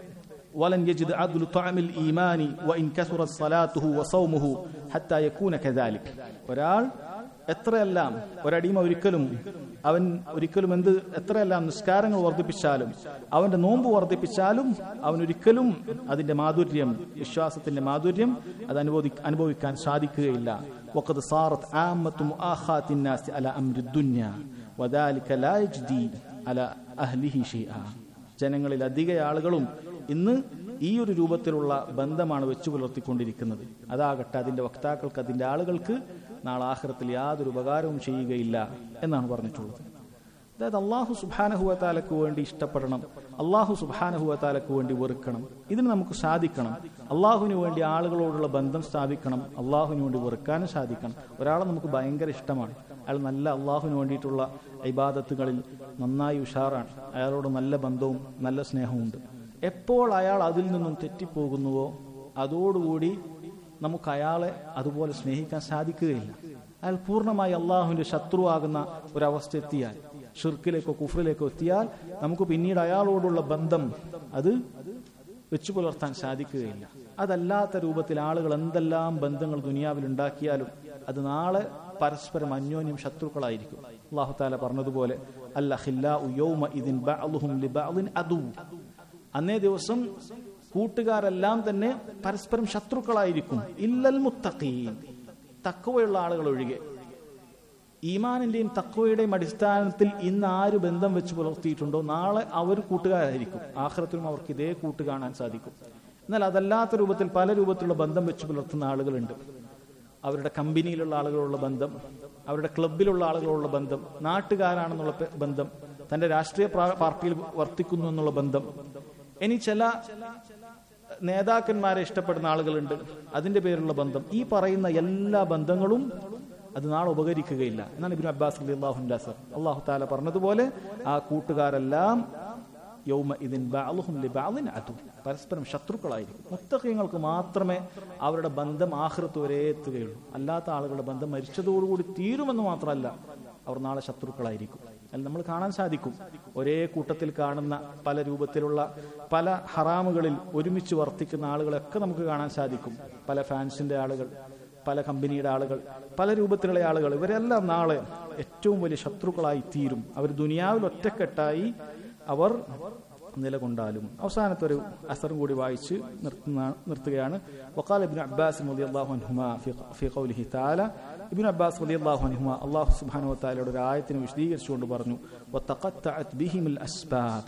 ولن يجد عدل طعم الإيمان وإن كثرت صلاته وصومه حتى يكون كذلك ഒരാൾ എത്രയെല്ലാം ഒരടിമ ഒരിക്കലും അവൻ ഒരിക്കലും എന്ത് എത്രയെല്ലാം നിസ്കാരങ്ങൾ വർദ്ധിപ്പിച്ചാലും അവന്റെ നോമ്പ് വർദ്ധിപ്പിച്ചാലും അവൻ ഒരിക്കലും അതിന്റെ മാധുര്യം വിശ്വാസത്തിന്റെ മാധുര്യം അത് അനുഭവി അനുഭവിക്കാൻ സാധിക്കുകയില്ല وقد صارت عامة مؤاخاة الناس على أمر الدنيا وذلك لا يجدي على أهله شيئا ജനങ്ങളിൽ അധിക ആളുകളും ഇന്ന് ഈ ഒരു രൂപത്തിലുള്ള ബന്ധമാണ് വെച്ചു പുലർത്തിക്കൊണ്ടിരിക്കുന്നത് അതാകട്ടെ അതിന്റെ വക്താക്കൾക്ക് അതിന്റെ ആളുകൾക്ക് നാളെ ആഹ്റത്തിൽ യാതൊരു ഉപകാരവും ചെയ്യുകയില്ല എന്നാണ് പറഞ്ഞിട്ടുള്ളത് അതായത് അള്ളാഹു സുബാനഹുവത്താലക്ക് വേണ്ടി ഇഷ്ടപ്പെടണം അള്ളാഹു സുബാനഹുവത്താലക്ക് വേണ്ടി വെറുക്കണം ഇതിന് നമുക്ക് സാധിക്കണം അള്ളാഹുവിന് വേണ്ടി ആളുകളോടുള്ള ബന്ധം സ്ഥാപിക്കണം അള്ളാഹുവിന് വേണ്ടി വെറുക്കാനും സാധിക്കണം ഒരാളെ നമുക്ക് ഭയങ്കര ഇഷ്ടമാണ് അയാൾ നല്ല അള്ളാഹുവിന് വേണ്ടിയിട്ടുള്ള ഇബാദത്തുകളിൽ നന്നായി ഉഷാറാണ് അയാളോട് നല്ല ബന്ധവും നല്ല സ്നേഹവും എപ്പോൾ അയാൾ അതിൽ നിന്നും തെറ്റിപ്പോകുന്നുവോ അതോടുകൂടി നമുക്ക് അയാളെ അതുപോലെ സ്നേഹിക്കാൻ സാധിക്കുകയില്ല അയാൾ പൂർണ്ണമായി അള്ളാഹുവിന്റെ ശത്രുവാകുന്ന ഒരവസ്ഥ എത്തിയാൽ ഷിർക്കിലേക്കോ കുഫറിലേക്കോ എത്തിയാൽ നമുക്ക് പിന്നീട് അയാളോടുള്ള ബന്ധം അത് വെച്ചു പുലർത്താൻ സാധിക്കുകയില്ല അതല്ലാത്ത രൂപത്തിൽ ആളുകൾ എന്തെല്ലാം ബന്ധങ്ങൾ ദുനിയാവിൽ ഉണ്ടാക്കിയാലും അത് നാളെ പരസ്പരം അന്യോന്യം ശത്രുക്കളായിരിക്കും അള്ളാഹു താല പറഞ്ഞതുപോലെ അല്ലാ അന്നേ ദിവസം കൂട്ടുകാരെല്ലാം തന്നെ പരസ്പരം ശത്രുക്കളായിരിക്കും ഇല്ലൽ മുത്തഖീൻ തക്കവയുള്ള ആളുകൾ ഒഴികെ ഈമാനിന്റെയും തക്കവയുടെയും അടിസ്ഥാനത്തിൽ ഇന്ന് ആര് ബന്ധം വെച്ച് പുലർത്തിയിട്ടുണ്ടോ നാളെ അവർ കൂട്ടുകാരായിരിക്കും ആഹ്റത്തിലും അവർക്ക് ഇതേ കൂട്ട് കാണാൻ സാധിക്കും എന്നാൽ അതല്ലാത്ത രൂപത്തിൽ പല രൂപത്തിലുള്ള ബന്ധം വെച്ച് പുലർത്തുന്ന ആളുകളുണ്ട് അവരുടെ കമ്പനിയിലുള്ള ആളുകളുള്ള ബന്ധം അവരുടെ ക്ലബിലുള്ള ആളുകളുള്ള ബന്ധം നാട്ടുകാരാണെന്നുള്ള ബന്ധം തന്റെ രാഷ്ട്രീയ പാർട്ടിയിൽ വർത്തിക്കുന്നു എന്നുള്ള ബന്ധം ഇനി ചില നേതാക്കന്മാരെ ഇഷ്ടപ്പെടുന്ന ആളുകളുണ്ട് അതിന്റെ പേരിലുള്ള ബന്ധം ഈ പറയുന്ന എല്ലാ ബന്ധങ്ങളും അത് നാളെ ഉപകരിക്കുകയില്ല എന്നാണ് ഇബിൻ അബ്ബാസ് അലി അള്ളാഹുന്റെ അസർ അള്ളാഹു താല പറഞ്ഞതുപോലെ ആ കൂട്ടുകാരെല്ലാം യൗമ ഇതിൻ അതു പരസ്പരം ശത്രുക്കളായിരിക്കും മുത്തഖ്യങ്ങൾക്ക് മാത്രമേ അവരുടെ ബന്ധം ആഹൃത്ത് വരെ എത്തുകയുള്ളൂ അല്ലാത്ത ആളുകളുടെ ബന്ധം മരിച്ചതോടുകൂടി തീരുമെന്ന് മാത്രമല്ല അവർ നാളെ ശത്രുക്കളായിരിക്കും അല്ല നമ്മൾ കാണാൻ സാധിക്കും ഒരേ കൂട്ടത്തിൽ കാണുന്ന പല രൂപത്തിലുള്ള പല ഹറാമുകളിൽ ഒരുമിച്ച് വർത്തിക്കുന്ന ആളുകളൊക്കെ നമുക്ക് കാണാൻ സാധിക്കും പല ഫാൻസിന്റെ ആളുകൾ പല കമ്പനിയുടെ ആളുകൾ പല രൂപത്തിലുള്ള ആളുകൾ ഇവരെല്ലാം നാളെ ഏറ്റവും വലിയ ശത്രുക്കളായി തീരും അവർ ദുനിയാവിൽ ഒറ്റക്കെട്ടായി അവർ നിലകൊണ്ടാലും അവസാനത്തെ ഒരു അസറും കൂടി വായിച്ച് നിർത്തുന്ന നിർത്തുകയാണ് വക്കാൽ ഇബിൻ അബ്ബാസ് റളിയല്ലാഹു അൻഹുമാ ഫി ഖൗലിഹി തആല ഇബിൻ അബ്ബാസ് റളിയല്ലാഹു അൻഹുമാ അല്ലാഹു സുബ്ഹാനഹു വ തആലയുടെ ഒരു ആയത്തിനെ വിശദീകരിച്ചുകൊണ്ട് പറഞ്ഞു വതഖത്തഅത് ബിഹിമുൽ അസ്ബാബ്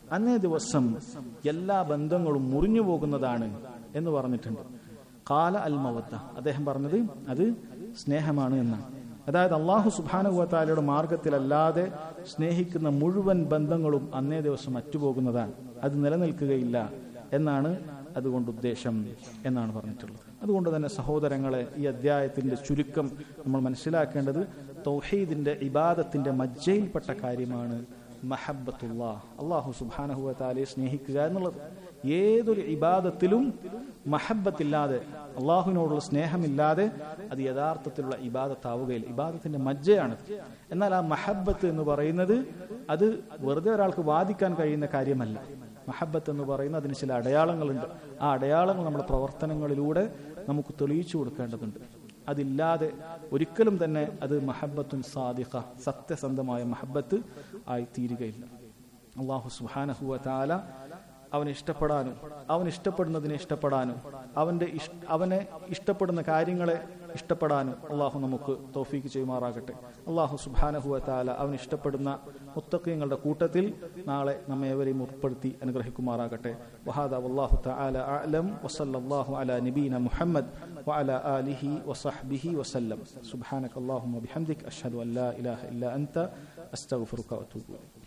അന്നേ ദിവസം എല്ലാ ബന്ധങ്ങളും മുറിഞ്ഞു പോകുന്നതാണ് എന്ന് പറഞ്ഞിട്ടുണ്ട് കാല അൽ മവത്ത അദ്ദേഹം പറഞ്ഞത് അത് സ്നേഹമാണ് എന്നാണ് അതായത് അള്ളാഹു സുബാനുവത്താലയുടെ മാർഗത്തിലല്ലാതെ സ്നേഹിക്കുന്ന മുഴുവൻ ബന്ധങ്ങളും അന്നേ ദിവസം അറ്റുപോകുന്നതാണ് അത് നിലനിൽക്കുകയില്ല എന്നാണ് അതുകൊണ്ട് ഉദ്ദേശം എന്നാണ് പറഞ്ഞിട്ടുള്ളത് അതുകൊണ്ട് തന്നെ സഹോദരങ്ങളെ ഈ അധ്യായത്തിന്റെ ചുരുക്കം നമ്മൾ മനസ്സിലാക്കേണ്ടത് തൗഹീദിന്റെ ഇബാദത്തിന്റെ മജ്ജയിൽപ്പെട്ട കാര്യമാണ് മഹബത്തുള്ള അള്ളാഹു സുബാനഹുവത്താലെ സ്നേഹിക്കുക എന്നുള്ളത് ഏതൊരു ഇബാദത്തിലും മഹബത്തില്ലാതെ അള്ളാഹുവിനോടുള്ള സ്നേഹമില്ലാതെ അത് യഥാർത്ഥത്തിലുള്ള ഇബാദത്താവുകയില്ല ഇബാദത്തിന്റെ മജ്ജയാണ് എന്നാൽ ആ മഹബത്ത് എന്ന് പറയുന്നത് അത് വെറുതെ ഒരാൾക്ക് വാദിക്കാൻ കഴിയുന്ന കാര്യമല്ല മഹബത്ത് എന്ന് പറയുന്ന അതിന് ചില അടയാളങ്ങളുണ്ട് ആ അടയാളങ്ങൾ നമ്മുടെ പ്രവർത്തനങ്ങളിലൂടെ നമുക്ക് തെളിയിച്ചു കൊടുക്കേണ്ടതുണ്ട് അതില്ലാതെ ഒരിക്കലും തന്നെ അത് മഹബത്തും സാദിഖ സത്യസന്ധമായ മഹബത്ത് ആയി തീരുകയില്ല അള്ളാഹു സുഹാനഹുവ താല അവനെ ഇഷ്ടപ്പെടാനും അവൻ ഇഷ്ടപ്പെടുന്നതിനെ ഇഷ്ടപ്പെടാനും അവന്റെ അവനെ ഇഷ്ടപ്പെടുന്ന കാര്യങ്ങളെ ഇഷ്ടപ്പെടാനും അള്ളാഹു നമുക്ക് തോഫീക്ക് ചെയ്യുമാറാകട്ടെ അള്ളാഹു സുബാനഹുവ താല അവൻ ഇഷ്ടപ്പെടുന്ന മുത്തക്കങ്ങളുടെ കൂട്ടത്തിൽ നാളെ നമ്മെ ഏവരെയും ഉൾപ്പെടുത്തി അനുഗ്രഹിക്കുമാറാകട്ടെ വഹാദ വല്ലാഹു തആല അഅലം വസല്ലല്ലാഹു അലാ നബീന മുഹമ്മദ് وعلى آله وصحبه وسلم سبحانك اللهم وبحمدك أشهد أن لا إله إلا أنت أستغفرك وأتوب إليك